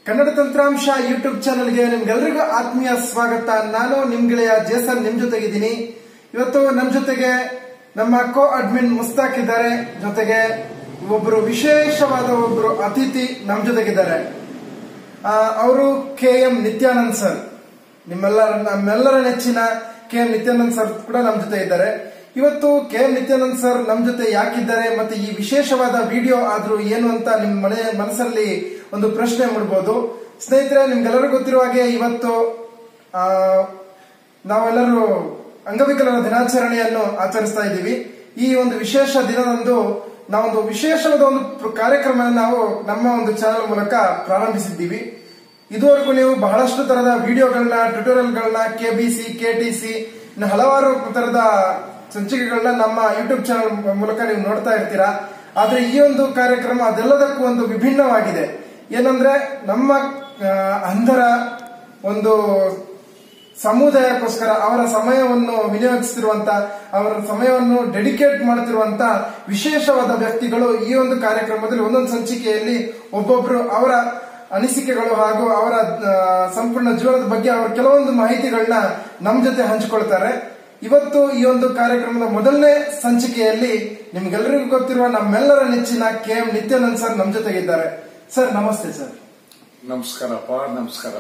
ಕನ್ನಡ ತಂತ್ರಾಂಶ ಯೂಟ್ಯೂಬ್ ಚಾನೆಲ್ಗೆ ನಿಮ್ಗೆಲ್ರಿಗೂ ಆತ್ಮೀಯ ಸ್ವಾಗತ ನಾನು ನಿಮ್ ಗೆಳೆಯ ಜೇಸನ್ ನಿಮ್ ಜೊತೆಗಿದ್ದೀನಿ ಇವತ್ತು ನಮ್ ಜೊತೆಗೆ ನಮ್ಮ ಕೋ ಅಡ್ಮಿನ್ ಮುಸ್ತಾಕ್ ಇದ್ದಾರೆ ಜೊತೆಗೆ ಒಬ್ರು ವಿಶೇಷವಾದ ಒಬ್ರು ಅತಿಥಿ ನಮ್ ಜೊತೆಗಿದ್ದಾರೆ ಅವರು ಕೆ ಎಂ ನಿತ್ಯಾನಂದ್ ಸರ್ ನಿಮ್ಮೆಲ್ಲರ ನಮ್ಮೆಲ್ಲರ ನೆಚ್ಚಿನ ಕೆ ಎಂ ನಿತ್ಯಾನಂದ್ ಸರ್ ಕೂಡ ನಮ್ ಜೊತೆ ಇದ್ದಾರೆ ಇವತ್ತು ಕೆ ಎಂ ನಿತ್ಯಾನಂದ್ ಸರ್ ನಮ್ ಜೊತೆ ಯಾಕಿದ್ದಾರೆ ಮತ್ತೆ ಈ ವಿಶೇಷವಾದ ವಿಡಿಯೋ ಆದ್ರೂ ಏನು ಅಂತ ನಿಮ್ ಮನೆ ಮನಸ್ಸಲ್ಲಿ ಒಂದು ಪ್ರಶ್ನೆ ಮೂಡಬಹುದು ಸ್ನೇಹಿತರೆ ನಿಮ್ಗೆಲ್ಲರಿಗೂ ಗೊತ್ತಿರುವ ಹಾಗೆ ಇವತ್ತು ಆ, ನಾವೆಲ್ಲರೂ ಅಂಗವಿಕಲರ ದಿನಾಚರಣೆಯನ್ನು ಆಚರಿಸ್ತಾ ಇದ್ದೀವಿ ಈ ಒಂದು ವಿಶೇಷ ದಿನದಂದು ನಾವೊಂದು ವಿಶೇಷವಾದ ಒಂದು ಪ್ರ- ಕಾರ್ಯಕ್ರಮ ನಾವು ನಮ್ಮ ಒಂದು ಚಾನೆಲ್ ಮೂಲಕ ಪ್ರಾರಂಭಿಸಿದ್ದೀವಿ ಇದುವರೆಗೂ ನೀವು ಬಹಳಷ್ಟು ತರದ ವಿಡಿಯೋಗಳನ್ನ ಟ್ಯುಟೋರಿಯಲ್ಗಳನ್ನ ಕೆಬಿಸಿ ಕೆಟಿಸಿ ಇನ್ನು ಹಲವಾರು ತರದ ಸಂಚಿಕೆಗಳನ್ನ ನಮ್ಮ ಯೂಟ್ಯೂಬ್ ಚಾನೆಲ್ ಮೂಲಕ ನೀವು ನೋಡ್ತಾ ಇರ್ತೀರಾ ಆದ್ರೆ ಈ ಒಂದು ಕಾರ್ಯಕ್ರಮ ಅದೆಲ್ಲದಕ್ಕೂ ಒಂದು ವಿಭಿನ್ನವಾಗಿದೆ ಏನಂದ್ರೆ ನಮ್ಮ ಆ, ಅಂಧರ ಒಂದು ಸಮುದಾಯಕ್ಕೋಸ್ಕರ ಅವರ ಸಮಯವನ್ನು ವಿನಿಯೋಗಿಸುತ್ತಿರುವಂತ ಅವರ ಸಮಯವನ್ನು ಡೆಡಿಕೇಟ್ ಮಾಡುತ್ತಿರುವಂತ ವಿಶೇಷವಾದ ವ್ಯಕ್ತಿಗಳು ಈ ಒಂದು ಕಾರ್ಯಕ್ರಮದಲ್ಲಿ ಒಂದೊಂದು ಸಂಚಿಕೆಯಲ್ಲಿ ಒಬ್ಬೊಬ್ರು ಅವರ ಅನಿಸಿಕೆಗಳು ಹಾಗೂ ಅವರ ಆ, ಸಂಪೂರ್ಣ ಜೀವನದ ಬಗ್ಗೆ ಅವರ ಕೆಲವೊಂದು ಮಾಹಿತಿಗಳನ್ನ ನಮ್ ಜೊತೆ ಹಂಚಿಕೊಳ್ತಾರೆ ಇವತ್ತು ಈ ಒಂದು ಕಾರ್ಯಕ್ರಮದ ಮೊದಲನೇ ಸಂಚಿಕೆಯಲ್ಲಿ ನಿಮ್ಗೆಲ್ಲರಿಗೂ ಗೊತ್ತಿರುವ ನಮ್ಮೆಲ್ಲರ ನೆಚ್ಚಿನ ಕೆ ಎಂ ನಿತ್ಯಾನಂದ್ ಸರ್ ನಮ್ ಜೊತೆಗಿದ್ದಾರೆ ಸರ್ ನಮಸ್ತೆ ಸರ್ ನಮಸ್ಕಾರಪ್ಪ ನಮಸ್ಕಾರ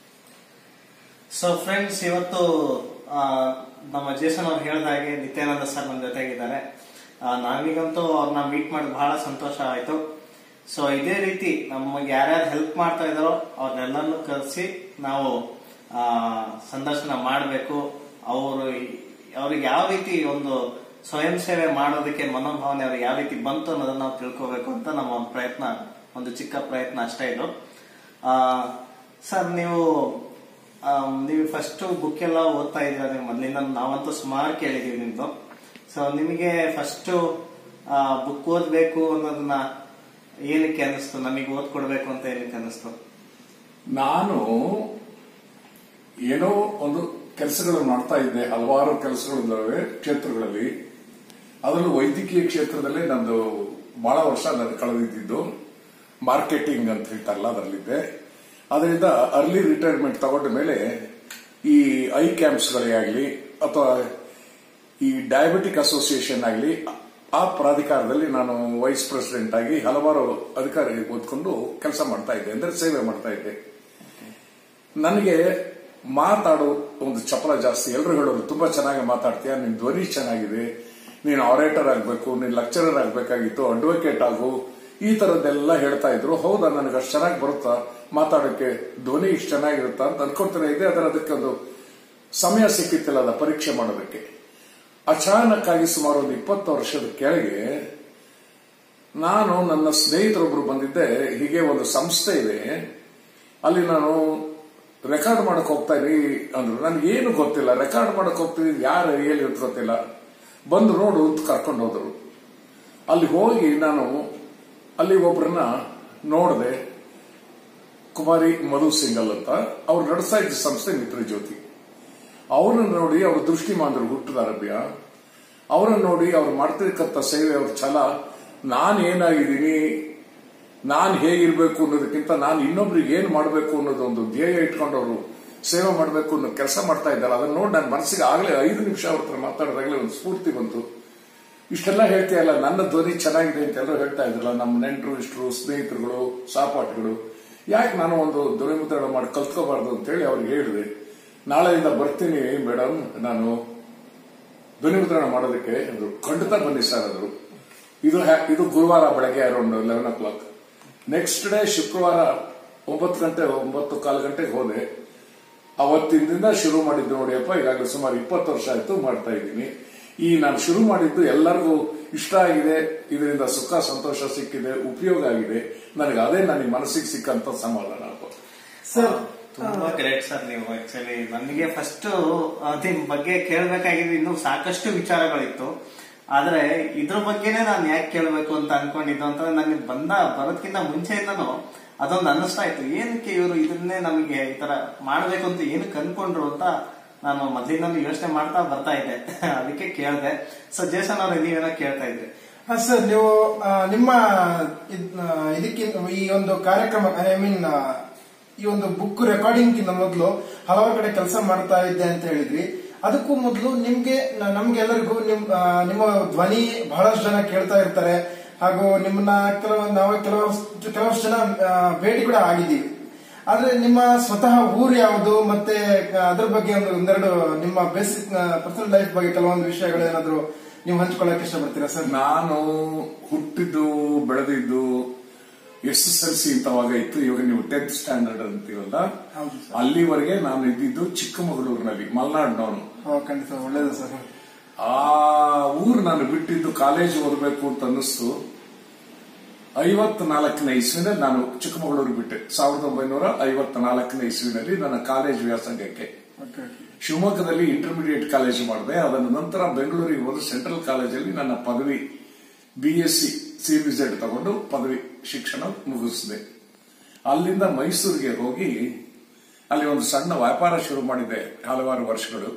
ಸೊ ಫ್ರೆಂಡ್ಸ್ ಇವತ್ತು ಆ, ನಮ್ಮ ಜೇಸನ್ ಅವ್ರು ಹೇಳಿದ ಹಾಗೆ ನಿತ್ಯಾನಂದ ಸರ್ ನಮ್ಮ ಜೊತೆಗಿದ್ದಾರೆ ಆ, ನಾವೀಗಂತೂ ಅವ್ರನ್ನ ಮೀಟ್ ಮಾಡಿ ಬಹಳ ಸಂತೋಷ ಆಯ್ತು ಸೊ ಇದೇ ರೀತಿ ನಮಗೆ ಯಾರ್ಯಾರು ಹೆಲ್ಪ್ ಮಾಡ್ತಾ ಇದಾರೋ ಅವ್ರನ್ನೆಲ್ಲರನ್ನು ಕರೆಸಿ ನಾವು ಆ, ಸಂದರ್ಶನ ಮಾಡಬೇಕು ಅವರು ಅವ್ರಿಗೆ ಯಾವ ರೀತಿ ಒಂದು ಸ್ವಯಂ ಸೇವೆ ಮಾಡೋದಕ್ಕೆ ಮನೋಭಾವನೆ ಅವ್ರಿಗೆ ಯಾವ ರೀತಿ ಬಂತು ಅನ್ನೋದನ್ನ ನಾವು ತಿಳ್ಕೋಬೇಕು ಅಂತ ನಮ್ಮ ಒಂದು ಪ್ರಯತ್ನ ಒಂದು ಚಿಕ್ಕ ಪ್ರಯತ್ನ ಅಷ್ಟೇ ಇದು ಆ, ಸರ್ ನೀವು ಆಮ್, ನೀವು ಫಸ್ಟ್ ಬುಕ್ ಎಲ್ಲ ಓದ್ತಾ ಇದ್ದೀರಾ ನೀವು ಮೊದಲಿಂದ ನಾವಂತೂ ಸುಮಾರು ಕೇಳಿದೀವಿ ನಿಮ್ದು ಸೊ ನಿಮಗೆ ಫಸ್ಟ್ ಬುಕ್ ಓದ್ಬೇಕು ಅನ್ನೋದನ್ನ ಏನಕ್ಕೆ ಅನಿಸ್ತು ನಮಗೆ ಓದ್ಕೊಡ್ಬೇಕು ಅಂತ ಏನಕ್ಕೆ ಅನಿಸ್ತು ನಾನು ಏನೋ ಒಂದು ಕೆಲಸಗಳು ಮಾಡ್ತಾ ಇದ್ದೆ ಹಲವಾರು ಕೆಲಸಗಳಿದ್ದಾವೆ ಕ್ಷೇತ್ರಗಳಲ್ಲಿ ಅದರಲ್ಲೂ ವೈದ್ಯಕೀಯ ಕ್ಷೇತ್ರದಲ್ಲೇ ನಂದು ಬಹಳ ವರ್ಷ ನಾನು ಕಳೆದಿದ್ದು ಮಾರ್ಕೆಟಿಂಗ್ ಅಂತ ಹೇಳ್ತಾರಲ್ಲ ಅದರಲ್ಲಿದ್ದೆ ಅದರಿಂದ ಅರ್ಲಿ ರಿಟೈರ್ಮೆಂಟ್ ತಗೊಂಡ ಮೇಲೆ ಈ ಐ ಕ್ಯಾಂಪ್ಸ್ಗಳೇ ಆಗಲಿ ಅಥವಾ ಈ ಡಯಾಬಿಟಿಕ್ ಅಸೋಸಿಯೇಷನ್ ಆಗಲಿ ಆ ಪ್ರಾಧಿಕಾರದಲ್ಲಿ ನಾನು ವೈಸ್ ಪ್ರೆಸಿಡೆಂಟ್ ಆಗಿ ಹಲವಾರು ಅಧಿಕಾರಿ ಓದ್ಕೊಂಡು ಕೆಲಸ ಮಾಡ್ತಾ ಇದ್ದೆ ಅಂದ್ರೆ ಸೇವೆ ಮಾಡ್ತಾ ಇದ್ದೆ ನನಗೆ ಮಾತಾಡೋ ಒಂದು ಚಪಲ ಜಾಸ್ತಿ ಎಲ್ಲರೂ ಹೇಳೋರು ತುಂಬಾ ಚೆನ್ನಾಗಿ ಮಾತಾಡ್ತೀಯ ನಿನ್ ಧ್ವನಿ ಚೆನ್ನಾಗಿದೆ ನೀನು ಆರೇಟರ್ ಆಗಬೇಕು ನೀನು ಲೆಕ್ಚರರ್ ಆಗಬೇಕಾಗಿತ್ತು ಅಡ್ವೊಕೇಟ್ ಆಗು ಈ ತರದ್ದೆಲ್ಲ ಹೇಳ್ತಾ ಇದ್ರು ಹೌದಾ ನನಗೆ ಅಷ್ಟು ಚೆನ್ನಾಗಿ ಬರುತ್ತಾ ಮಾತಾಡೋಕೆ ಧ್ವನಿ ಇಷ್ಟು ಚೆನ್ನಾಗಿರುತ್ತಾ ಅಂತ ಅನ್ಕೊಂತಾನೆ ಇದೆ ಅದರ ಅದಕ್ಕೆ ಒಂದು ಸಮಯ ಸಿಕ್ಕಿತ್ತಿಲ್ಲ ಅದ ಪರೀಕ್ಷೆ ಮಾಡೋದಕ್ಕೆ ಅಚಾನಕ್ಕಾಗಿ ಸುಮಾರು ಒಂದು ಇಪ್ಪತ್ತು ವರ್ಷದ ಕೆಳಗೆ ನಾನು ನನ್ನ ಸ್ನೇಹಿತರೊಬ್ರು ಬಂದಿದ್ದೆ ಹೀಗೆ ಒಂದು ಸಂಸ್ಥೆ ಇದೆ ಅಲ್ಲಿ ನಾನು ರೆಕಾರ್ಡ್ ಮಾಡಕ್ ಹೋಗ್ತಾ ಇದೀನಿ ಅಂದ್ರು ನನಗೆ ಏನು ಗೊತ್ತಿಲ್ಲ ರೆಕಾರ್ಡ್ ಮಾಡಕ್ ಹೋಗ್ತೀನಿ ಯಾರು ಹೇಳಿ ಅಂತ ಗೊತ್ತಿಲ್ಲ ಬಂದು ನೋಡು ಅಂತ ಕರ್ಕೊಂಡು ಹೋದ್ರು ಅಲ್ಲಿ ಹೋಗಿ ನಾನು ಅಲ್ಲಿ ಒಬ್ಬರನ್ನ ನೋಡಿದೆ ಕುಮಾರಿ ಮಧು ಸಿಂಗಲ್ ಅಂತ ಅವ್ರು ನಡೆಸ್ತಾ ಇದ್ದ ಸಂಸ್ಥೆ ಮಿತ್ರ ಜ್ಯೋತಿ ಅವ್ರನ್ನ ನೋಡಿ ಅವ್ರ ದೃಷ್ಟಿಮಾಂದ್ರು ಹುಟ್ಟದ ಅರಬ್ಯ ಅವರನ್ನ ನೋಡಿ ಅವ್ರು ಮಾಡ್ತಿರ್ತಕ್ಕಂಥ ಸೇವೆ ಅವ್ರ ಛಲ ನಾನು ಏನಾಗಿದ್ದೀನಿ ನಾನು ಹೇಗಿರ್ಬೇಕು ಅನ್ನೋದಕ್ಕಿಂತ ನಾನು ಇನ್ನೊಬ್ರಿಗೆ ಏನ್ ಮಾಡಬೇಕು ಅನ್ನೋದು ಒಂದು ಧ್ಯೇಯ ಇಟ್ಕೊಂಡು ಅವರು ಸೇವೆ ಮಾಡಬೇಕು ಅನ್ನೋ ಕೆಲಸ ಮಾಡ್ತಾ ಇದ್ದಾರೆ ಅದನ್ನ ನೋಡಿ ನನ್ನ ಮನಸ್ಸಿಗೆ ಆಗಲೇ ಐದು ನಿಮಿಷ ಅವ್ರ ಹತ್ರ ಮಾತಾಡಿದಾಗಲೇ ಒಂದು ಸ್ಫೂರ್ತಿ ಬಂತು ಇಷ್ಟೆಲ್ಲ ಹೇಳ್ತೀಯಲ್ಲ ನನ್ನ ಧ್ವನಿ ಚೆನ್ನಾಗಿದೆ ಅಂತ ಎಲ್ಲರೂ ಹೇಳ್ತಾ ಇದ್ರಲ್ಲ ನಮ್ಮ ನೆಂಟರು ಇಷ್ಟರು ಸ್ನೇಹಿತರುಗಳು ಸಹಪಾಠಿಗಳು ಯಾಕೆ ನಾನು ಒಂದು ಧ್ವನಿ ಮುದ್ರಣ ಮಾಡಿ ಕಲ್ತ್ಕೋಬಾರ್ದು ಅಂತೇಳಿ ಅವ್ರಿಗೆ ಹೇಳಿದೆ ನಾಳೆಯಿಂದ ಬರ್ತೀನಿ ಮೇಡಮ್ ನಾನು ಧ್ವನಿ ಮುದ್ರಣ ಮಾಡೋದಕ್ಕೆ ಅಂದ್ರು ಖಂಡಿತ ಬನ್ನಿ ಸರ್ ಅಂದ್ರು ಇದು ಹ್ಯಾ- ಇದು ಗುರುವಾರ ಬೆಳಗ್ಗೆ around eleven o'clock next day ಶುಕ್ರವಾರ ಒಂಬತ್ತು ಗಂಟೆ ಒಂಬತ್ತು ಕಾಲು ಗಂಟೆಗೆ ಹೋದೆ ಅವತ್ತಿನಿಂದ ಶುರು ಮಾಡಿದ್ದು ನೋಡಿಯಪ್ಪ ಈಗಾಗಲೇ ಸುಮಾರು ಇಪ್ಪತ್ತು ವರ್ಷ ಆಯ್ತು ಮಾಡ್ತಾ ಇದ್ದೀನಿ ಈ ನಾನು ಶುರು ಮಾಡಿದ್ದು ಎಲ್ಲರಿಗೂ ಇಷ್ಟ ಆಗಿದೆ ಇದರಿಂದ ಸುಖ ಸಂತೋಷ ಸಿಕ್ಕಿದೆ ಉಪಯೋಗ ಆಗಿದೆ ನನಗೆ ಅದೇ ನನಗೆ ಮನಸ್ಸಿಗೆ ಸಿಕ್ಕಂತ ಸಮಾಧಾನ ಅಪ್ಪ ಸರ್ ತುಂಬಾ ಗ್ರೇಟ್ ಸರ್ ನೀವು ಆಕ್ಚುಲಿ ನನಗೆ ಫಸ್ಟ್ ನಿಮ್ ಬಗ್ಗೆ ಕೇಳ್ಬೇಕಾಗಿದ್ದು ಇನ್ನೂ ಸಾಕಷ್ಟು ವಿಚಾರಗಳಿತ್ತು ಆದ್ರೆ ಇದ್ರ ಬಗ್ಗೆನೇ ನಾನು ಯಾಕೆ ಕೇಳ್ಬೇಕು ಅಂತ ಅನ್ಕೊಂಡಿದ್ದು ಅಂತಂದ್ರೆ ನನಗೆ ಬಂದ ಬರೋದಕ್ಕಿಂತ ಮುಂಚೆಯಿಂದನೂ ಅದೊಂದು ಅನ್ನಿಸ್ತಾ ಇತ್ತು ಏನಕ್ಕೆ ಇವರು ಇದನ್ನೇ ನಮಗೆ ಈ ತರ ಮಾಡ್ಬೇಕು ಅಂತ ಏನಕ್ಕೆ ಅನ್ಕೊಂಡ್ರು ಅಂತ ನಾನು ಮೊದಲಿಂದ ಯೋಚನೆ ಮಾಡ್ತಾ ಬರ್ತಾ ಇದ್ದೆ ಅದಕ್ಕೆ ಕೇಳ್ದೆ ಸೊ ಜೇಸನ್ ಅವ್ರೆ ನೀವೇನೋ ಕೇಳ್ತಾ ಇದ್ರಿ ಹಾ ಸರ್ ನೀವು ಆ, ನಿಮ್ಮ ಇದ್- ಆ, ಇದಕ್ಕಿಂತ ಈ ಒಂದು ಕಾರ್ಯಕ್ರಮ ಐ ಮೀನ್ ಈ ಒಂದು ಬುಕ್ ರೆಕಾರ್ಡಿಂಗ್ ಮೊದಲು ಹಲವಾರು ಕಡೆ ಕೆಲಸ ಮಾಡ್ತಾ ಇದ್ದೆ ಅಂತ ಹೇಳಿದ್ವಿ ಅದಕ್ಕೂ ಮೊದಲು ನಿಮ್ಗೆ ನ- ನಮ್ಗೆಲ್ಲರಿಗೂ ನಿಮ್ ಆ, ನಿಮ್ಮ ಧ್ವನಿ ಬಹಳಷ್ಟು ಜನ ಕೇಳ್ತಾ ಇರ್ತಾರೆ ಹಾಗೂ ನಿಮ್ಮನ್ನ ಕೆಲವು ನಾವು ಕೆಲವಷ್ಟು ಕೆಲವಷ್ಟು ಜನ ಆ, ಭೇಟಿ ಕೂಡ ಆಗಿದ್ದೀವಿ ಆದ್ರೆ ನಿಮ್ಮ ಸ್ವತಃ ಊರು ಯಾವುದು ಮತ್ತೆ ಆ, ಅದ್ರ ಬಗ್ಗೆ ಒಂದು ಒಂದೆರಡು ನಿಮ್ಮ ಬೇಸಿಕ್ ಪರ್ಸನಲ್ ಲೈಫ್ ಬಗ್ಗೆ ಕೆಲವೊಂದು ವಿಷಯಗಳು ಏನಾದ್ರು ನೀವು ಹಂಚ್ಕೊಳ್ಳಕ್ಕೆ ಇಷ್ಟಪಡ್ತೀರಾ ಸರ್ ನಾನು ಹುಟ್ಟಿದ್ದು ಬೆಳೆದಿದ್ದು ಎಸ್ ಎಸ್ ಎಲ್ ಸಿ ಅಂತವಾಗ ಇತ್ತು ಇವಾಗ ನೀವು ಟೆಂತ್ ಸ್ಟ್ಯಾಂಡರ್ಡ್ ಅಂತೀವಲ್ಲ ಹೌದು ಸರ್ ಅಲ್ಲಿವರೆಗೆ ನಾನು ಇದ್ದಿದ್ದು ಚಿಕ್ಕಮಗಳೂರಿನಲ್ಲಿ ಮಲ್ನಾಡ್ನವನು ಹಾ, ಖಂಡಿತ ಒಳ್ಳೇದು ಸರ್ ಆ ಊರು ನಾನು ಬಿಟ್ಟಿದ್ದು ಕಾಲೇಜ್ ಓದಬೇಕು ಅಂತ ಅನ್ನಿಸ್ತು ಐವತ್ನಾಲ್ಕನೇ ಇಸ್ವಿನಲ್ಲಿ ನಾನು ಚಿಕ್ಕಮಗಳೂರು ಬಿಟ್ಟೆ ಸಾವಿರದ ಒಂಬೈನೂರ ಐವತ್ನಾಲ್ಕನೇ ಇಸ್ವಿನಲ್ಲಿ ನನ್ನ ಕಾಲೇಜ್ ವ್ಯಾಸಂಗಕ್ಕೆ ಓಕೆ ಶಿವಮೊಗ್ಗದಲ್ಲಿ ಇಂಟರ್ಮೀಡಿಯೇಟ್ ಕಾಲೇಜ್ ಮಾಡಿದೆ ಅದರ ನಂತರ ಬೆಂಗಳೂರಿಗೆ ಹೋದ ಸೆಂಟ್ರಲ್ ಕಾಲೇಜಲ್ಲಿ ನನ್ನ ಪದವಿ ಬಿ ಎಸ್ ಸಿ ಸಿಬಿಜೆಡ್ ತಗೊಂಡು ಪದವಿ ಶಿಕ್ಷಣ ಮುಗಿಸಿದೆ ಅಲ್ಲಿಂದ ಮೈಸೂರಿಗೆ ಹೋಗಿ ಅಲ್ಲಿ ಒಂದು ಸಣ್ಣ ವ್ಯಾಪಾರ ಶುರು ಮಾಡಿದೆ ಹಲವಾರು ವರ್ಷಗಳು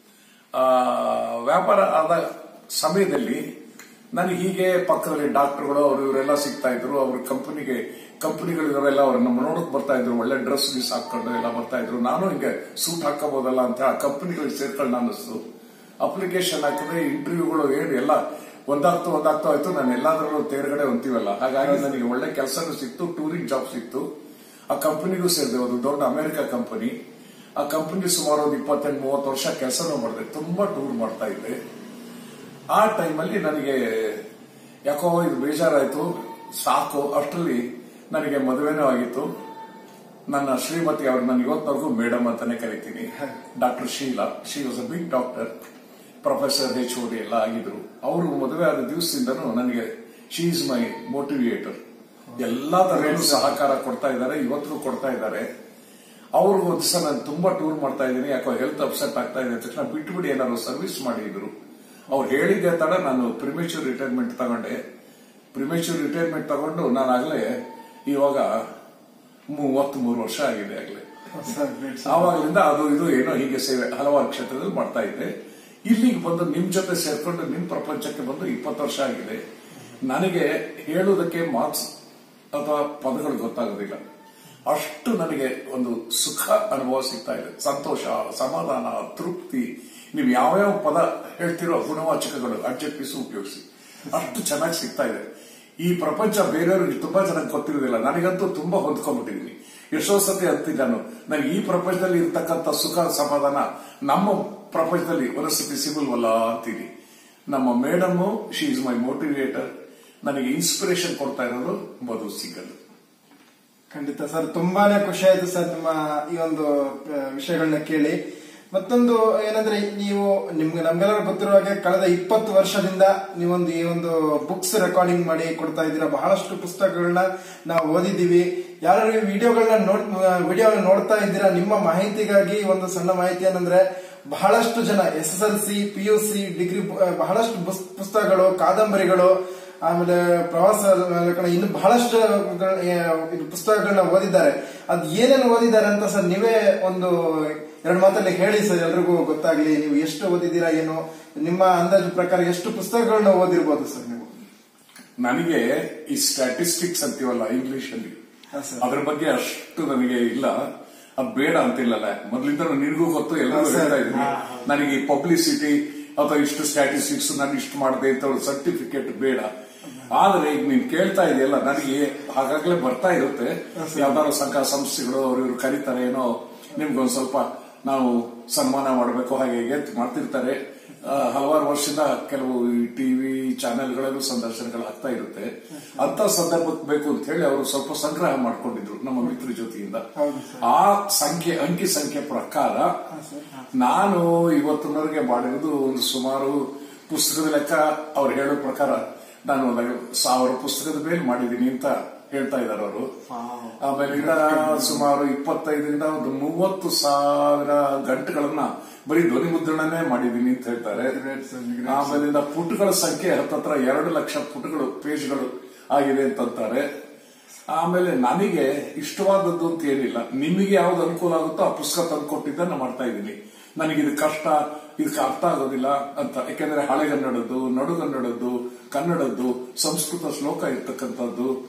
ಆ ವ್ಯಾಪಾರ ಆದ ಸಮಯದಲ್ಲಿ ನನಗೆ ಹೀಗೆ ಪಕ್ಕದಲ್ಲಿ ಡಾಕ್ಟರ್ಗಳು ಅವರು ಇವರೆಲ್ಲ ಸಿಗ್ತಾ ಇದ್ರು ಅವ್ರ ಕಂಪನಿಗೆ ಕಂಪನಿಗಳಿರೋರೆಲ್ಲ ಅವ್ರನ್ನ ನೋಡಕ್ ಬರ್ತಾ ಇದ್ರು ಒಳ್ಳೆ ಡ್ರೆಸ್ ಗೀಸ್ ಹಾಕೊಂಡು ಎಲ್ಲ ಬರ್ತಾ ಇದ್ರು ನಾನು ಹಿಂಗೆ ಸೂಟ್ ಹಾಕೋಬಹುದಲ್ಲ ಅಂತ ಆ ಕಂಪನಿಗಳಿಗೆ ಸೇರ್ಕೊಳ್ಳ ಅನ್ನಿಸ್ತು ಅಪ್ಲಿಕೇಶನ್ ಹಾಕಿದ್ರೆ ಇಂಟರ್ವ್ಯೂಗಳು ಏನು ಎಲ್ಲ ಒಂದಾಗ್ತು ಒಂದಾಗ್ತಾ ಆಯ್ತು ನಾನು ಎಲ್ಲಾದ್ರಲ್ಲೂ ತೇರ್ಗಡೆ ಹೊಂತೀವಲ್ಲ ಹಾಗಾಗಿ ನನಗೆ ಒಳ್ಳೆ ಕೆಲಸನೂ ಸಿಕ್ತು ಟೂರಿಂಗ್ ಜಾಬ್ ಸಿಕ್ತು ಆ ಕಂಪನಿಗೂ ಸೇರಿದೆ ಒಂದು ದೊಡ್ಡ ಅಮೆರಿಕ ಕಂಪನಿ ಆ ಕಂಪನಿ ಸುಮಾರು ಒಂದು ಇಪ್ಪತ್ತೆಂಟು ಮೂವತ್ತು ವರ್ಷ ಕೆಲಸನೂ ಮಾಡಿದೆ ತುಂಬಾ ಟೂರ್ ಮಾಡ್ತಾ ಇದ್ದೆ ಆ ಟೈಮಲ್ಲಿ ನನಗೆ ಯಾಕೋ ಇದು ಬೇಜಾರಾಯ್ತು ಸಾಕು ಅಷ್ಟರಲ್ಲಿ ನನಗೆ ಮದುವೆನೂ ಆಗಿತ್ತು ನನ್ನ ಶ್ರೀಮತಿ ಅವ್ರು ನಾನು ಇವತ್ತಿನವರೆಗೂ ಮೇಡಮ್ ಅಂತಾನೆ ಕರಿತೀನಿ doctor Sheela she was a big doctor professor H O D ಎಲ್ಲ ಆಗಿದ್ರು ಅವರು ಮದುವೆ ಆದ ದಿವಸದಿಂದನೂ ನನಗೆ ಶಿ ಇಸ್ ಮೈ ಮೋಟಿವೇಟರ್ ಎಲ್ಲಾ ತರಹೇನು ಸಹಕಾರ ಕೊಡ್ತಾ ಇದ್ದಾರೆ ಇವತ್ತು ಕೊಡ್ತಾ ಇದ್ದಾರೆ ಅವ್ರು ಒಂದು ದಿವಸ ನಾನು ತುಂಬಾ ಟೂರ್ ಮಾಡ್ತಾ ಇದ್ದೀನಿ ಯಾಕೋ ಹೆಲ್ತ್ ಅಪ್ಸೆಟ್ ಆಗ್ತಾ ಇದೆ ಅಂತ ತಕ್ಷಣ ಬಿಟ್ಬಿಡಿ ಏನಾದ್ರು ಸರ್ವಿಸ್ ಮಾಡಿದ್ರು ಅವ್ರು ಹೇಳಿದ್ದೆ ತಡ ನಾನು ಪ್ರಿಮೇಚೂರ್ ರಿಟೈರ್ಮೆಂಟ್ ತಗೊಂಡೆ ಪ್ರಿಮೇಚೂರ್ ರಿಟೈರ್ಮೆಂಟ್ ತಗೊಂಡು ನಾನು ಆಗ್ಲೇ ಇವಾಗ ಮೂವತ್ತ್ ಮೂರು ವರ್ಷ ಆಗಿದೆ ಆಗ್ಲೇ ಸರ್ ಗ್ರೇಟ್ ಸರ್ ಆವಾಗಲಿಂದ ಅದು ಇದು ಏನೋ ಹೀಗೆ ಸೇವೆ ಹಲವಾರು ಕ್ಷೇತ್ರದಲ್ಲಿ ಮಾಡ್ತಾ ಇದ್ದೆ ಇಲ್ಲಿಗೆ ಬಂದು ನಿಮ್ ಜೊತೆ ಸೇರ್ಕೊಂಡು ನಿಮ್ ಪ್ರಪಂಚಕ್ಕೆ ಬಂದು ಇಪ್ಪತ್ತು ವರ್ಷ ಆಗಿದೆ ನನಗೆ ಹೇಳುವುದಕ್ಕೆ ಮಾರ್ಕ್ಸ್ ಅಥವಾ ಪದಗಳು ಗೊತ್ತಾಗೋದಿಲ್ಲ ಅಷ್ಟು ನನಗೆ ಒಂದು ಸುಖ ಅನುಭವ ಸಿಗ್ತಾ ಇದೆ ಸಂತೋಷ ಸಮಾಧಾನ ತೃಪ್ತಿ ನೀವು ಯಾವ್ಯಾವ ಪದ ಹೇಳ್ತಿರೋ ಗುಣವಾಚಕಗಳು ಅಡ್ಜೆಕ್ಟಿವ್ಸ್ ಉಪಯೋಗಿಸಿ ಅಷ್ಟು ಚೆನ್ನಾಗಿ ಸಿಗ್ತಾ ಇದೆ ಈ ಪ್ರಪಂಚ ಬೇರೆಯವ್ರಿಗೆ ತುಂಬಾ ಚೆನ್ನಾಗಿ ಗೊತ್ತಿರೋದಿಲ್ಲ ನನಗಂತೂ ತುಂಬಾ ಹೊಂದ್ಕೊಂಡ್ಬಿಟ್ಟಿದ್ದೀನಿ ಎಷ್ಟೋ ಸತಿ ಅಂತೀನಿ ನಾನು ನನಗೆ ಈ ಪ್ರಪಂಚದಲ್ಲಿ ಇರ್ತಕ್ಕಂಥ ಸುಖ ಸಮಾಧಾನ ನಮ್ಮ ಪ್ರಪಂಚದಲ್ಲಿ ಪರಿಸ್ಥಿತಿ ಸಿಗಲ್ವಲ್ಲ ಅಂತೀನಿ ನಮ್ಮ madam she is my motivator ನನಗೆ ಇನ್ಸ್ಪಿರೇಷನ್ ಕೊಡ್ತಾ ಇರೋದು ಮಧು ಸಿಗಲ್ ಖಂಡಿತ ಸರ್ ತುಂಬಾನೇ ಖುಷಿ ಆಯ್ತು ಸರ್ ನಿಮ್ಮ ಈ ಒಂದು ಆ, ವಿಷಯಗಳನ್ನ ಕೇಳಿ ಮತ್ತೊಂದು ಏನಂದ್ರೆ ನೀವು ನಿಮ್ಗೆ ನಮ್ಗೆಲ್ಲರೂ ಗೊತ್ತಿರೋ ಹಾಗೆ ಕಳೆದ ಇಪ್ಪತ್ತು ವರ್ಷದಿಂದ ನೀವೊಂದು ಈ ಒಂದು ಬುಕ್ಸ್ ರೆಕಾರ್ಡಿಂಗ್ ಮಾಡಿ ಕೊಡ್ತಾ ಇದ್ದೀರಾ ಬಹಳಷ್ಟು ಪುಸ್ತಕಗಳನ್ನ ನಾವು ಓದಿದ್ದೀವಿ ಯಾರು ಈ ವಿಡಿಯೋಗಳನ್ನ ನೋಡ್ ವಿಡಿಯೋ ನೋಡ್ತಾ ಇದ್ದೀರಾ ನಿಮ್ಮ ಮಾಹಿತಿಗಾಗಿ ಒಂದು ಸಣ್ಣ ಮಾಹಿತಿ ಏನಂದ್ರೆ ಬಹಳಷ್ಟು ಜನ S S L C P U C degree ಬಹಳಷ್ಟು ಬುಸ್- ಪುಸ್ತಕಗಳು ಕಾದಂಬರಿಗಳು ಆಮೇಲೆ ಪ್ರವಾಸ ಲೇಖನ ಇನ್ನು ಬಹಳಷ್ಟು ಗಳ- ಏ, ಇದು ಪುಸ್ತಕಗಳನ್ನ ಓದಿದ್ದಾರೆ ಅದ್ ಏನೇನು ಓದಿದ್ದಾರೆ ಅಂತ ಸರ್ ನೀವೇ ಒಂದು ಎರಡು ಮಾತಲ್ಲಿ ಹೇಳಿ ಸರ್ ಎಲ್ರಿಗೂ ಗೊತ್ತಾಗ್ಲಿ ನೀವು ಎಷ್ಟು ಓದಿದ್ದೀರಾ ಏನು ನಿಮ್ಮ ಅಂದಾಜು ಪ್ರಕಾರ ಎಷ್ಟು ಪುಸ್ತಕಗಳನ್ನ ಓದಿರ್ಬೋದು ಸರ್ ನೀವು ನನಗೆ ಈ ಸ್ಟ್ಯಾಟಿಸ್ಟಿಕ್ಸ್ ಅಂತೀವಲ್ಲ ಇಂಗ್ಲಿಷ್ ಅಲ್ಲಿ ಹಾ, ಸರ್. ಅದ್ರ ಬಗ್ಗೆ ಅಷ್ಟು ನನಗೆ ಇಲ್ಲ ಅದು ಬೇಡ ಅಂತಿಲ್ಲಲ್ಲ ಮೊದ್ಲಿಂದ ನಿನಗೂ ಗೊತ್ತು ಎಲ್ಲರೂ ಹಾ, ಸರ್. ಹೇಳ್ತಾ ಇದ್ದೀನಿ ಹಾ, ನನಗೆ ಈ ಪಬ್ಲಿಸಿಟಿ ಅಥವಾ ಇಷ್ಟು ಸ್ಟ್ಯಾಟಿಸ್ಟಿಕ್ಸ್ ನಾನು ಇಷ್ಟು ಮಾಡಿದೆ ಅಂತ ಸರ್ಟಿಫಿಕೇಟ್ ಬೇಡ ಆದ್ರೆ ಈಗ ನೀನ್ ಕೇಳ್ತಾ ಇದೆಯಲ್ಲ ನನಗೆ ಆಗಾಗ್ಲೇ ಬರ್ತಾ ಇರುತ್ತೆ ಯಾವ್ದಾದ್ರು ಸಂಘ ಸಂಸ್ಥೆಗಳು ಅವ್ರು ಇವ್ರು ಕರೀತಾರೆ ಏನೋ ನಿಮ್ಗೊಂದ್ ಸ್ವಲ್ಪ ನಾವು ಸನ್ಮಾನ ಮಾಡಬೇಕು ಹಾಗೆ ಹೀಗೆ ಅಂತ ಮಾಡ್ತಿರ್ತಾರೆ ಆ, ಹಲವಾರು ವರ್ಷದಿಂದ ಕೆಲವು ಟಿವಿ ಚಾನೆಲ್ಗಳಲ್ಲೂ ಸಂದರ್ಶನಗಳು ಆಗ್ತಾ ಇರುತ್ತೆ ಅಂತ ಸಂದರ್ಭಕ್ಕೆ ಬೇಕು ಅಂತ ಹೇಳಿ ಅವರು ಸ್ವಲ್ಪ ಸಂಗ್ರಹ ಮಾಡ್ಕೊಂಡಿದ್ರು ನಮ್ಮ ಮಿತ್ರ ಜೊತೆಯಿಂದ ಹೌದು ಆ ಸಂಖ್ಯೆ ಅಂಕಿ ಸಂಖ್ಯೆ ಪ್ರಕಾರ ಸರ್. ನಾನು ಇವತ್ತಿನವರೆಗೆ ಮಾಡಿರೋದು ಒಂದು ಸುಮಾರು ಪುಸ್ತಕದ ಲೆಕ್ಕ ಅವ್ರು ಹೇಳೋ ಪ್ರಕಾರ ನಾನು ಒಂದು ಸಾವಿರ ಪುಸ್ತಕದ ಮೇಲೆ ಮಾಡಿದ್ದೀನಿ ಅಂತ ಹೇಳ್ತಾ ಇದ್ದಾರೆ ಅವರು ಆಮೇಲೆ ಈಗ ಸುಮಾರು ಇಪ್ಪತ್ತೈದರಿಂದ ಒಂದು ಮೂವತ್ತು ಸಾವಿರ ಗಂಟೆಗಳನ್ನ ಬರೀ ಧ್ವನಿ ಮುದ್ರಣನೇ ಮಾಡಿದ್ದೀನಿ ಅಂತ ಹೇಳ್ತಾರೆ Great, sir. Great, ಆಮೇಲಿಂದ ಪುಟಗಳ ಸಂಖ್ಯೆ ಹತ್ತತ್ರ ಎರಡು ಲಕ್ಷ ಪುಟಗಳು ಪೇಜ್ಗಳು ಆಗಿದೆ ಅಂತಂತಾರೆ ಆಮೇಲೆ ನನಗೆ ಇಷ್ಟವಾದದ್ದು ಅಂತ ಏನಿಲ್ಲ ನಿಮಗೆ ಯಾವ್ದು ಅನುಕೂಲ ಆಗುತ್ತೋ ಆ ಪುಸ್ತಕ ತಂದು ಕೊಟ್ಟಿದ್ದನ್ನ ಮಾಡ್ತಾ ಇದ್ದೀನಿ ನನಗೆ ಇದು ಕಷ್ಟ ಇದಕ್ಕೆ ಅರ್ಥ ಆಗೋದಿಲ್ಲ ಅಂತ ಯಾಕೆಂದ್ರೆ ಹಳೆಗನ್ನಡದ್ದು ನಡುಗನ್ನಡದ್ದು ಕನ್ನಡದ್ದು ಸಂಸ್ಕೃತ ಶ್ಲೋಕ ಇರ್ತಕ್ಕಂಥದ್ದು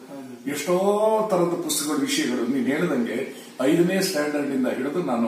ಎಷ್ಟೋ ತರದ ಪುಸ್ತಕಗಳ ವಿಷಯಗಳು ನೀನು ಹೇಳಿದಂಗೆ ಐದನೇ ಸ್ಟ್ಯಾಂಡರ್ಡ್ ಇಂದ ಹಿಡಿದು ನಾನು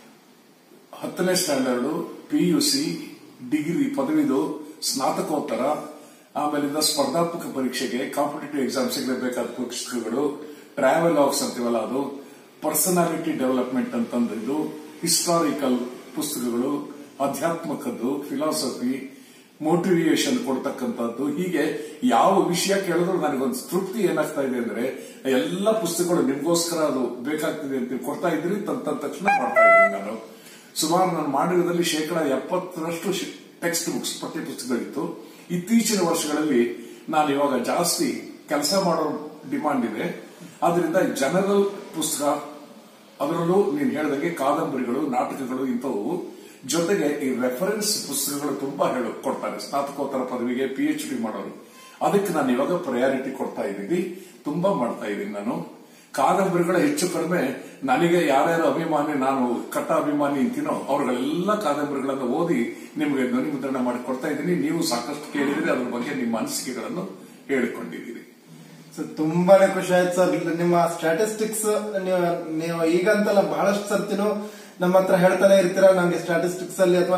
ಹತ್ತನೇ standard P U C degree ಪದವಿದು ಸ್ನಾತಕೋತ್ತರ ಆಮೇಲಿಂದ ಸ್ಪರ್ಧಾತ್ಮಕ ಪರೀಕ್ಷೆಗೆ ಕಾಂಪಿಟೇಟಿವ್ ಎಕ್ಸಾಮ್ಸ್ಗೆ ಬೇಕಾದ ಪುಸ್ತಕಗಳು ಟ್ರಾವೆಲ್ ಆಫ್ಸ್ ಅಂತೀವಲ್ಲ ಅದು ಪರ್ಸನಾಲಿಟಿ ಡೆವಲಪ್ಮೆಂಟ್ ಅಂತಂದಿದ್ದು ಹಿಸ್ಟಾರಿಕಲ್ ಪುಸ್ತಕಗಳು ಅಧ್ಯಾತ್ಮಕದ್ದು ಫಿಲಾಸಫಿ ಮೋಟಿವೇಶನ್ ಕೊಡ್ತಕ್ಕಂಥದ್ದು ಹೀಗೆ ಯಾವ ವಿಷಯ ಕೇಳಿದ್ರು ನನಗೊಂದು ತೃಪ್ತಿ ಏನಾಗ್ತಾ ಇದೆ ಅಂದ್ರೆ ಎಲ್ಲ ಪುಸ್ತಕಗಳು ನಿಮ್ಗೋಸ್ಕರ ಅದು ಬೇಕಾಗ್ತಿದೆ ಅಂತ ಕೊಡ್ತಾ ಇದ್ರಿ ತಂದ ತಕ್ಷಣ ಮಾಡ್ತಾ ಇದ್ದೀನಿ ನಾನು ಸುಮಾರು ನಾನು ಮಾಡಿರೋದ್ರಲ್ಲಿ ಶೇಕಡ ಎಪ್ಪತ್ತರಷ್ಟು ಟೆಕ್ಸ್ಟ್ ಬುಕ್ಸ್ ಪಠ್ಯ ಪುಸ್ತಕಗಳಿತ್ತು ಇತ್ತೀಚಿನ ವರ್ಷಗಳಲ್ಲಿ ನಾನು ಇವಾಗ ಜಾಸ್ತಿ ಕೆಲಸ ಮಾಡೋ ಡಿಮಾಂಡ್ ಇದೆ ಆದ್ರಿಂದ ಜನರಲ್ ಪುಸ್ತಕ ಅದರಲ್ಲೂ ನೀನು ಹೇಳಿದಂಗೆ ಕಾದಂಬರಿಗಳು ನಾಟಕಗಳು ಇಂಥವು ಜೊತೆಗೆ ಈ ರೆಫರೆನ್ಸ್ ಪುಸ್ತಕಗಳು ತುಂಬಾ ಹೇಳು ಕೊಡ್ತಾರೆ ಸ್ನಾತಕೋತ್ತರ ಪದವಿಗೆ ಪಿ ಎಚ್ ಡಿ ಮಾಡೋರು ಅದಕ್ಕೆ ನಾನು ಇವಾಗ ಪ್ರಯಾರಿಟಿ ಕೊಡ್ತಾ ಇದ್ದೀನಿ ತುಂಬಾ ಮಾಡ್ತಾ ಇದ್ದೀನಿ ನಾನು ಕಾದಂಬರಿಗಳ ಹೆಚ್ಚು ಕಡಿಮೆ ನನಗೆ ಯಾರ್ಯಾರು ಅಭಿಮಾನಿ ನಾನು ಕಟ್ಟ ಅಭಿಮಾನಿ ಅಂತೀನೋ ಅವ್ರಿಗೆಲ್ಲ ಕಾದಂಬರಿಗಳನ್ನು ಓದಿ ನಿಮಗೆ ಧ್ವನಿ ಮುದ್ರಣ ಮಾಡಿ ಕೊಡ್ತಾ ಇದ್ದೀನಿ ನೀವು ಸಾಕಷ್ಟು ಕೇಳಿದಿರಿ ಅದ್ರ ಬಗ್ಗೆ ನಿಮ್ಮ ಅನಿಸಿಕೆಗಳನ್ನು ಹೇಳಿಕೊಂಡಿದ್ದೀರಿ ಸೊ ತುಂಬಾನೇ ಖುಷಿ ಆಯ್ತು ಸರ್ ನಿಮ್ಮ ಸ್ಟ್ಯಾಟಿಸ್ಟಿಕ್ಸ್ ನೀವು ನೀವು ಈಗಂತಲ್ಲ ಬಹಳಷ್ಟು ಸರ್ತಿನೂ ನಮ್ಮ ಹತ್ರ ಹೇಳ್ತಾನೆ ಇರ್ತೀರಾ ನಂಗೆ ಸ್ಟ್ಯಾಟಿಸ್ಟಿಕ್ಸ್ ಅಲ್ಲಿ ಅಥವಾ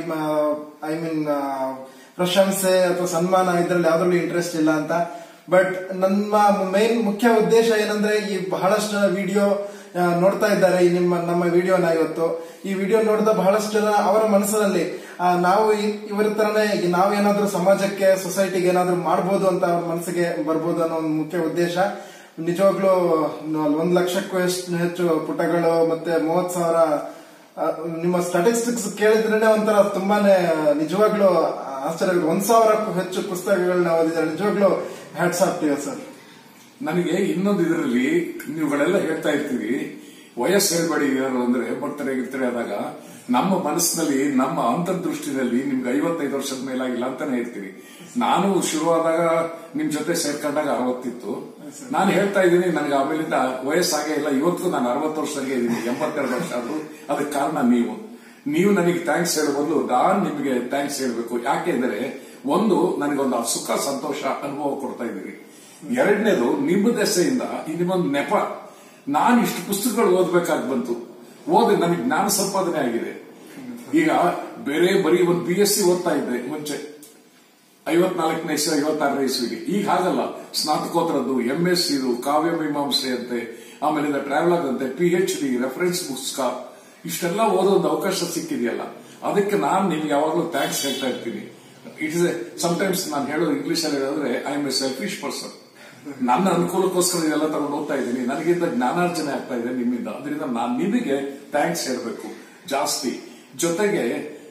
ಐ ಮೀನ್ ಪ್ರಶಂಸೆ ಅಥವಾ ಸನ್ಮಾನ ಇದ್ರಲ್ಲಿ ಯಾವ್ದ್ರಲ್ಲೂ ಇಂಟ್ರೆಸ್ಟ್ ಇಲ್ಲ ಅಂತ ಬಟ್ ನಮ್ಮ ಮೇನ್ ಮುಖ್ಯ ಉದ್ದೇಶ ಏನಂದ್ರೆ ಈ ಬಹಳಷ್ಟು ವಿಡಿಯೋ ನೋಡ್ತಾ ಇದ್ದಾರೆ ಈ ನಿಮ್ಮ ನಮ್ಮ ವಿಡಿಯೋನ ಇವತ್ತು ಈ ವಿಡಿಯೋ ನೋಡಿದ ಬಹಳಷ್ಟು ಜನ ಅವರ ಮನಸ್ಸಿನಲ್ಲಿ ಆ, ನಾವು ಈ- ಇವರ ತರನೇ ಈಗ ನಾವೇನಾದ್ರೂ ಸಮಾಜಕ್ಕೆ ಸೊಸೈಟಿಗೆ ಏನಾದ್ರೂ ಮಾಡ್ಬೋದು ಅಂತ ಅವ್ರ ಮನಸ್ಸಿಗೆ ಬರ್ಬೋದು ಅನ್ನೋ ಒಂದು ಮುಖ್ಯ ಉದ್ದೇಶ ನಿಜವಾಗ್ಲೂ ನ- ಒಂದ್ ಲಕ್ಷಕ್ಕೂ ಎಷ್ಟು ಹೆಚ್ಚು ಪುಟಗಳು ಮತ್ತೆ ಮೂವತ್ ಸಾವಿರ ಆ, ನಿಮ್ಮ ಸ್ಟಾಟಿಸ್ಟಿಕ್ಸ್ ಕೇಳಿದ್ರೇನೆ ಒಂಥರ ತುಂಬಾನೇ ನಿಜವಾಗ್ಲೂ ಆಶ್ಚರ್ಯ ಒಂದ್ ಸಾವಿರಕ್ಕೂ ಹೆಚ್ಚು ಪುಸ್ತಕಗಳನ್ನ ಓದಿದ್ದಾರೆ ನಿಜವಾಗ್ಲೂ ಹ್ಯಾಟ್ಸ್ ಆಫ್ ಟಿವ್ ಸರ್ ನನಗೆ ಇನ್ನೊಂದು ಇದರಲ್ಲಿ ನೀವುಗಳೆಲ್ಲ ಹೇಳ್ತಾ ಇರ್ತೀವಿ ವಯಸ್ಸು ಹೇಳ್ಬೇಡಿ ಯಾರು ಅಂದ್ರೆ ಬರ್ತಾರೆ ಗಿರ್ತಾರೆ ಆದಾಗ ನಮ್ಮ ಮನಸ್ಸಿನಲ್ಲಿ ನಮ್ಮ ಅಂತರ್ದೃಷ್ಟಿನಲ್ಲಿ ನಿಮ್ಗೆ ಐವತ್ತೈದು ವರ್ಷದ ಮೇಲಾಗಿಲ್ಲ ಅಂತಾನೆ ಇರ್ತೀವಿ ನಾನು ಶುರುವಾದಾಗ ನಿಮ್ ಜೊತೆ ಸೇರ್ಕೊಂಡಾಗ ಅರವತ್ತಿತ್ತು ನಾನು ಹೇಳ್ತಾ ಇದ್ದೀನಿ ನನಗೆ ಆಮೇಲಿಂದ ವಯಸ್ಸಾಗೇ ಇಲ್ಲ ಇವತ್ತು ನಾನು ಅರವತ್ತು ವರ್ಷದಾಗೆ ಇದ್ದೀನಿ ಎಂಬತ್ತೆರಡು ವರ್ಷ ಆದ್ರೂ ಅದಕ್ಕೆ ಕಾರಣ ನೀವು ನೀವು ನನಗೆ ಥ್ಯಾಂಕ್ಸ್ ಹೇಳೋ ಬದಲು ನಾನು ನಿಮಗೆ ಥ್ಯಾಂಕ್ಸ್ ಹೇಳಬೇಕು ಯಾಕೆಂದ್ರೆ ಒಂದು ನನಗೊಂದು ಆ ಸುಖ ಸಂತೋಷ ಅನುಭವ ಕೊಡ್ತಾ ಇದ್ದೀರಿ ಎರಡನೇದು ನಿಮ್ಮ ದೆಸೆಯಿಂದ ನಿಮ್ಮೊಂದು ನೆಪ ನಾನು ಇಷ್ಟು ಪುಸ್ತಕಗಳು ಓದ್ಬೇಕಾಗಿ ಬಂತು ಓದಿ ನನಗೆ ಜ್ಞಾನ ಸಂಪಾದನೆ ಆಗಿದೆ ಈಗ ಬೇರೆ ಬರೀ ಒಂದು ಬಿ ಎಸ್ ಸಿ ಓದ್ತಾ ಇದ್ದೆ ಮುಂಚೆ ಐವತ್ನಾಲ್ಕನೇ ಇಸ್ವಿ ಐವತ್ತಾರನೇ ಇಸ್ವಿಗೆ ಈಗ ಹಾಗಲ್ಲ ಸ್ನಾತಕೋತ್ತರದ್ದು ಎಂ ಎಸ್ ಇದು ಕಾವ್ಯ ಮೀಮಾಂಸೆ ಅಂತೆ ಆಮೇಲಿಂದ ಟ್ರಾವೆಲಾಗ್ ಅಂತೆ ಪಿ ಎಚ್ ಡಿ ರೆಫರೆನ್ಸ್ ಪುಸ್ತಕ ಇಷ್ಟೆಲ್ಲ ಓದೋ ಒಂದು ಅವಕಾಶ ಸಿಕ್ಕಿದೆಯಲ್ಲ ಅದಕ್ಕೆ ನಾನು ನಿಮ್ಗೆ ಯಾವಾಗಲೂ ಥ್ಯಾಂಕ್ಸ್ ಹೇಳ್ತಾ ಇರ್ತೀನಿ ಇಟ್ ಇಸ್ ಎ ಟೈಮ್ಸ್ ನಾನು ಹೇಳೋದು ಇಂಗ್ಲಿಷ್ ಅಲ್ಲಿ ಹೇಳಿದ್ರೆ I am a selfish person ನನ್ನ ಅನುಕೂಲಕ್ಕೋಸ್ಕರ ಇದೆಲ್ಲ ತಗೊಂಡು ಹೋಗ್ತಾ ಇದ್ದೀನಿ ನನಗಿಂತ ಜ್ಞಾನಾರ್ಜನೆ ಆಗ್ತಾ ಇದೆ ನಿಮ್ಮಿಂದ ಅದರಿಂದ ನಾನು ನಿಮಗೆ ಥ್ಯಾಂಕ್ಸ್ ಹೇಳಬೇಕು ಜಾಸ್ತಿ ಜೊತೆಗೆ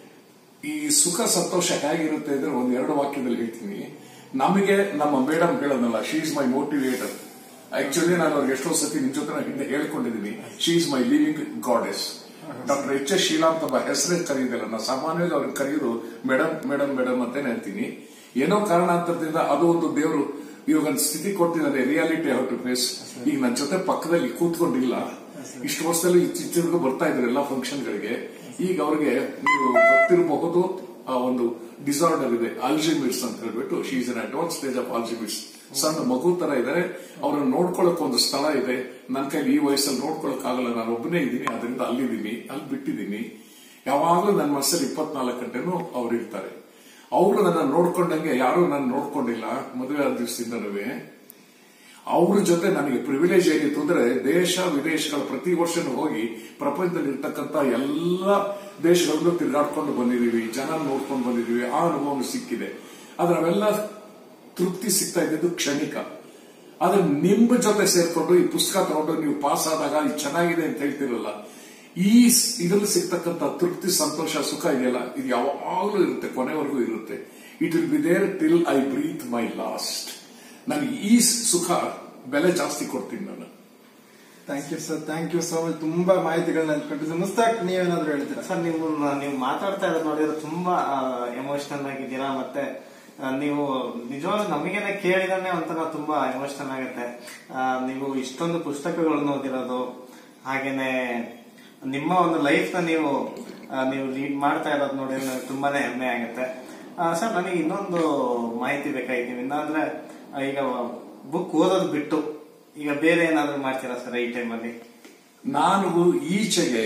ಈ ಸುಖ ಸಂತೋಷ ಹೇಗಿರುತ್ತೆ ಅಂದ್ರೆ ಒಂದ್ ಎರಡು ವಾಕ್ಯದಲ್ಲಿ ಹೇಳ್ತೀನಿ ನಮಗೆ ನಮ್ಮ ಮೇಡಮ್ ಹೇಳೋದಲ್ಲ she is my motivator actually ನಾನು ಅವ್ರಿಗೆ ಎಷ್ಟೋ ಸತಿ ನಿಮ್ ಜೊತೆ ನಾನು ಹಿಂದೆ ಹೇಳ್ಕೊಂಡಿದ್ದೀನಿ she is my living goddess doctor H S Sheela ಅಂತ ಒಬ್ಬ ಹೆಸರೇ ಕರೆಯೋದಿಲ್ಲ ನಾನು ಸಾಮಾನ್ಯವಾಗಿ ಅವ್ರಿಗೆ ಕರೆಯೋದು ಮೇಡಮ್ ಮೇಡಮ್ ಮೇಡಮ್ ಅಂತಾನೆ ಹೇಳ್ತೀನಿ ಏನೋ ಕಾರಣಾಂತರದಿಂದ ಅದು ಒಂದು ದೇವರು ಇವಾಗ ಒಂದು ಸ್ಥಿತಿ ಕೊಡ್ತಿದ್ದಾರೆ ರಿಯಾಲಿಟಿ ಹೌ ಟು ಫೇಸ್ ಈಗ ನನ್ನ ಜೊತೆ ಪಕ್ಕದಲ್ಲಿ ಕೂತ್ಕೊಂಡಿಲ್ಲ ಇಷ್ಟು ವರ್ಷದಲ್ಲಿ ಚಿತ್ರದುರ್ಗ ಬರ್ತಾ ಇದ್ರು ಎಲ್ಲಾ ಫಂಕ್ಷನ್ಗಳಿಗೆ ಈಗ ಅವ್ರಿಗೆ ನೀವು ಗೊತ್ತಿರಬಹುದು ಆ ಒಂದು ಡಿಸಾರ್ಡರ್ ಇದೆ ಆಲ್ಜಿಮಿಟ್ಸ್ ಅಂತ ಹೇಳ್ಬಿಟ್ಟು she is an advance stage of Alzheimer's ಸಣ್ಣ ಮಗು ತರ ಇದ್ದಾರೆ ಅವ್ರನ್ನ ನೋಡ್ಕೊಳಕ್ ಒಂದು ಸ್ಥಳ ಇದೆ ನನ್ನ ಕೈಲಿ ಈ ವಯಸ್ಸಲ್ಲಿ ನೋಡ್ಕೊಳಕ್ ಆಗಲ್ಲ ನಾನು ಒಬ್ಬನೇ ಇದ್ದೀನಿ ಅದರಿಂದ ಅಲ್ಲಿದ್ದೀನಿ ಅಲ್ಲಿ ಬಿಟ್ಟಿದ್ದೀನಿ ಯಾವಾಗಲೂ ನನ್ನ ಮನಸ್ಸಲ್ಲಿ ಇಪ್ಪತ್ನಾಲ್ಕು ಗಂಟೆನೂ ಅವ್ರು ಇರ್ತಾರೆ ಅವರು ನನ್ನ ನೋಡ್ಕೊಂಡಂಗೆ ಯಾರು ನಾನು ನೋಡ್ಕೊಂಡಿಲ್ಲ ಮದುವೆ ಆದ ದಿವಸದಿಂದನೂ ಅವ್ರ ಜೊತೆ ನನಗೆ ಪ್ರಿವಿಲೇಜ್ ಏನಿತ್ತು ಅಂದ್ರೆ ದೇಶ ವಿದೇಶಗಳ ಪ್ರತಿ ವರ್ಷನೂ ಹೋಗಿ ಪ್ರಪಂಚದಲ್ಲಿ ಇರ್ತಕ್ಕಂಥ ಎಲ್ಲ ದೇಶಗಳಲ್ಲೂ ತಿರುಗಾಡ್ಕೊಂಡು ಬಂದಿದೀವಿ ಜನ ನೋಡ್ಕೊಂಡು ಬಂದಿದೀವಿ ಆ ಅನುಭವ ಸಿಕ್ಕಿದೆ ಆದ್ರೆ ಅವೆಲ್ಲ ತೃಪ್ತಿ ಸಿಗ್ತಾ ಇದ್ದಿದ್ದು ಕ್ಷಣಿಕ ಆದ್ರೆ ನಿಮ್ಮ ಜೊತೆ ಸೇರ್ಕೊಂಡು ಈ ಪುಸ್ತಕ ತಗೊಂಡು ನೀವು ಪಾಸ್ ಆದಾಗ ಇದು ಚೆನ್ನಾಗಿದೆ ಅಂತ ಹೇಳ್ತಿರಲ್ಲ ಈ ಸ್- ಇದ್ರಲ್ಲಿ ಸಿಗ್ತಕ್ಕಂಥ ತೃಪ್ತಿ ಸಂತೋಷ ಸುಖ ಇದೆಯಲ್ಲ ಇದು ಯಾವಾಗಲೂ ಇರುತ್ತೆ ಕೊನೆವರೆಗೂ ಇರುತ್ತೆ it will be there till I breathe my last ನನಗೆ ಈ ಸುಖ ಬೆಲೆ ಜಾಸ್ತಿ ಕೊಡ್ತೀನಿ ನಾನು thank you sir thank you so much ತುಂಬಾ ಮಾಹಿತಿಗಳನ್ನ ಕೊಟ್ಟಿದ್ದು ಮುಸ್ತಾಕ್ ನೀವೇನಾದ್ರೂ ಹೇಳ್ತೀರಾ ಸರ್ ನೀವು ನೀವು ಮಾತಾಡ್ತಾ ಇರೋದು ನೋಡಿದ್ರೆ ತುಂಬಾ ಎಮೋಷನಲ್ ಆಗಿದ್ದೀರಾ ಮತ್ತೆ ಆ, ನೀವು ನಿಜವಾಗ್ಲೂ ನಮಗೇನೆ ಕೇಳಿದ್ರೆ ಒಂಥರ ತುಂಬಾ ಎಮೋಷನಲ್ ಆಗುತ್ತೆ ಆ, ನೀವು ಇಷ್ಟೊಂದು ಪುಸ್ತಕಗಳನ್ನು ಓದಿರೋದು ಹಾಗೇನೆ ನಿಮ್ಮ ಒಂದು ಲೈಫ್ ನ ನೀವು ಆ, ನೀವು ಲೀಡ್ ಮಾಡ್ತಾ ಇರೋದು ನೋಡಿ ನನಗೆ ತುಂಬಾನೇ ಹೆಮ್ಮೆ ಆಗುತ್ತೆ ಆ, ಸರ್ ನನಗೆ ಇನ್ನೊಂದು ಮಾಹಿತಿ ಬೇಕಾಗಿತ್ತು ಇನ್ನ ಅಂದ್ರೆ ಆ, ಈಗ ಬುಕ್ ಓದೋದು ಬಿಟ್ಟು ಈಗ ಬೇರೆ ಏನಾದ್ರು ಮಾಡ್ತೀರಾ ಸರ್ ಈ ಟೈಮಲ್ಲಿ ನಾನು ಈಚೆಗೆ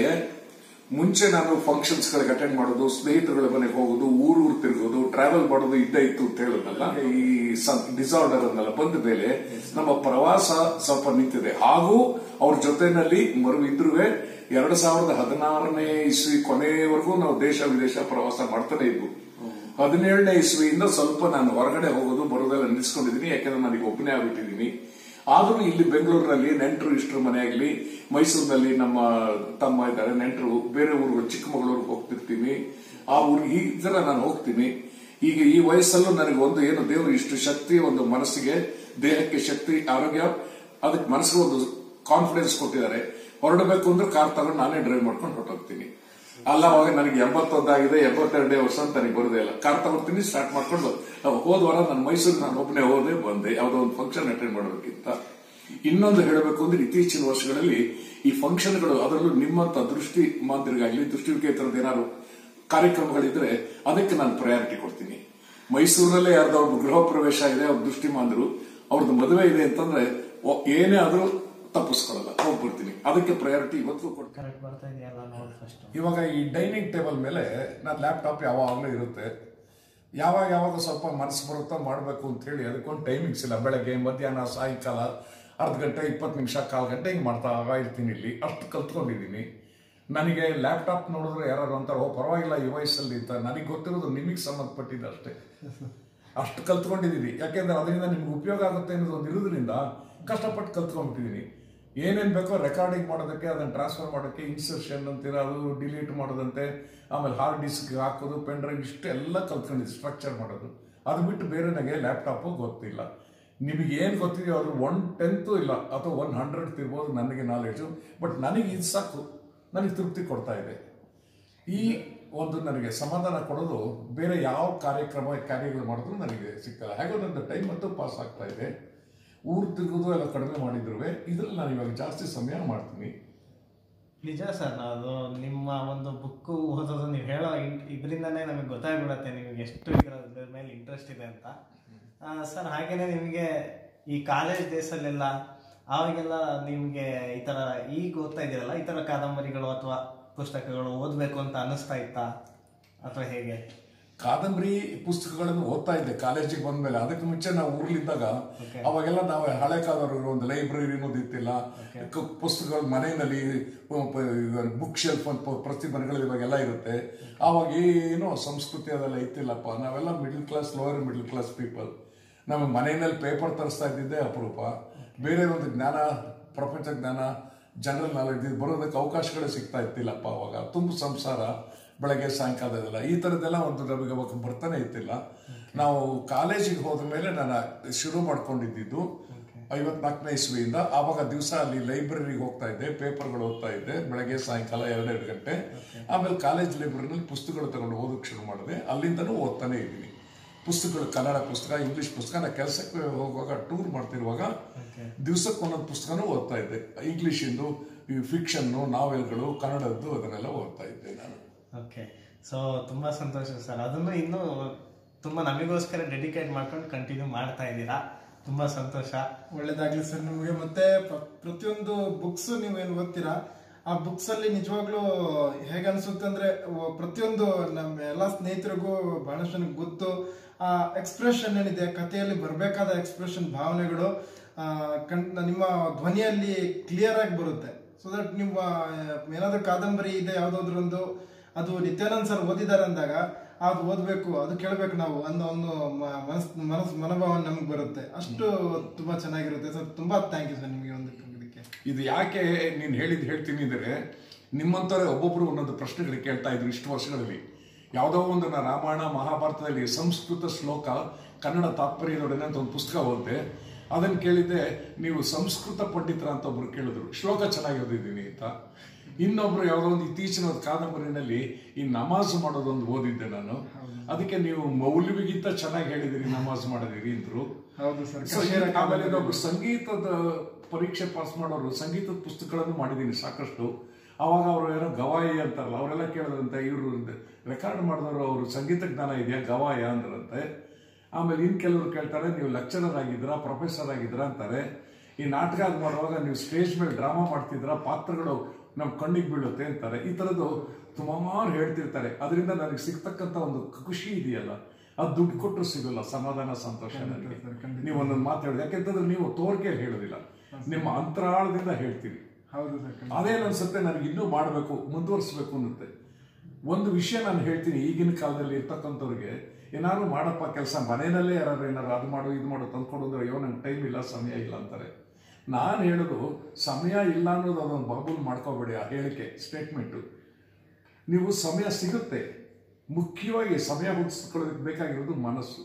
ಮುಂಚೆ ನಾನು ಫಂಕ್ಷನ್ಸ್ ಗಳಿಗೆ ಅಟೆಂಡ್ ಮಾಡೋದು ಸ್ನೇಹಿತರುಗಳ ಮನೆಗೆ ಹೋಗೋದು ಊರೂರು ತಿರುಗೋದು ಟ್ರಾವೆಲ್ ಮಾಡೋದು ಇದ್ದೇ ಇತ್ತು ಅಂತ ಹೇಳೋದಲ್ಲ ಈ ಡಿಸಾರ್ಡರ್ ಅನ್ನೆಲ್ಲ ಬಂದ ಮೇಲೆ ನಮ್ಮ ಪ್ರವಾಸ ಸ್ವಲ್ಪ ನಿಂತಿದೆ ಹಾಗೂ ಅವ್ರ ಜೊತೆನಲ್ಲಿ ಮರು ಇದ್ರುವೆ ಎರಡ್ ಸಾವಿರದ ಹದಿನಾರನೇ ಇಸ್ವಿ ಕೊನೆಯವರೆಗೂ ನಾವು ದೇಶ ವಿದೇಶ ಪ್ರವಾಸ ಮಾಡ್ತಾನೆ ಇದ್ವು ಹದಿನೇಳನೇ ಇಸ್ವಿಯಿಂದ ಸ್ವಲ್ಪ ನಾನು ಹೊರಗಡೆ ಹೋಗೋದು ಬರೋದೆಲ್ಲ ನಿಲ್ಸ್ಕೊಂಡಿದ್ದೀನಿ ಯಾಕಂದ್ರೆ ನನಗೆ ಒಬ್ಬನೇ ಆಗ್ಬಿಟ್ಟಿದ್ದೀನಿ ಆದ್ರೂ ಇಲ್ಲಿ ಬೆಂಗಳೂರಿನಲ್ಲಿ ನೆಂಟರು ಇಷ್ಟರ ಮನೆ ಆಗಲಿ ಮೈಸೂರಿನಲ್ಲಿ ನಮ್ಮ ತಮ್ಮ ಇದ್ದಾರೆ ನೆಂಟರು ಬೇರೆ ಊರುಗಳು ಚಿಕ್ಕಮಗಳೂರಿಗೆ ಹೋಗ್ತಿರ್ತೀನಿ ಆ ಊರಿಗೆ ಈ ತರ ನಾನು ಹೋಗ್ತೀನಿ ಈಗ ಈ ವಯಸ್ಸಲ್ಲೂ ನನಗೆ ಒಂದು ಏನು ದೇವರು ಇಷ್ಟು ಶಕ್ತಿ ಒಂದು ಮನಸ್ಸಿಗೆ ದೇಹಕ್ಕೆ ಶಕ್ತಿ ಆರೋಗ್ಯ ಅದಕ್ಕೆ ಮನಸ್ಸಿಗೆ ಒಂದು ಕಾನ್ಫಿಡೆನ್ಸ್ ಕೊಟ್ಟಿದ್ದಾರೆ ಹೊರಡಬೇಕು ಅಂದ್ರೆ ಕಾರ್ ತಗೊಂಡು ನಾನೇ ಡ್ರೈವ್ ಮಾಡ್ಕೊಂಡು ಹೊರಟೋಗ್ತೀನಿ ಅಲ್ಲ ಅವಾಗ ನನಗೆ ಎಂಬತ್ತೊಂದಾಗಿದೆ ಎಂಬತ್ತೆರಡನೇ ವರ್ಷ ಅಂತ ನನಗೆ ಬರೋದೇ ಇಲ್ಲ ಕಾರ್ ತಗೊಳ್ತೀನಿ ಸ್ಟಾರ್ಟ್ ಮಾಡ್ಕೊಂಡು ಅಹ್, ಹೋದ ವಾರ ನಾನು ಮೈಸೂರು ನಾನು ಒಬ್ಬನೇ ಹೋದೆ ಬಂದೆ ಯಾವುದೋ ಒಂದು ಫಂಕ್ಷನ್ ಅಟೆಂಡ್ ಮಾಡೋದಕ್ಕಿಂತ ಇನ್ನೊಂದು ಹೇಳಬೇಕು ಅಂದ್ರೆ ಇತ್ತೀಚಿನ ವರ್ಷಗಳಲ್ಲಿ ಈ ಫಂಕ್ಷನ್ಗಳು ಅದರಲ್ಲೂ ನಿಮ್ಮಂತ ದೃಷ್ಟಿ ಮಾಂತ್ರಿಗಾಗ್ಲಿ ದೃಷ್ಟಿವಿಕೇತರದ ಏನಾದ್ರು ಕಾರ್ಯಕ್ರಮಗಳಿದ್ರೆ ಅದಕ್ಕೆ ನಾನು ಪ್ರಯಾರಿಟಿ ಕೊಡ್ತೀನಿ ಮೈಸೂರಿನಲ್ಲೇ ಯಾರ್ದೋ ಒಬ್ಬ ಗೃಹ ಪ್ರವೇಶ ಇದೆ ಅವ್ರ ದೃಷ್ಟಿ ಮಾಂದ್ರು ಅವ್ರದ್ದು ಮದುವೆ ಇದೆ ಅಂತಂದ್ರೆ ಒ- ಏನೇ ಆದ್ರೂ ತಪ್ಪಿಸ್ಕೊಳ್ಳಲ್ಲ ಹೋಗ್ಬಿಡ್ತೀನಿ ಅದಕ್ಕೆ ಪ್ರಯಾರಿಟಿ ಇವತ್ತು ಕೊಡ್ತೀನಿ ಕರೆಕ್ಟ್ ಬರ್ತಾ ಇದೆಯಲ್ಲ ನೋಡಿ ಫಸ್ಟ್ ಇವಾಗ ಈ ಡೈನಿಂಗ್ ಟೇಬಲ್ ಮೇಲೆ ನನ್ನ ಲ್ಯಾಪ್ಟಾಪ್ ಯಾವಾಗಲೂ ಇರುತ್ತೆ ಯಾವಾಗ ಯಾವಾಗ ಸ್ವಲ್ಪ ಮನಸ್ಸು ಬರುತ್ತೋ ಮಾಡಬೇಕು ಅಂತ ಹೇಳಿ ಅದಕ್ಕೊಂದು ಟೈಮಿಂಗ್ಸ್ ಇಲ್ಲ ಬೆಳಗ್ಗೆ ಮಧ್ಯಾಹ್ನ ಸಾಯಂಕಾಲ ಅರ್ಧ ಗಂಟೆ ಇಪ್ಪತ್ತು ನಿಮಿಷ ಕಾಲು ಗಂಟೆ ಹಿಂಗೆ ಮಾಡ್ತಾ ಇರ್ತೀನಿ ಇಲ್ಲಿ ಅಷ್ಟು ಕಲ್ತ್ಕೊಂಡಿದ್ದೀನಿ ನನಗೆ ಲ್ಯಾಪ್ಟಾಪ್ ನೋಡಿದ್ರೆ ಯಾರು ಅಂತಾರೆ ಓ ಪರವಾಗಿಲ್ಲ ಈ ವಯಸ್ಸಲ್ಲಿ ಅಂತ ನನಗೆ ಗೊತ್ತಿರೋದು ನಿಮಗೆ ಸಂಬಂಧಪಟ್ಟಿದ್ದು ಅಷ್ಟೇ ಅಷ್ಟು ಕಲ್ತ್ಕೊಂಡಿದ್ದೀನಿ ಯಾಕೆಂದ್ರೆ ಅದರಿಂದ ನಿಮ್ಗೆ ಉಪಯೋಗ ಆಗುತ್ತೆ ಅನ್ನೋದು ಒಂದು ಇರೋದ್ರಿಂದ ಕಷ್ಟಪಟ್ಟು ಕಲ್ತ್ಕೊಂಡ್ಬಿಟ್ಟಿದ್ದೀನಿ ಏನೇನು ಬೇಕೋ ರೆಕಾರ್ಡಿಂಗ್ ಮಾಡೋದಕ್ಕೆ ಅದನ್ನು ಟ್ರಾನ್ಸ್ಫರ್ ಮಾಡೋಕ್ಕೆ ಇನ್ಸರ್ಷನ್ ಅಂತೀರ ಅದು ಡಿಲೀಟ್ ಮಾಡೋದಂತೆ ಆಮೇಲೆ ಹಾರ್ಡ್ ಡಿಸ್ಕ್ ಹಾಕೋದು ಪೆನ್ ಡ್ರೈವ್ ಇಷ್ಟು ಎಲ್ಲ ಕಲ್ತ್ಕೊಂಡಿದ್ದು ಸ್ಟ್ರಕ್ಚರ್ ಮಾಡೋದು ಅದು ಬಿಟ್ಟು ಬೇರೆ ನನಗೆ ಲ್ಯಾಪ್ಟಾಪು ಗೊತ್ತಿಲ್ಲ ನಿಮಗೆ ಏನು ಗೊತ್ತಿದೆಯೋ ಅದು ಒನ್ ಟೆಂತು ಇಲ್ಲ ಅಥವಾ ಒನ್ ಹಂಡ್ರೆಡ್ ಇರ್ಬೋದು ನನಗೆ ನಾಲೆಡ್ಜು ಬಟ್ ನನಗೆ ಇದು ಸಾಕು ನನಗೆ ತೃಪ್ತಿ ಕೊಡ್ತಾ ಇದೆ ಈ ಒಂದು ನನಗೆ ಸಮಾಧಾನ ಕೊಡೋದು ಬೇರೆ ಯಾವ ಕಾರ್ಯಕ್ರಮ ಕಾರ್ಯಗಳು ಮಾಡಿದ್ರು ನನಗೆ ಸಿಕ್ಕಲ್ಲ ಹಾಗೆ ನನ್ನ ಟೈಮ್ ಅಂತೂ ಪಾಸ್ ಆಗ್ತಾ ಇದೆ ಊರು ತಿರುಗೋದು ಎಲ್ಲ ಕಡಿಮೆ ಮಾಡಿದ್ರು ಇದ್ರಲ್ಲಿ ನಾನು ಇವಾಗ ಜಾಸ್ತಿ ಸಮಯ ಮಾಡ್ತೀನಿ ನಿಜ ಸರ್ ಅದು ನಿಮ್ಮ ಒಂದು ಬುಕ್ ಓದೋದು ನೀವು ಹೇಳೋ ಇದರಿಂದನೇ ನಮಗೆ ಗೊತ್ತಾಗ್ಬಿಡತ್ತೆ ನಿಮಗೆ ಎಷ್ಟು ಇದರ ಮೇಲೆ ಇಂಟ್ರೆಸ್ಟ್ ಇದೆ ಅಂತ ಸರ್ ಹಾಗೇನೆ ನಿಮಗೆ ಈ ಕಾಲೇಜ್ ಡೇಸಲ್ಲೆಲ್ಲ ಅವಾಗೆಲ್ಲ ನಿಮಗೆ ಈ ಥರ ಈಗ ಓದ್ತಾ ಇದ್ದೀರಲ್ಲ ಈ ಥರ ಕಾದಂಬರಿಗಳು ಅಥವಾ ಪುಸ್ತಕಗಳು ಓದಬೇಕು ಅಂತ ಅನಿಸ್ತಾ ಇತ್ತಾ ಅಥವಾ ಹೇಗೆ ಕಾದಂಬರಿ ಪುಸ್ತಕಗಳನ್ನು ಓದ್ತಾ ಇದ್ದೆ ಕಾಲೇಜಿಗೆ ಬಂದ್ಮೇಲೆ ಅದಕ್ಕೆ ಮುಂಚೆ ನಾವು ಊರ್ಲಿದ್ದಾಗ Okay. ಅವಾಗೆಲ್ಲ ನಾವು ಹಳೆ ಕಾಲದವರು ಒಂದು ಲೈಬ್ರರಿ ಅನ್ನೋದು ಇತ್ತಿಲ್ಲ ಕ- ಪುಸ್ತಕಗಳು ಮನೆಯಲ್ಲಿ ಬುಕ್ ಶೆಲ್ಫ್ ಅಂತ ಪ್ರತಿ ಮನೆಗಳಲ್ಲಿ ಇವಾಗೆಲ್ಲ ಇರುತ್ತೆ ಆವಾಗ ಏನೋ ಸಂಸ್ಕೃತಿ ಅದೆಲ್ಲ ಇತ್ತಿಲ್ಲಪ್ಪ ನಾವೆಲ್ಲ middle class lower middle class people ನಮ್ಮ ಮನೆಯಲ್ಲಿ ಪೇಪರ್ ತರಿಸ್ತಾ ಇದ್ದಿದ್ದೆ ಅಪರೂಪ ಬೇರೆ ಒಂದು ಜ್ಞಾನ ಪ್ರಪಂಚ ಜ್ಞಾನ ಜನರಲ್ ನಾಲೆಡ್ಜ್ ಬರೋದಕ್ಕೆ ಅವಕಾಶಗಳೇ ಸಿಗ್ತಾ ಇತ್ತಿಲ್ಲಪ್ಪ ಅವಾಗ ತುಂಬ ಸಂಸಾರ ಬೆಳಗ್ಗೆ ಸಾಯಂಕಾಲದೆಲ್ಲ ಈ ಥರದ್ದೆಲ್ಲ ಒಂದು ನಮಗೆ ಅವಾಗ ಬರ್ತಾನೆ ಇತ್ತಿಲ್ಲ ನಾವು ಕಾಲೇಜಿಗೆ ಹೋದ ಮೇಲೆ ನಾನು ಶುರು ಮಾಡ್ಕೊಂಡಿದ್ದು ಐವತ್ನಾಲ್ಕನೇ ಇಸ್ವಿಯಿಂದ ಆವಾಗ ದಿವಸ ಅಲ್ಲಿ ಲೈಬ್ರರಿಗೆ ಹೋಗ್ತಾ ಇದ್ದೆ ಪೇಪರ್ಗಳು ಓದ್ತಾ ಇದ್ದೆ ಬೆಳಗ್ಗೆ ಸಾಯಂಕಾಲ ಎರಡೆರಡು ಗಂಟೆ ಆಮೇಲೆ ಕಾಲೇಜ್ ಲೈಬ್ರರಿನಲ್ಲಿ ಪುಸ್ತಕಗಳು ತಗೊಂಡು ಓದೋಕೆ ಶುರು ಮಾಡಿದೆ ಅಲ್ಲಿಂದನೂ ಓದ್ತಾನೆ ಇದ್ದೀನಿ ಪುಸ್ತಕಗಳು ಕನ್ನಡ ಪುಸ್ತಕ ಇಂಗ್ಲಿಷ್ ಪುಸ್ತಕ ನಾ ಕೆಲಸಕ್ಕೆ ಹೋಗುವಾಗ ಟೂರ್ ಮಾಡ್ತಿರುವಾಗ ದಿವಸಕ್ಕೆ ಒಂದೊಂದು ಪುಸ್ತಕನೂ ಓದ್ತಾ ಇದ್ದೆ ಇಂಗ್ಲಿಷಿಂದು ಈ ಫಿಕ್ಷನ್ನು ನಾವೆಲ್ಗಳು ಕನ್ನಡದ್ದು ಅದನ್ನೆಲ್ಲ ಓದ್ತಾ ಇದ್ದೆ ನಾನು ಓಕೆ ಸೊ ತುಂಬಾ ಸಂತೋಷ ಸರ್ ಅದನ್ನು ಇನ್ನೂ ತುಂಬಾ ನಮಗೋಸ್ಕರ ಡೆಡಿಕೇಟ್ ಮಾಡ್ಕೊಂಡು ಕಂಟಿನ್ಯೂ ಮಾಡ್ತಾ ಇದ್ದೀರಾ ತುಂಬಾ ಸಂತೋಷ ಒಳ್ಳೇದಾಗ್ಲಿ ಸರ್ ನಿಮಗೆ ಮತ್ತೆ ಪ್ರ- ಪ್ರತಿಯೊಂದು ಬುಕ್ಸ್ ನೀವೇನು ಓದ್ತೀರಾ ಆ ಬುಕ್ಸ್ ಅಲ್ಲಿ ನಿಜವಾಗ್ಲೂ ಹೇಗೆ ಅನ್ಸುತ್ತೆ ಅಂದ್ರೆ ವ- ಪ್ರತಿಯೊಂದು ನಮ್ಮ ಎಲ್ಲಾ ಸ್ನೇಹಿತರಿಗೂ ಬಹಳಷ್ಟು ನನಗೆ ಗೊತ್ತು ಆ ಎಕ್ಸ್ಪ್ರೆಷನ್ ಏನಿದೆ ಕಥೆಯಲ್ಲಿ ಬರಬೇಕಾದ ಎಕ್ಸ್ಪ್ರೆಷನ್ ಭಾವನೆಗಳು ಆ, ಕಣ್ ನಿಮ್ಮ ಧ್ವನಿಯಲ್ಲಿ ಕ್ಲಿಯರ್ ಆಗಿ ಬರುತ್ತೆ ಸೊ ದಟ್ ನಿಮ್ಮ ಏನಾದ್ರೂ ಕಾದಂಬರಿ ಇದೆ ಯಾವ್ದಾದ್ರು ಒಂದು ಅದು ನಿತ್ಯಾನಂದ್ ಸರ್ ಓದಿದ್ದಾರೆ ಅಂದಾಗ ಅದು ಓದ್ಬೇಕು ಅದು ಕೇಳಬೇಕು ನಾವು ಅನ್ನೋ ಒಂದು ಮ- ಮನಸ್ ಮನಸ್ ಮನೋಭಾವ ನಮ್ಗೆ ಬರುತ್ತೆ ಅಷ್ಟು ತುಂಬಾ ಚೆನ್ನಾಗಿರುತ್ತೆ ಸರ್ ತುಂಬಾ ಥ್ಯಾಂಕ್ ಯು ಸರ್ ನಿಮಗೆ ಒಂದು ಇದಕ್ಕೆ ಇದು ಯಾಕೆ ನೀನು ಹೇಳಿದ್ ಹೇಳ್ತೀನಿ ಅಂದರೆ ನಿಮ್ಮಂಥವ್ರೆ ಒಬ್ಬೊಬ್ರು ಒಂದೊಂದು ಪ್ರಶ್ನೆಗಳು ಕೇಳ್ತಾ ಇದ್ರು ಇಷ್ಟು ವರ್ಷಗಳಲ್ಲಿ ಯಾವುದೋ ಒಂದು ನಾ ರಾಮಾಯಣ ಮಹಾಭಾರತದಲ್ಲಿ ಸಂಸ್ಕೃತ ಶ್ಲೋಕ ಕನ್ನಡ ತಾತ್ಪರ್ಯದೊಡನೆ ಅಂತ ಒಂದು ಪುಸ್ತಕ ಓದಿದೆ ಅದನ್ನು ಕೇಳಿದ್ದೆ ನೀವು ಸಂಸ್ಕೃತ ಪಂಡಿತರ ಅಂತ ಒಬ್ರು ಕೇಳಿದ್ರು ಶ್ಲೋಕ ಚೆನ್ನಾಗಿ ಓದಿದ್ದೀನಿ ಅಂತ ಇನ್ನೊಬ್ರು ಯಾವುದೋ ಒಂದು ಇತ್ತೀಚಿನ ಒಂದು ಕಾದಂಬರಿನಲ್ಲಿ ಈ ನಮಾಜ್ ಮಾಡೋದೊಂದು ಓದಿದ್ದೆ ನಾನು ಅದಕ್ಕೆ ನೀವು ಮೌಲ್ಯವಿಗಿಂತ ಚೆನ್ನಾಗಿ ಹೇಳಿದಿರಿ ನಮಾಜ್ ಮಾಡಿದಿರಿ ಅಂದ್ರು ಹೌದು ಸರ್ ಸೊ, ಈ- ಆಮೇಲೆ ಇನ್ನೊಬ್ರು ಸಂಗೀತದ ಪರೀಕ್ಷೆ ಪಾಸ್ ಮಾಡೋರು ಸಂಗೀತದ ಪುಸ್ತಕಗಳನ್ನು ಮಾಡಿದ್ದೀನಿ ಸಾಕಷ್ಟು ಅವಾಗ ಅವರು ಏನೋ ಗವಾಯಿ ಅಂತಾರಲ್ಲ ಅವರೆಲ್ಲ ಕೇಳಿದ್ರಂತೆ ಇವರು ರೆಕಾರ್ಡ್ ಮಾಡಿದವರು ಅವರು ಸಂಗೀತ ಜ್ಞಾನ ಇದೆಯಾ ಗವಾಯ ಅಂದ್ರಂತೆ ಆಮೇಲೆ ಇನ್ ಕೆಲವರು ಕೇಳ್ತಾರೆ ನೀವು ಲೆಕ್ಚರರ್ ಆಗಿದ್ದೀರಾ ಪ್ರೊಫೆಸರ್ ಆಗಿದ್ದೀರಾ ಅಂತಾರೆ ಈ ನಾಟಕ ಮಾಡುವಾಗ ನೀವು ಸ್ಟೇಜ್ ಮೇಲೆ ಡ್ರಾಮಾ ಮಾಡ್ತಿದ್ರ ಪಾತ್ರಗಳು ನಮ್ ಕಣ್ಣಿಗೆ ಬೀಳುತ್ತೆ ಅಂತಾರೆ ಈ ತರದ್ದು ಸುಮಾರು ಹೇಳ್ತಿರ್ತಾರೆ ಅದರಿಂದ ನನಗೆ ಸಿಗ್ತಕ್ಕಂತ ಒಂದು ಖುಷಿ ಇದೆಯಲ್ಲ ಅದು ದುಡ್ಡು ಕೊಟ್ಟರು ಸಿಗಲ್ಲ ಸಮಾಧಾನ ಸಂತೋಷ ನನಗೆ ಸರ್, ಖಂಡಿತ. ನೀವು ಒಂದೊಂದು ಮಾತು ಹೇಳಿದ್ರೆ ಯಾಕೆಂತಂದ್ರೆ ನೀವು ತೋರಿಕೆಯಲ್ಲಿ ಹೇಳೋದಿಲ್ಲ ನಿಮ್ಮ ಅಂತರಾಳದಿಂದ ಹೇಳ್ತೀರಿ ಹೌದು ಸರ್ ಖಂಡಿತ. ಅದೇನು ಅನ್ಸುತ್ತೆ ನನಗೆ ಇನ್ನೂ ಮಾಡಬೇಕು ಮುಂದುವರಿಸಬೇಕು ಅನ್ನುತ್ತೆ ಒಂದು ವಿಷಯ ನಾನು ಹೇಳ್ತೀನಿ ಈಗಿನ ಕಾಲದಲ್ಲಿ ಇರ್ತಕ್ಕಂಥವ್ರಿಗೆ ಏನಾದ್ರು ಮಾಡಪ್ಪ ಕೆಲಸ ಮನೆಯಲ್ಲೇ ಯಾರು ಏನಾರು ಅದು ಮಾಡು ಇದು ಮಾಡು ತಂದ್ಕೊಡು ಅಂದ್ರೆ ಅಯ್ಯೋ ನಂಗೆ ಟೈಮ್ ಇಲ್ಲ ಸಮಯ ಇಲ್ಲ ಅಂತಾರೆ ನಾನು ಹೇಳೋದು ಸಮಯ ಇಲ್ಲ ಅನ್ನೋದು ಅದೊಂದು ಬಾಬುಲ್ ಮಾಡ್ಕೋಬೇಡಿ ಆ ಹೇಳಿಕೆ ಸ್ಟೇಟ್ಮೆಂಟು ನೀವು ಸಮಯ ಸಿಗುತ್ತೆ ಮುಖ್ಯವಾಗಿ ಸಮಯ ಹುಟ್ಟಿಸ್ಕೊಳ್ಳೋದಕ್ಕೆ ಬೇಕಾಗಿರೋದು ಮನಸ್ಸು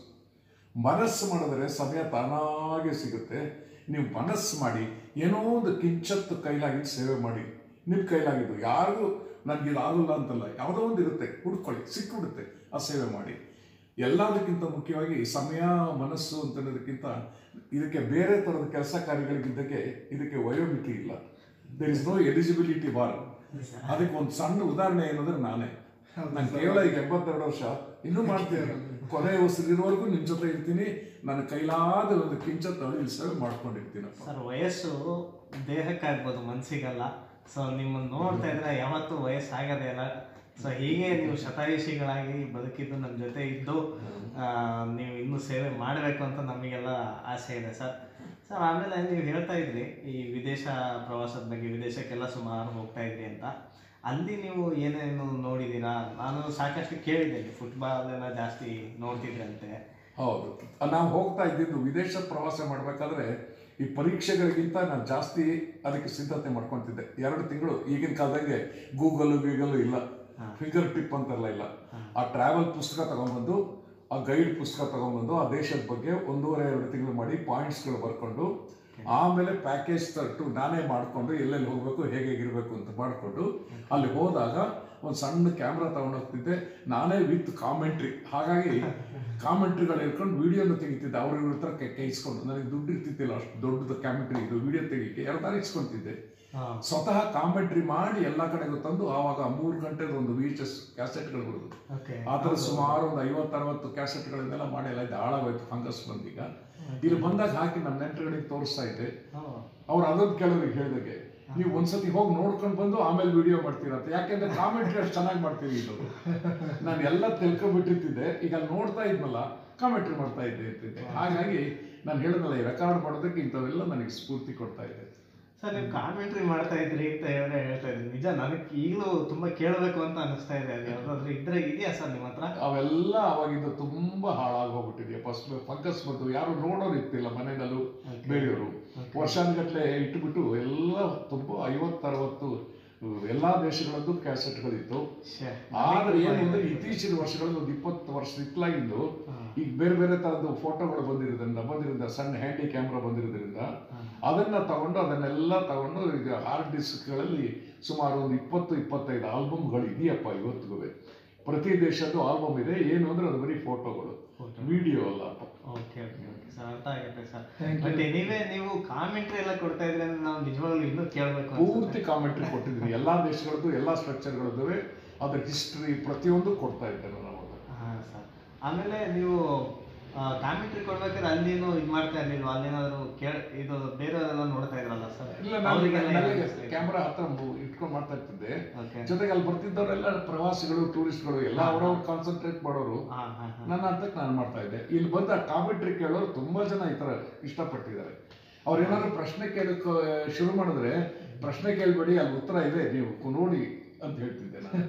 ಮನಸ್ಸು ಮಾಡಿದ್ರೆ ಸಮಯ ತಾನಾಗೆ ಸಿಗುತ್ತೆ ನೀವು ಮನಸ್ಸು ಮಾಡಿ ಏನೋ ಒಂದು ಕಿಂಚತ್ತು ಕೈಲಾಗಿದ್ದು ಸೇವೆ ಮಾಡಿ ನಿಮ್ಮ ಕೈಲಾಗಿದ್ದು ಯಾರಿಗೂ ನನಗೆ ಇದು ಆಗಲ್ಲ ಅಂತಲ್ಲ ಯಾವುದೋ ಒಂದು ಇರುತ್ತೆ ಹುಡ್ಕೊಳ್ಳಿ ಸಿಕ್ಬಿಡುತ್ತೆ ಆ ಸೇವೆ ಮಾಡಿ ಎಲ್ಲದಕ್ಕಿಂತ ಮುಖ್ಯವಾಗಿ ಸಮಯ ಮನಸ್ಸು ಅಂತ ಅನ್ನೋದಕ್ಕಿಂತ ಇದಕ್ಕೆ ಬೇರೆ ಥರದ ಕೆಲಸ ಕಾರ್ಯಗಳಿಗಿದ್ದಕ್ಕೆ ಇದಕ್ಕೆ ವಯೋಮಿತಿ ಇಲ್ಲ there is no eligibility bar ಅದಕ್ಕೆ ಒಂದು ಸಣ್ಣ ಉದಾಹರಣೆ ಏನಂದ್ರೆ ನಾನೇ ನಾನು ಕೇವಲ ಈಗ ಎಂಬತ್ತೆರಡು ವರ್ಷ ಇನ್ನೂ ಮಾಡ್ತೀನಿ ಕೊನೆ ಇರುವವರೆಗೂ ನಿಮ್ ಜೊತೆ ಇರ್ತೀನಿ ನನ್ನ ಕೈಲಾದ ಒಂದು ಕಿಂಚತ್ತು ಅಳಿಲ್ ಸೇವೆ ಮಾಡ್ಕೊಂಡಿರ್ತೀನಪ್ಪ ಸರ್ ವಯಸ್ಸು ದೇಹಕ್ಕಾಗ್ಬೋದು ಮನ್ಸಿಗಲ್ಲ ಸೊ ನಿಮ್ಮನ್ನ ನೋಡ್ತಾ ಇದ್ರೆ ಯಾವತ್ತೂ ವಯಸ್ಸಾಗದೇ ಇಲ್ಲ ಸೊ ಹೀಗೆ ನೀವು ಶತಾಯುಷಿಗಳಾಗಿ ಬದುಕಿದ್ದು ನಮ್ಮ ಜೊತೆ ಇದ್ದು ಆ, ನೀವು ಇನ್ನೂ ಸೇವೆ ಮಾಡಬೇಕು ಅಂತ ನಮಗೆಲ್ಲ ಆಸೆ ಇದೆ ಸರ್ ಸರ್ ಆಮೇಲೆ ನೀವು ಹೇಳ್ತಾ ಇದ್ರಿ ಈ ವಿದೇಶ ಪ್ರವಾಸದ ಬಗ್ಗೆ ವಿದೇಶಕ್ಕೆಲ್ಲ ಸುಮಾರು ಹೋಗ್ತಾ ಇದ್ರಿ ಅಂತ ಅಲ್ಲಿ ನೀವು ಏನೇನು ನೋಡಿದ್ದೀರಾ ನಾನು ಸಾಕಷ್ಟು ಕೇಳಿದ್ದೇನೆ ಫುಟ್ಬಾಲ್ ಎಲ್ಲ ಜಾಸ್ತಿ ನೋಡ್ತಿದ್ರಂತೆ ಹೌದು ನಾವು ಹೋಗ್ತಾ ಇದ್ದಿದ್ದು ವಿದೇಶ ಪ್ರವಾಸ ಮಾಡ್ಬೇಕಾದ್ರೆ ಈ ಪರೀಕ್ಷೆಗಳಿಗಿಂತ ನಾನು ಜಾಸ್ತಿ ಅದಕ್ಕೆ ಸಿದ್ಧತೆ ಮಾಡ್ಕೊಂತಿದ್ದೆ ಎರಡು ತಿಂಗಳು ಈಗಿನ ಕಾಲದಂಗೆ ಗೂಗಲ್ ಗೀಗಲ್ ಇಲ್ಲ ಫಿಂಗರ್ ಟಿಪ್ ಅಂತೆಲ್ಲ ಇಲ್ಲ ಆ ಟ್ರಾವೆಲ್ ಪುಸ್ತಕ ತಗೊಂಡ್ಬಂದು ಆ ಗೈಡ್ ಪುಸ್ತಕ ತಗೊಂಡ್ಬಂದು ಆ ದೇಶದ ಬಗ್ಗೆ ಒಂದೂವರೆ ಎರಡು ತಿಂಗಳು ಮಾಡಿ ಪಾಯಿಂಟ್ಸ್ಗಳು ಬರ್ಕೊಂಡು ಆಮೇಲೆ ಪ್ಯಾಕೇಜ್ ತಟ್ಟು ನಾನೇ ಮಾಡಿಕೊಂಡು ಎಲ್ಲೆಲ್ಲಿ ಹೋಗ್ಬೇಕು ಹೇಗೆ ಹೇಗಿರ್ಬೇಕು ಅಂತ ಮಾಡಿಕೊಂಡು ಅಲ್ಲಿ ಹೋದಾಗ ಒಂದು ಸಣ್ಣ ಕ್ಯಾಮ್ರಾ ತಗೊಂಡು ಹೋಗ್ತಿದ್ದೆ ನಾನೇ ವಿತ್ ಕಾಮೆಂಟ್ರಿ ಹಾಗಾಗಿ ಕಾಮೆಂಟ್ರಿಗಳು ಇಟ್ಕೊಂಡು ವಿಡಿಯೋನ ತೆಗಿತಿದ್ದೆ ಅವ್ರ ಇವ್ರ ಹತ್ರ ಕೈ ಕೈ ಇಸ್ಕೊಂಡು ನನಗೆ ದುಡ್ಡು ಇರ್ತಿದ್ದಿಲ್ಲ ಅಷ್ಟು ದೊಡ್ಡದು ಕಾಮೆಂಟ್ರಿ ಇದು ವಿಡಿಯೋ ತೆಗಿಕ್ಕೆ ಎರಡು ಇಸ್ಕೊಂತಿದ್ದೆ ಹಾ. ಸ್ವತಃ ಕಾಮೆಂಟ್ರಿ ಮಾಡಿ ಎಲ್ಲ ಕಡೆಗೂ ತಂದು ಆವಾಗ ಮೂರು ಗಂಟೆದು ಒಂದು ವಿ ಎಚ್ ಎಸ್ ಕ್ಯಾಸೆಟ್ಗಳು ಬರೋದು ಓಕೆ ಆ ಥರ ಸುಮಾರು ಒಂದು ಐವತ್ತು ಅರವತ್ತು ಕ್ಯಾಸೆಟ್ಗಳನ್ನೆಲ್ಲ ಮಾಡಿ ಎಲ್ಲ ಇದು ಹಾಳಾಗೋಯ್ತು ಫಂಗಸ್ ಬಂದೀಗ ಇಲ್ಲಿ ಬಂದಾಗ ಹಾಕಿ ನಮ್ಮ ನೆಂಟರುಗಳಿಗೆ ತೋರಿಸ್ತಾ ಇದ್ದೆ ಅವ್ರು ಅದೊಂದು ಕೆಲವರಿಗೆ ಹೇಳಿದಾಗೆ ನೀವು ಒಂದ್ಸತಿ ಹೋಗಿ ನೋಡ್ಕೊಂಡು ಬಂದು ಆಮೇಲೆ ವಿಡಿಯೋ ಮಾಡ್ತೀರಂತ ಯಾಕೆಂದ್ರೆ ಕಾಮೆಂಟ್ರಿ ಅಷ್ಟು ಚೆನ್ನಾಗಿ ಮಾಡ್ತೀವಿ ಇದು ನಾನು ಎಲ್ಲ ತಿಳ್ಕೊಂಡ್ಬಿಟ್ಟಿರ್ತಿದ್ದೆ ಈಗ ಅಲ್ಲಿ ನೋಡ್ತಾ ಇದ್ನಲ್ಲ ಕಾಮೆಂಟ್ರಿ ಮಾಡ್ತಾ ಇದ್ದೆ ಇರ್ತಿದ್ದೆ ಹಾಗಾಗಿ ನಾನು ಹೇಳಿದ್ನಲ್ಲ ಈ ರೆಕಾರ್ಡ್ ಮಾಡೋದಕ್ಕೆ ಇಂಥವೆಲ್ಲ ನನಗೆ ಸ್ಫೂರ್ತಿ ಕೊಡ್ತಾ ಇದೆ ಸರ್ ನೀವು ಕಾಮೆಂಟ್ರಿ ಮಾಡ್ತಾ ಇದ್ರಿ ಅಂತ ಹೇಳಿ ಹೇಳ್ತಾ ಇದ್ರಿ ನಿಜ ನನಗೆ ಈಗಲೂ ತುಂಬಾ ಕೇಳಬೇಕು ಅಂತ ಅನಿಸ್ತಾ ಇದೆ ಅದು ಯಾವ್ದಾದ್ರು ಇದ್ರೆ ಇದೆಯಾ ಸರ್ ನಿಮ್ಮ ಹತ್ರ ಅವೆಲ್ಲ ಅವಾಗಿಂದ ತುಂಬಾ ಹಾಳಾಗಿ ಹೋಗ್ಬಿಟ್ಟಿದೆ ಫಸ್ಟ್ ಫಂಗಸ್ ಬಂತು ಯಾರು ನೋಡೋರು ಇರ್ತಿಲ್ಲ ಮನೆಯಲ್ಲೂ ಬೇರೆಯವರು ವರ್ಷಾನುಗಟ್ಲೆ ಇಟ್ಟುಬಿಟ್ಟು ಎಲ್ಲ ತುಂಬಾ ಐವತ್ತರವತ್ತು ಎಲ್ಲಾ ದೇಶಗಳದ್ದು ಕ್ಯಾಸೆಟ್ಗಳಿತ್ತು ಶ್ಯೆ. ಆದ್ರೆ ಏನು ಅಂದ್ರೆ ಇತ್ತೀಚಿನ ವರ್ಷಗಳಲ್ಲಿ ಒಂದು ಇಪ್ಪತ್ತು ವರ್ಷ ಇತ್ತಲಾಗಿದ್ದು ಈಗ ಬೇರೆ ಬೇರೆ ತರದ್ದು ಫೋಟೋಗಳು ಬಂದಿರೋದ್ರಿಂದ ಬಂದಿರೋದ್ರಿಂದ ಸಣ್ಣ ಹ್ಯಾಂಡಿ ಕ್ಯಾಮ್ರಾ ಬಂದಿರೋದ್ರಿಂದ ಅದನ್ನ ತಗೊಂಡು ಅದನ್ನೆಲ್ಲ ತಗೊಂಡು ಈಗ ಹಾರ್ಡ್ ಡಿಸ್ಕ್ಗಳಲ್ಲಿ ಸುಮಾರು ಒಂದು ಇಪ್ಪತ್ತು ಇಪ್ಪತ್ತೈದು ಆಲ್ಬಮ್ಗಳು ಇದೆಯಪ್ಪ ಇವತ್ತಿಗೂ ಪ್ರತಿ ದೇಶದ್ದು ಆಲ್ಬಮ್ ಇದೆ ಏನು ಅಂದ್ರೆ ಅದು ಬರೀ ಫೋಟೋಗಳು ವಿಡಿಯೋ ಅಲ್ಲ ಅಪ್ಪ ಓಕೆ ಓಕೆ ಓಕೆ ಸರ್ ಅರ್ಥ ಆಗುತ್ತೆ ಸರ್ ಬಟ್ ಎನಿವೇ ನೀವು ಕಾಮೆಂಟ್ರಿ ಎಲ್ಲ ಕೊಡ್ತಾ ಇದ್ರೆ ಅಂದ್ರೆ ನಾವು ನಿಜವಾಗ್ಲೂ ಇನ್ನೂ ಕೇಳಬೇಕು ಪೂರ್ತಿ ಕಾಮೆಂಟ್ರಿ ಕೊಟ್ಟಿದ್ದೀನಿ ಎಲ್ಲಾ ದೇಶಗಳದ್ದು ಎಲ್ಲಾ ಸ್ಟ್ರಕ್ಚರ್ಗಳದ್ದು ಅದ್ರ ಹಿಸ್ಟ್ರಿ ಪ್ರತಿಯೊಂದು ಕೊಡ್ತಾ ಇದ್ದೆ ನಾನು ಅವಾಗ ಹಾ ಸರ್ ಆಮೇಲೆ ನೀವು ಕಾಮೆಂಟ್ರಿ ಕೊಡ್ಬೇಕಾದ್ರೆ ಅಲ್ಲಿನೂ ಇದು ಮಾಡ್ತಾ ಇರ್ಲಿಲ್ವಾ ಅಲ್ಲೇನಾದ್ರು ಕೇಳ ಇದು ಬೇರೆಯವರೆಲ್ಲ ನೋಡ್ತಾ ಇದ್ರಲ್ಲ ಸರ್ ಇಲ್ಲ ನಾನು ಕ್ಯಾಮ್ರಾ ಹತ್ರ ಮು- ಇಟ್ಕೊಂಡು ಮಾಡ್ತಾ ಇರ್ತಿದ್ದೆ ಓಕೆ ಜೊತೆಗೆ ಅಲ್ಲಿ ಬರ್ತಿದ್ದವರೆಲ್ಲ ಪ್ರವಾಸಿಗಳು ಟೂರಿಸ್ಟ್ಗಳು ಎಲ್ಲ ಅವ್ರವ್ರು ಕಾನ್ಸಂಟ್ರೇಟ್ ಮಾಡೋರು ಹಾ ಹಾ ಹಾ ನನ್ನ ಅರ್ಥಕ್ಕೆ ನಾನು ಮಾಡ್ತಾ ಇದ್ದೆ ಇಲ್ಲಿ ಬಂದ ಕಾಮೆಂಟ್ರಿ ಕೇಳೋರು ತುಂಬಾ ಜನ ಈ ತರ ಇಷ್ಟಪಟ್ಟಿದ್ದಾರೆ ಅವ್ರು ಏನಾದ್ರು ಪ್ರಶ್ನೆ ಕೇಳಕ್ ಶುರು ಮಾಡಿದ್ರೆ ಪ್ರಶ್ನೆ ಕೇಳ್ಬೇಡಿ ಅಲ್ಲಿ ಉತ್ತರ ಇದೆ ನೀವು ಕು- ನೋಡಿ ಅಂತ ಹೇಳ್ತಿದ್ದೆ ನಾನು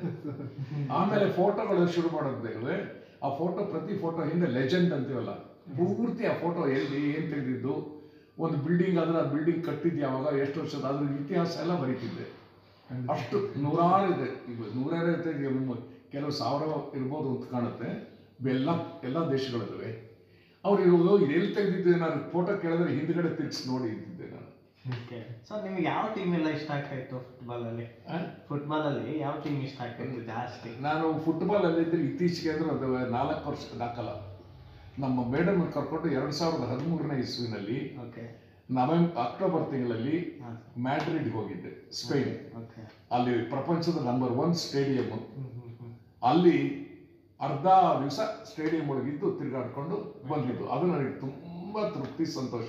ಆಮೇಲೆ ಫೋಟೋಗಳು ಶುರು ಮಾಡೋದ್ರೆ ಆ ಫೋಟೋ ಪ್ರತಿ ಫೋಟೋ ಹಿಂದೆ ಲೆಜೆಂಡ್ ಅಂತೀವಲ್ಲ ಪೂರ್ತಿ ಆ ಫೋಟೋ ಎಲ್ಲಿ ಏನ್ ತೆಗೆದಿದ್ದು ಒಂದು ಬಿಲ್ಡಿಂಗ್ ಆದ್ರೆ ಆ ಬಿಲ್ಡಿಂಗ್ ಕಟ್ಟಿದ್ ಯಾವಾಗ ಎಷ್ಟು ವರ್ಷದ ಅದ್ರ ಇತಿಹಾಸ ಎಲ್ಲ ಬರೀತಿದ್ದೆ ಅಷ್ಟು ನೂರಾರು ಇದೆ ಈಗ ನೂರಾರು ಇದೆ ಈಗ ನಿಮ್ಮ ಕೆಲವು ಸಾವಿರ ಇರ್ಬೋದು ಅಂತ ಕಾಣುತ್ತೆ ಎಲ್ಲ ಎಲ್ಲ ದೇಶಗಳಿವೆ ಅವ್ರು ಇವಾಗ ಇದು ಎಲ್ಲಿ ತೆಗೆದಿದ್ದು ಏನಾದ್ರು ಫೋಟೋ ಕೇಳಿದ್ರೆ ಹಿಂದ್ಗಡೆ ತಿರ್ಗಿಸಿ ನೋಡಿ ಇದ್ದಿದ್ದೆ ನಾನು ಓಕೆ ಸರ್ ನಿಮ್ಗೆ ಯಾವ ಟೀಮ್ ಎಲ್ಲ ಇಷ್ಟ ಆಗ್ತಾ ಇತ್ತು ಫುಟ್ಬಾಲ್ ಅಲ್ಲಿ ಆ? ಫುಟ್ಬಾಲ್ ಅಲ್ಲಿ ಯಾವ ಟೀಮ್ ಇಷ್ಟ ಆಗ್ತಾ ಇತ್ತು ಜಾಸ್ತಿ ನಾನು ಫುಟ್ಬಾಲ್ ಅಲ್ಲಿದ್ರೆ ಇತ್ತೀಚೆಗೆ ಅಂದ್ರೆ ಅದು ನಾಲ್ಕು ವರ್ಷ ದಾಖಲ ನಮ್ಮ ಮೇಡಮ್ ಕರ್ಕೊಂಡು ಎರಡ್ ಸಾವಿರದ ಹದಿಮೂರನೇ ಇಸ್ವಿನಲ್ಲಿ ಓಕೆ ನವೆಂಬರ್ ಅಕ್ಟೋಬರ್ ತಿಂಗಳಲ್ಲಿ ಹಾಂ ಮ್ಯಾಡ್ರಿಡ್ ಹೋಗಿದ್ದೆ ಸ್ಪೇನ್ ಓಕೆ ಅಲ್ಲಿ ಪ್ರಪಂಚದ number one stadium hmm hmm hmm ಅಲ್ಲಿ ಅರ್ಧ ದಿವಸ ಸ್ಟೇಡಿಯಂ ಒಳಗಿದ್ದು ತಿರುಗಾಡ್ಕೊಂಡು ಬಂದಿದ್ದು ಅದು ನನಗೆ ತುಂಬಾ ತೃಪ್ತಿ ಸಂತೋಷ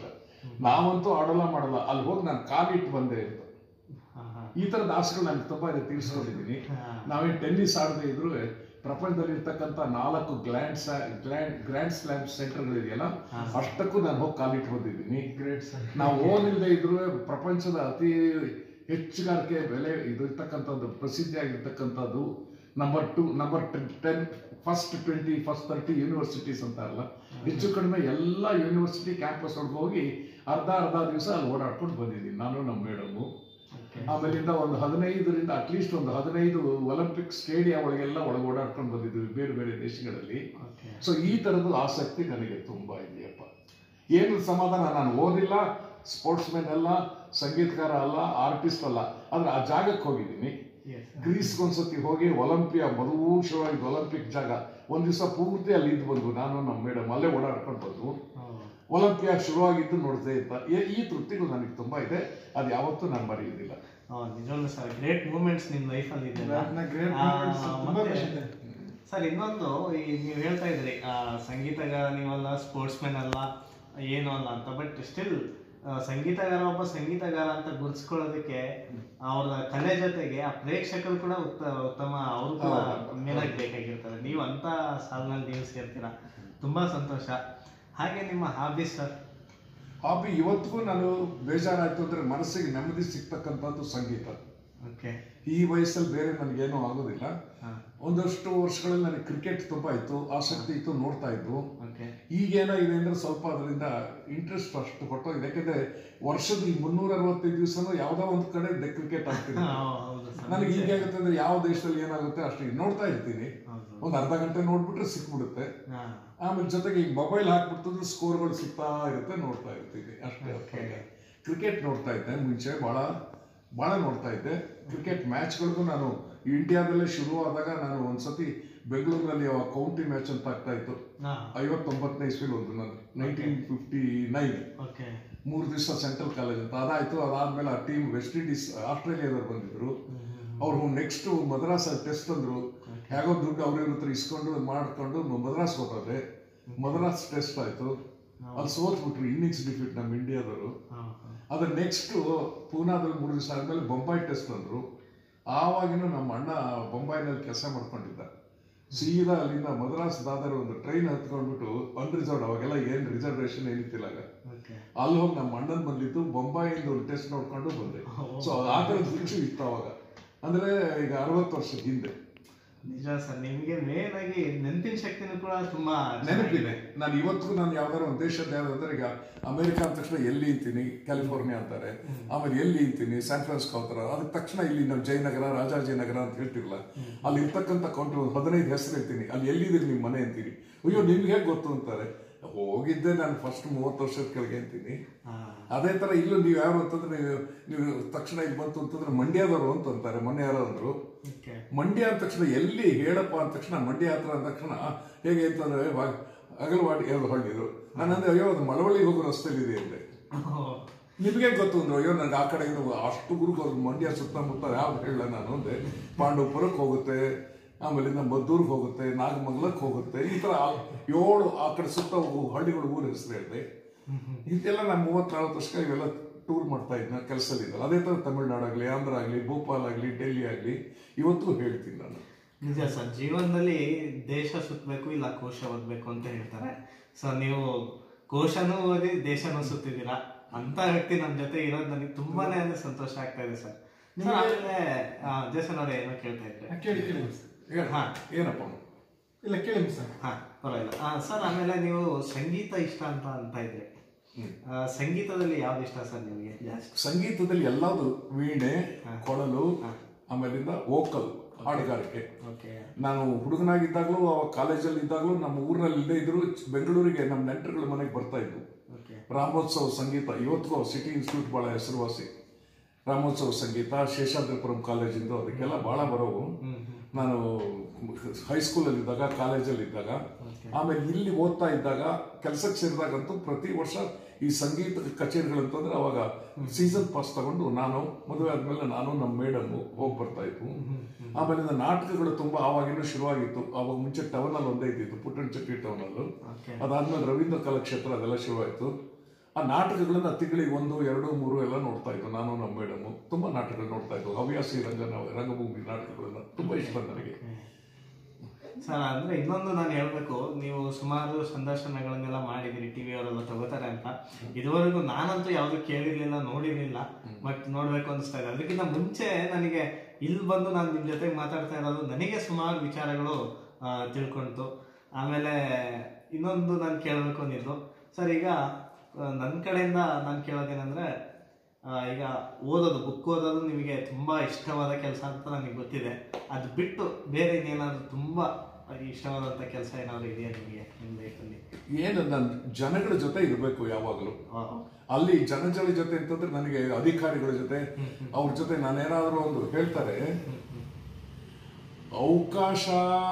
ನಾವಂತೂ ಆಡಲ್ಲ ಮಾಡಲ್ಲ ಅಲ್ಲಿ ಹೋಗಿ ನಾನು ಕಾಲಿಟ್ಟು ಬಂದೆ ಅಂತ ಹಾ, ಹಾ. ಈ ತರದ ಆಸೆಗಳು ನಾನು ತುಂಬಾ ಇದೆ ತೀರಿಸ್ಕೊಂಡಿದ್ದೀನಿ ಹಾ. ನಾವೇನ್ ಟೆನ್ನಿಸ್ ಆಡದೆ ಇದ್ರು ಪ್ರಪಂಚದಲ್ಲಿ ಇರ್ತಕ್ಕಂಥ ನಾಲ್ಕು ಗ್ಲ್ಯಾಂಡ್ ಗ್ಲ್ಯಾಂಡ್ ಗ್ರ್ಯಾಂಡ್ ಸ್ಲಾಮ್ ಸೆಂಟರ್ಗಳಿದೆಯಲ್ಲ ಅಷ್ಟಕ್ಕೂ ನಾನು ಹೋಗಿ ಕಾಲಿಟ್ಟು ಬಂದಿದ್ದೀನಿ ಗ್ರೇಟ್ ಸರ್ ನಾವು ಓನ್ ಇಲ್ಲದೆ ಇದ್ರು ಪ್ರಪಂಚದ ಅತಿ ಹೆಚ್ಚುಗಾರಿಕೆ ಬೆಲೆ ಇದು ಇರ್ತಕ್ಕಂಥದ್ದು ಪ್ರಸಿದ್ಧಿಯಾಗಿರ್ತಕ್ಕಂಥದ್ದು number two number ten first twenty first thirty universities ಅಂತ ಅಲ್ಲ ಹೆಚ್ಚು ಕಡಿಮೆ ಎಲ್ಲ ಯೂನಿವರ್ಸಿಟಿ ಕ್ಯಾಂಪಸ್ ಒಳಗೆ ಹೋಗಿ ಅರ್ಧ ಅರ್ಧ ದಿವಸ ಅಲ್ಲಿ ಓಡಾಡ್ಕೊಂಡು ಬಂದಿದ್ದೀನಿ ನಾನು ನಮ್ಮ ಮೇಡಮು ಆಮೇಲಿಂದ ಒಂದು ಹದಿನೈದರಿಂದ ಅಟ್ಲೀಸ್ಟ್ ಒಂದು ಹದಿನೈದು ಒಲಿಂಪಿಕ್ ಸ್ಟೇಡಿಯಂ ಒಳಗೆಲ್ಲ ಒಳಗೆ ಓಡಾಡ್ಕೊಂಡು ಬಂದಿದ್ವಿ ಬೇರೆ ಬೇರೆ ದೇಶಗಳಲ್ಲಿ Okay. ಸೊ ಈ ತರದ ಆಸಕ್ತಿ ನನಗೆ ತುಂಬಾ ಇದೆಯಪ್ಪ ಏನು ಸಮಾಧಾನ ನಾನು ಓದಿಲ್ಲ ಸ್ಪೋರ್ಟ್ಸ್ ಮ್ಯಾನ್ ಅಲ್ಲ ಸಂಗೀತಗಾರ ಅಲ್ಲ ಆರ್ಟಿಸ್ಟ್ ಅಲ್ಲ ಆದ್ರೆ ಆ ಜಾಗಕ್ಕೆ ಹೋಗಿದ್ದೀನಿ Yes. ಗ್ರೀಸ್ಗೆ ಒಂದ್ಸತಿ ಹೋಗಿ ಒಲಿಂಪಿಯಾ ಮೊದಲು ಶುರುವಾಗಿದ್ದು ಒಲಿಂಪಿಕ್ ಜಾಗ ಒಂದ್ ದಿವಸ ಪೂರ್ತಿ ಅಲ್ಲಿ ಇದ್ದು ಬಂದ್ವು ನಾನು ನಮ್ಮ ಮೇಡಮ್ ಅಲ್ಲೇ ಓಡಾಡ್ಕೊಂಡು ಬಂದ್ವು ಹೌದು. ಒಲಿಂಪಿಯಾ ಶುರುವಾಗಿದ್ದು ನೋಡ್ತಾ ಇದ್ದ ಈ- ಈ ತೃಪ್ತಿಗಳು ನನಗೆ ತುಂಬಾ ಇದೆ ಅದು ಯಾವತ್ತೂ ನಾನು ಮರೆಯುವುದಿಲ್ಲ ಹೌದು, ನಿಜವಾಗ್ಲೂ ಸರ್ ಗ್ರೇಟ್ ಮೂಮೆಂಟ್ಸ್ ನಿಮ್ ಲೈಫ್ ಅಲ್ಲಿ ಇದೆಲ್ಲ. ನಾ great ಆ, moments ತುಂಬಾ ಮತ್ತೆ ಖುಷಿ ಇದೆ. ಸರ್ ಇನ್ನೊಂದು ಈ ನೀವು ಹೇಳ್ತಾ ಇದ್ರಿ ಆ, ಸಂಗೀತಗಾರ ನೀವಲ್ಲ ಸ್ಪೋರ್ಟ್ಸ್ ಮ್ಯಾನ್ ಅಲ್ಲ ಏನು ಅಲ್ಲ ಅಂತ ಬಟ್ ಸ್ಟಿಲ್ ಸಂಗೀತಗಾರ ಒಬ್ಬ ಸಂಗೀತಗಾರ ಅಂತ ಗುರ್ಸ್ಕೊಳ್ಳೋದಕ್ಕೆ ಅವ್ರ ಕಲೆ ಜೊತೆಗೆ ಆ ಪ್ರೇಕ್ಷಕರು ಕೂಡ ಉತ್ತ- ಉತ್ತಮ ಅವರು ಕೂಡ ಮೇಲಾಗಿ ಬೇಕಾಗಿರ್ತಾರೆ ನೀವು ಅಂತ ಸಾಲಿನಲ್ಲಿ ನೀವು ಸೇರ್ತೀರಾ ತುಂಬಾ ಸಂತೋಷ ಹಾಗೆ ನಿಮ್ಮ ಹಾಬೀಸ್ ಸರ್ ಹಾಬಿ ಇವತ್ತಿಗೂ ನಾನು ಬೇಜಾರಾಯ್ತು ಅಂದ್ರೆ ಮನಸ್ಸಿಗೆ ನೆಮ್ಮದಿ ಸಿಗ್ತಕ್ಕಂಥದ್ದು ಸಂಗೀತ ಓಕೆ ಈ ವಯಸ್ಸಲ್ಲಿ ಬೇರೆ ನನಗೇನೂ ಆಗೋದಿಲ್ಲ ಹಾ ಒಂದಷ್ಟು ವರ್ಷಗಳಲ್ಲಿ ನನಗೆ ಕ್ರಿಕೆಟ್ ತುಂಬಾ ಇತ್ತು ಆಸಕ್ತಿ ಇತ್ತು ನೋಡ್ತಾ ಇದ್ದು ಓಕೆ ಈಗೇನಾಗಿದೆ ಅಂದ್ರೆ ಸ್ವಲ್ಪ ಅದರಿಂದ ಇಂಟ್ರೆಸ್ಟ್ ಅಷ್ಟು ಹೊಟ್ಟೋಗಿದೆ ಯಾಕಂದ್ರೆ ವರ್ಷದ ಈ ಮುನ್ನೂರ ಅರವತ್ತೈದು ದಿವಸನೂ ಯಾವ್ದೋ ಒಂದು ಕಡೆ ಕ್ರಿಕೆಟ್ ಆಗ್ತಿದೆ ಹೌದು ಸರ್ ನನಗೆ ಈಗ ಆಗುತ್ತೆ ಅಂದ್ರೆ ಯಾವ ದೇಶದಲ್ಲಿ ಏನಾಗುತ್ತೆ ಅಷ್ಟು ಈಗ ನೋಡ್ತಾ ಇರ್ತೀನಿ ಹೌದು ಒಂದು ಅರ್ಧ ಗಂಟೆ ನೋಡ್ಬಿಟ್ರೆ ಸಿಕ್ಬಿಡುತ್ತೆ ಹಾ ಆಮೇಲೆ ಜೊತೆಗೆ ಈಗ ಮೊಬೈಲ್ ಹಾಕ್ಬಿಡ್ತಂದ್ರೆ ಸ್ಕೋರ್ಗಳು ಸಿಗ್ತಾ ಇರುತ್ತೆ ನೋಡ್ತಾ ಇರ್ತೀನಿ ಅಷ್ಟೇ Okay. ಕ್ರಿಕೆಟ್ ನೋಡ್ತಾ ಇದ್ದೆ ಮುಂಚೆ ಬಹಳ ಬಹಳ ನೋಡ್ತಾ ಇದ್ದೆ ಕ್ರಿಕೆಟ್ ಮ್ಯಾಚ್ಗಳಿಗೂ ನಾನು ಇಂಡಿಯಾದಲ್ಲೇ ಶುರು ಆದಾಗ ನಾನು ಒಂದ್ಸತಿ ಬೆಂಗಳೂರಿನಲ್ಲಿ ಕೌಂಟಿ ಮ್ಯಾಚ್ ಅಂತ ಆಗ್ತಾ ಇತ್ತು ಹಾ ಐವತ್ತೊಂಬತ್ತನೇ ಇಸ್ವಿಲ್ ಒಂದು ನಾನು ನೈನ್ಟೀನ್ ಫಿಫ್ಟಿ ನೈನ್ ಓಕೆ ಮೂರು ದಿವಸ ಸೆಂಟ್ರಲ್ ಕಾಲೇಜ್ ಅಂತ ಅದಾಯ್ತು ಅದಾದ್ಮೇಲೆ ಆ ಟೀಮ್ ವೆಸ್ಟ್ ಇಂಡೀಸ್ ಆಸ್ಟ್ರೇಲಿಯಾದವ್ರು ಬಂದಿದ್ರು ಅವ್ರು ನೆಕ್ಸ್ಟ್ ಮದ್ರಾಸ್ ಟೆಸ್ಟ್ ಅಂದ್ರು ಹೇಗೋ ದುಡ್ಡು ಅವ್ರ ಹತ್ರ ಇಸ್ಕೊಂಡು ಮಾಡ್ಕೊಂಡು ಮದ್ರಾಸ್ ಹೋದ್ರೆ ಮದ್ರಾಸ್ ಟೆಸ್ಟ್ ಆಯ್ತು ಅಲ್ಲಿ ಸೋತ್ಬಿಟ್ರು ಇನ್ನಿಂಗ್ಸ್ ಡಿಫೀಟ್ ನಮ್ಮ ಇಂಡಿಯಾದವರು ಹಾ ಹಾ ಅದ್ರ ನೆಕ್ಸ್ಟ್ ಪೂನಾದಲ್ಲಿ ಮೂರು ದಿವಸ ಆದ್ಮೇಲೆ ಬೊಂಬೈ ಟೆಸ್ಟ್ ಅಂದ್ರು ಆವಾಗಿನೂ ನಮ್ಮ ಅಣ್ಣ ಬೊಂಬೈನಲ್ಲಿ ಕೆಲಸ ಮಾಡ್ಕೊಂಡಿದ್ದ ಸೀದಾ ಅಲ್ಲಿಂದ ಮದ್ರಾಸ್ ದಾದರ್ ಒಂದು ಟ್ರೈನ್ ಹತ್ಕೊಂಡ್ಬಿಟ್ಟು ಅನ್ರಿಸರ್ವ್ಡ್ ಅವಾಗೆಲ್ಲ ಏನ್ ರಿಸರ್ವೇಶನ್ ಏನಿತ್ತಿಲ್ಲ ಆಗ ಓಕೆ ಅಲ್ಲಿ ಹೋಗಿ ನಮ್ಮ ಅಣ್ಣನ್ ಬಂದಿದ್ದು ಬೊಂಬಾಯಿಂದ ಒಂದು ಟೆಸ್ಟ್ ನೋಡ್ಕೊಂಡು ಬಂದೆ ಸೊ ಆ ಥರದ ಹುಚ್ಚು ಇತ್ತು ಅವಾಗ ಅಂದ್ರೆ ಈಗ ಅರವತ್ತು ವರ್ಷದ ಹಿಂದೆ ನಿಜ ಸರ್ ನಿಮ್ಗೆ ಮೇನ್ ಆಗಿ ನೆನಪಿನ ಶಕ್ತಿನೂ ಕೂಡ ತುಂಬಾ ನೆನಪಿದೆ ನಾನು ಇವತ್ತಿಗೂ ನಾನು ಯಾವ್ದಾರು ಒಂದು ದೇಶದ ಯಾವ್ದಾದ್ರೆ ಈಗ ಅಮೆರಿಕ ಅಂದ ತಕ್ಷಣ ಎಲ್ಲಿ ಇಂತೀನಿ ಕ್ಯಾಲಿಫೋರ್ನಿಯಾ ಅಂತಾರೆ ಆಮೇಲೆ ಎಲ್ಲಿ ಇಂತೀನಿ ಸ್ಯಾನ್ ಫ್ರಾನ್ಸ್ಕೋ ಅಂತಾರೆ ಅದಕ್ಕೆ ತಕ್ಷಣ ಇಲ್ಲಿ ನಾವು ಜಯನಗರ ರಾಜಾಜಿನಗರ ಅಂತ ಹೇಳ್ತಿರಲ್ಲ ಅಲ್ಲಿ ಇರ್ತಕ್ಕಂಥ ಕೌಂಟ್ರ್ ಒಂದು ಹದಿನೈದು ಹೆಸರು ಹೇಳ್ತೀನಿ ಅಲ್ಲಿ ಎಲ್ಲಿದ್ದೀರಿ ನಿಮ್ಮ ಮನೆ ಅಂತೀನಿ ಅಯ್ಯೋ ನಿಮ್ಗೆ ಹೇಗೆ ಗೊತ್ತು ಅಂತಾರೆ ಹೋಗಿದ್ದೆ ನಾನು ಫಸ್ಟ್ ಮೂವತ್ತು ವರ್ಷದ ಕೆಳಗೆ ಅಂತೀನಿ ಹಾ ಅದೇ ತರ ಇಲ್ಲೂ ನೀವು ಯಾರು ಅಂತಂದ್ರೆ ನೀವು ನೀವು ತಕ್ಷಣ ಇಲ್ಲಿ ಬಂತು ಅಂತಂದ್ರೆ ಮಂಡ್ಯದವರು ಅಂತ ಅಂತಾರೆ ಮೊನ್ನೆ ಯಾರೋ ಅಂದ್ರು ಓಕೆ ಮಂಡ್ಯ ಅಂದ ತಕ್ಷಣ ಎಲ್ಲಿ ಹೇಳಪ್ಪ ಅಂದ ತಕ್ಷಣ ಮಂಡ್ಯ ಹತ್ರ ಅಂದ ತಕ್ಷಣ ಹೇಗೆ ಅಂತಂದ್ರೆ ವಾ- ಅಗಲವಾಡಿ ಎರಡು ಹೊಳ್ಳಿದ್ರು ನಾನಂದ್ರೆ ಅಯ್ಯೋ ಅದು ಮಳವಳ್ಳಿಗೆ ಹೋಗೋ ರಸ್ತೆಯಲ್ಲಿ ಇದೆ ಅಂದೆ ನಿಮಗೆ ಗೊತ್ತು ಅಂದ್ರೆ ಅಯ್ಯೋ ನನಗೆ ಆ ಕಡೆ ಇರೋ ಅಷ್ಟು ಗುರುಗಳು ಮಂಡ್ಯ ಸುತ್ತಮುತ್ತ ಯಾವ್ದು ಹೇಳ ನಾನು ಅಂದೆ ಪಾಂಡವಪುರಕ್ಕೆ ಹೋಗುತ್ತೆ ಆಮೇಲಿಂದ ಮದ್ದೂರ್ಗೆ ಹೋಗುತ್ತೆ ನಾಗಮಂಗಲಕ್ಕೆ ಹೋಗುತ್ತೆ ಈ ತರ ಆ- ಏಳು ಆ ಕಡೆ ಸುತ್ತ ಹೋಗೋ ಹಳ್ಳಿಗಳು ಊರ ಹೆಸರು ಹೇಳಿದೆ ಇದೆಲ್ಲ ನಾನು ಮೂವತ್ತು ನಲ್ವತ್ತು ವರ್ಷ ಇವೆಲ್ಲ ಟೂರ್ ಮಾಡ್ತಾ ಇದ್ನ ಕೆಲಸದಿದ್ದಲ್ಲ ಅದೇ ತರ ತಮಿಳ್ನಾಡಾಗ್ಲಿ ಆಂಧ್ರ ಆಗ್ಲಿ ಭೋಪಾಲ್ ಆಗ್ಲಿ ಡೆಲ್ಲಿ ಆಗ್ಲಿ ಇವತ್ತು ಹೇಳ್ತೀನಿ ನಾನು ನಿಜ ಸರ್ ಜೀವನದಲ್ಲಿ ದೇಶ ಸುತ್ತಬೇಕು ಇಲ್ಲ ಕೋಶ ಓದ್ಬೇಕು ಅಂತ ಹೇಳ್ತಾರೆ ಸೊ ನೀವು ಕೋಶನೂ ಓದಿ ದೇಶನೂ ಸುತ್ತಿದ್ದೀರಾ ಅಂತ ವ್ಯಕ್ತಿ ನಮ್ಮ ಜೊತೆ ಇರೋದು ನನಗೆ ತುಂಬಾನೇ ಅಂದ್ರೆ ಸಂತೋಷ ಆಗ್ತಾ ಇದೆ ಸರ್ ಸರ್ ಆಮೇಲೆ ಆ, ಜೇಸನ್ ಅವರೇ ಏನೋ ಕೇಳ್ತಾ ಇದ್ರೆ ಕೇಳಿ ಕೇಳಿ ಹೇಳ ಹಾ. ಏನಪ್ಪ ಇಲ್ಲ ಕೇಳಿ ಸರ್ ಹಾ ಪರವಾಗಿಲ್ಲ ಆ, ಸರ್ ಆಮೇಲೆ ನೀವು ಸಂಗೀತ ಇಷ್ಟ ಅಂತ ಅಂತ ಇದ್ರಿ ಆ, ಸಂಗೀತದಲ್ಲಿ ಯಾವ್ದು ಇಷ್ಟ ಸರ್ ನಿಮಗೆ ಜಾಸ್ತಿ ಸಂಗೀತದಲ್ಲಿ ಎಲ್ಲಾದು ವೀಣೆ ಕೊಳಲು ಆಮೇಲಿಂದ ವೋಕಲ್ ಹಾಡುಗಾರಿಕೆ ಓಕೆ ನಾನು ಹುಡುಗನಾಗಿದ್ದಾಗಲೂ ಅವಾಗ ಕಾಲೇಜಲ್ಲಿ ಇದ್ದಾಗಲೂ ನಮ್ಮ ಊರಿನಲ್ಲಿ ಇಲ್ಲದೆ ಇದ್ರು ಬೆಂಗಳೂರಿಗೆ ನಮ್ಮ ನೆಂಟರುಗಳ ಮನೆಗೆ ಬರ್ತಾ ಇದ್ವು ಓಕೆ ರಾಮೋತ್ಸವ ಸಂಗೀತ ಇವತ್ತಿಗೂ ಸಿಟಿ ಇನ್ಸ್ಟಿಟ್ಯೂಟ್ ಬಹಳ ಹೆಸರುವಾಸಿ ರಾಮೋತ್ಸವ ಸಂಗೀತ ಶೇಷಾದ್ರಿಪುರಂ ಕಾಲೇಜಿಂದ ಅದಕ್ಕೆಲ್ಲ ಬಹಳ ಬರೋವು ನಾನು ಹೈಸ್ಕೂಲಲ್ಲಿ ಇದ್ದಾಗ ಕಾಲೇಜಲ್ಲಿ ಇದ್ದಾಗ ಆಮೇಲೆ ಇಲ್ಲಿ ಓದ್ತಾ ಇದ್ದಾಗ ಕೆಲಸಕ್ಕೆ ಸೇರಿದಾಗಂತೂ ಪ್ರತಿ ವರ್ಷ ಈ ಸಂಗೀತ ಕಚೇರಿಗಳಂತಂದ್ರೆ ಅವಾಗ ಸೀಸನ್ ಪಾಸ್ ತಗೊಂಡು ನಾನು ಮದುವೆ ಆದ್ಮೇಲೆ ನಾನು ನಮ್ಮ ಮೇಡಮ್ ಹೋಗಿ ಬರ್ತಾ ಇದ್ವು ಆಮೇಲೆ ನಾಟಕಗಳು ತುಂಬಾ ಆವಾಗಿನೂ ಶುರುವಾಗಿತ್ತು ಅವಾಗ ಮುಂಚೆ ಟೌನ್ ಅಲ್ಲಿ ಒಂದೇ ಇದ್ದಿತ್ತು ಪುಟ್ಟಣ ಚಟ್ಟಿ ಟೌನ್ ಅಲ್ಲೂ Okay. ಅದಾದ್ಮೇಲೆ ರವೀಂದ್ರ ಕಲಾಕ್ಷೇತ್ರ ಅದೆಲ್ಲ ಶುರುವಾಯಿತು ಆ ನಾಟಕಗಳನ್ನ ತಿಂಗಳಿಗೆ ಒಂದು ಎರಡು ಮೂರು ಎಲ್ಲ ನೋಡ್ತಾ ಇದ್ವು ನಾನು ನಮ್ಮ ಮೇಡಮ್ ತುಂಬಾ ನಾಟಕಗಳು ನೋಡ್ತಾ ಇದ್ವು ಹವ್ಯಾಸಿ ರಂಗನ ರಂಗಭೂಮಿ ನಾಟಕಗಳನ್ನ ತುಂಬಾ ಇಷ್ಟ ನನಗೆ ಸರ್ ಅಂದ್ರೆ ಇನ್ನೊಂದು ನಾನು ಹೇಳ್ಬೇಕು ನೀವು ಸುಮಾರು ಸಂದರ್ಶನಗಳನ್ನೆಲ್ಲ ಮಾಡಿದಿರಿ ಟಿವಿ ಅವರೆಲ್ಲ ತಗೋತಾರೆ ಅಂತ ಇದುವರೆಗೂ ನಾನಂತೂ ಯಾವ್ದು ಕೇಳಿರ್ಲಿಲ್ಲ ನೋಡಿರ್ಲಿಲ್ಲ ಬಟ್ ನೋಡ್ಬೇಕು ಅನಿಸ್ತಾ ಇದೆ ಅದಕ್ಕಿಂತ ಮುಂಚೆ ನನಗೆ ಇಲ್ಲಿ ಬಂದು ನಾನು ನಿಮ್ ಜೊತೆ ಮಾತಾಡ್ತಾ ಇರೋದು ನನಗೆ ಸುಮಾರು ವಿಚಾರಗಳು ಆ, ತಿಳ್ಕೊಂತು ಆಮೇಲೆ ಇನ್ನೊಂದು ನಾನು ಕೇಳಬೇಕು ಅಂದಿದ್ದು ಸರ್ ಈಗ ಆ, ನನ್ನ ಕಡೆಯಿಂದ ನಾನು ಕೇಳೋದೇನೆಂದ್ರೆ ಆ, ಈಗ ಓದೋದು ಬುಕ್ ಓದೋದು ನಿಮಗೆ ತುಂಬಾ ಇಷ್ಟವಾದ ಕೆಲಸ ಅಂತ ನನಗೆ ಗೊತ್ತಿದೆ ಅದು ಬಿಟ್ಟು ಬೇರೆ ಇನ್ನೇನಾದ್ರೂ ತುಂಬಾ ಇಷ್ಟವಾದಂತ ಕೆಲಸ ಏನಾದ್ರು ಇದೆಯಾ ನಿಮಗೆ ನಿಮ್ಮ ಲೈಫಲ್ಲಿ ಏನು ನನ್ನ ಜನಗಳ ಜೊತೆ ಇರಬೇಕು ಯಾವಾಗಲೂ ಅಲ್ಲಿ ಜನಜಲ ಜೊತೆ ಅಂತಂದ್ರೆ ನನಗೆ ಅಧಿಕಾರಿಗಳ ಜೊತೆ ಅವ್ರ ಜೊತೆ ನಾನೇನಾದ್ರೂ ಒಂದು ಹೇಳ್ತಾರೆ ಅವಕಾಶ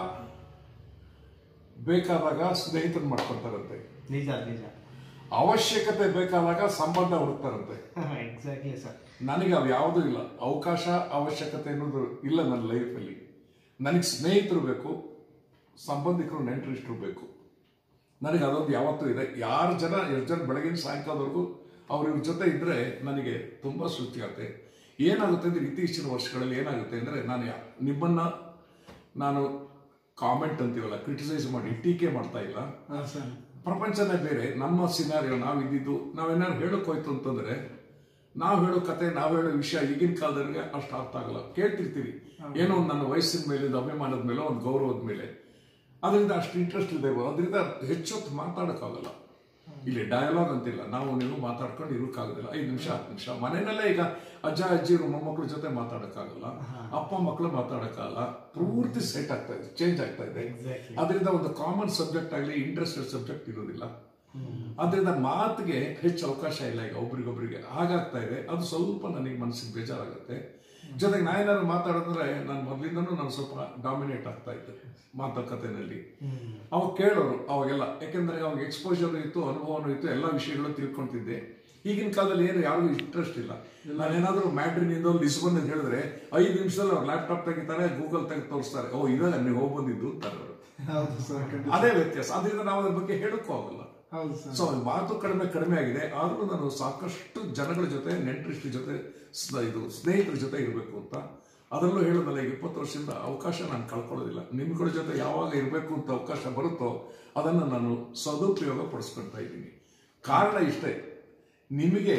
ಬೇಕಾದಾಗ ಸ್ನೇಹಿತರು ಮಾಡ್ಕೊಳ್ತಾರಂತೆ ನಿಜ ನಿಜ ಅವಶ್ಯಕತೆ ಬೇಕಾದಾಗ ಸಂಬಂಧ ಹುಡುಕ್ತಾರಂತೆ ಎಕ್ಸಾಕ್ಟ್ಲಿ ಸರ್ ನನಗೆ ಅವು ಯಾವುದೂ ಇಲ್ಲ ಅವಕಾಶ ಅವಶ್ಯಕತೆ ಅನ್ನೋದು ಇಲ್ಲ ನನ್ನ ಲೈಫಲ್ಲಿ ನನಗೆ ಸ್ನೇಹಿತರು ಬೇಕು ಸಂಬಂಧಿಕರು ನೆಂಟರಿಷ್ಟರು ಬೇಕು ನನಗೆ ಅದೊಂದು ಯಾವತ್ತೂ ಇದೆ ಯಾರು ಜನ ಎಷ್ಟು ಜನ ಬೆಳಗಿನ ಸಾಯಂಕಾಲದವರೆಗೂ ಅವ್ರ ಇವ್ರ ಜೊತೆ ಇದ್ರೆ ನನಗೆ ತುಂಬಾ ಸೃಷ್ಟಿ ಆಗುತ್ತೆ ಏನಾಗುತ್ತೆ ಅಂದ್ರೆ ಇತ್ತೀಚಿನ ವರ್ಷಗಳಲ್ಲಿ ಏನಾಗುತ್ತೆ ಅಂದ್ರೆ ನಾನು ಯಾ- ನಿಮ್ಮನ್ನ ನಾನು ಕಾಮೆಂಟ್ ಅಂತೀವಲ್ಲ ಕ್ರಿಟಿಸೈಸ್ ಮಾಡಿ ಟೀಕೆ ಮಾಡ್ತಾ ಇಲ್ಲ ಹಾ ಸರ್ ಪ್ರಪಂಚನೇ ಬೇರೆ ನಮ್ಮ ಸಿನಾರಿಯೋ ನಾವು ಇದ್ದಿದ್ದು ನಾವೇನಾದ್ರು ಹೇಳಕ್ ಹೋಯ್ತು ಅಂತಂದ್ರೆ ನಾವು ಹೇಳೋ ಕತೆ ನಾವು ಹೇಳೋ ವಿಷಯ ಈಗಿನ ಕಾಲದವ್ರಿಗೆ ಅಷ್ಟು ಅರ್ಥ ಆಗಲ್ಲ ಕೇಳ್ತಿರ್ತೀವಿ ಏನೋ ಒಂದು ನನ್ನ ವಯಸ್ಸಿನ ಮೇಲೆ ಒಂದು ಅಭಿಮಾನದ ಮೇಲೆ ಒಂದು ಗೌರವದ ಮೇಲೆ ಅದರಿಂದ ಅಷ್ಟು ಇಂಟ್ರೆಸ್ಟ್ ಇದೆ ಅದರಿಂದ ಹೆಚ್ಚೊತ್ತು ಮಾತಾಡೋಕ್ಕಾಗಲ್ಲ ಇಲ್ಲಿ ಡಯಲಾಗ್ ಅಂತಿಲ್ಲ ನಾವು ನೀವು ಮಾತಾಡ್ಕೊಂಡು ಇರೋಕ್ಕಾಗೋದಿಲ್ಲ ಐದು ನಿಮಿಷ ಹತ್ತು ನಿಮಿಷ ಮನೆಯಲ್ಲೇ ಈಗ ಅಜ್ಜ ಅಜ್ಜಿರು ಮೊಮ್ಮಕ್ಳ ಜೊತೆ ಮಾತಾಡಕ್ಕಾಗಲ್ಲ ಅಪ್ಪ ಮಕ್ಕಳು ಮಾತಾಡಕ್ಕಾಗಲ್ಲ ಪೂರ್ತಿ ಸೆಟ್ ಆಗ್ತಾ ಇದೆ ಚೇಂಜ್ ಆಗ್ತಾ ಇದೆ Exactly. ಅದರಿಂದ ಒಂದು ಕಾಮನ್ ಸಬ್ಜೆಕ್ಟ್ ಆಗಲಿ ಇಂಟ್ರೆಸ್ಟೆಡ್ ಸಬ್ಜೆಕ್ಟ್ ಇರೋದಿಲ್ಲ ಅದರಿಂದ ಮಾತಿಗೆ ಹೆಚ್ಚು ಅವಕಾಶ ಇಲ್ಲ ಈಗ ಒಬ್ರಿಗೊಬ್ರಿಗೆ ಹಾಗಾಗ್ತಾ ಇದೆ ಅದು ಸ್ವಲ್ಪ ನನಗೆ ಮನಸ್ಸಿಗೆ ಬೇಜಾರಾಗುತ್ತೆ ಜೊತೆಗೆ ನಾ ಏನಾದ್ರು ಮಾತಾಡಿದ್ರೆ ನಾನು ಮೊದಲಿಂದನೂ ನಾನು ಸ್ವಲ್ಪ ಡಾಮಿನೇಟ್ ಆಗ್ತಾ ಇದ್ದೆ ಮಾತುಕತೆನಲ್ಲಿ ಅವಾಗ ಕೇಳೋರು ಅವಾಗೆಲ್ಲ ಯಾಕೆಂದ್ರೆ ಅವಾಗ ಎಕ್ಸ್ಪೋಜರ್ ಇತ್ತು ಅನುಭವನೂ ಇತ್ತು ಎಲ್ಲ ವಿಷಯಗಳು ತಿಳ್ಕೊಂತಿದ್ದೆ ಈಗಿನ ಕಾಲದಲ್ಲಿ ಏನು ಯಾರಿಗೂ ಇಂಟ್ರೆಸ್ಟ್ ಇಲ್ಲ ನಾನೇನಾದ್ರೂ ಮ್ಯಾಟ್ರಿನಿಂದ ಲಿಸ್ಬನ್ ಅಂತ ಹೇಳಿದ್ರೆ ಐದು ನಿಮಿಷದಲ್ಲಿ ಅವ್ರು ಲ್ಯಾಪ್ಟಾಪ್ ತೆಗಿತಾರೆ ಗೂಗಲ್ ತೆಗೆದು ತೋರಿಸ್ತಾರೆ ಓ ಇವಾಗ ನೀವು ಹೋಗಿ ಬಂದಿದ್ದು ಅಂತಾರೆ ಅವರು ಹೌದು ಸರ್ ಖಂಡಿತ ಅದೇ ವ್ಯತ್ಯಾಸ ಅದರಿಂದ ನಾವು ಅದ್ರ ಬಗ್ಗೆ ಹೇಳಕ್ಕೂ ಆಗಲ್ಲ ಹೌದು ಸರ್ ಸೊ ಮಾತು ಕಡಿಮೆ ಕಡಿಮೆ ಆಗಿದೆ ಆದ್ರೂ ನಾನು ಸಾಕಷ್ಟು ಜನಗಳ ಜೊತೆ ನೆಂಟರಿಷ್ಟ್ರ ಜೊತೆ ಸ್ನ- ಇದು ಸ್ನೇಹಿತರ ಜೊತೆ ಇರಬೇಕು ಅಂತ ಅದರಲ್ಲೂ ಹೇಳೋದಲ್ಲ ಈಗ ಇಪ್ಪತ್ತು ವರ್ಷದಿಂದ ಅವಕಾಶ ನಾನು ಕಳ್ಕೊಳ್ಳೋದಿಲ್ಲ ನಿಮ್ಗಳ ಜೊತೆ ಯಾವಾಗ ಇರಬೇಕು ಅಂತ ಅವಕಾಶ ಬರುತ್ತೋ ಅದನ್ನು ನಾನು ಸದುಪಯೋಗ ಪಡಿಸ್ಕೊಳ್ತಾ ಇದ್ದೀನಿ ಕಾರಣ ಇಷ್ಟೇ ನಿಮಗೆ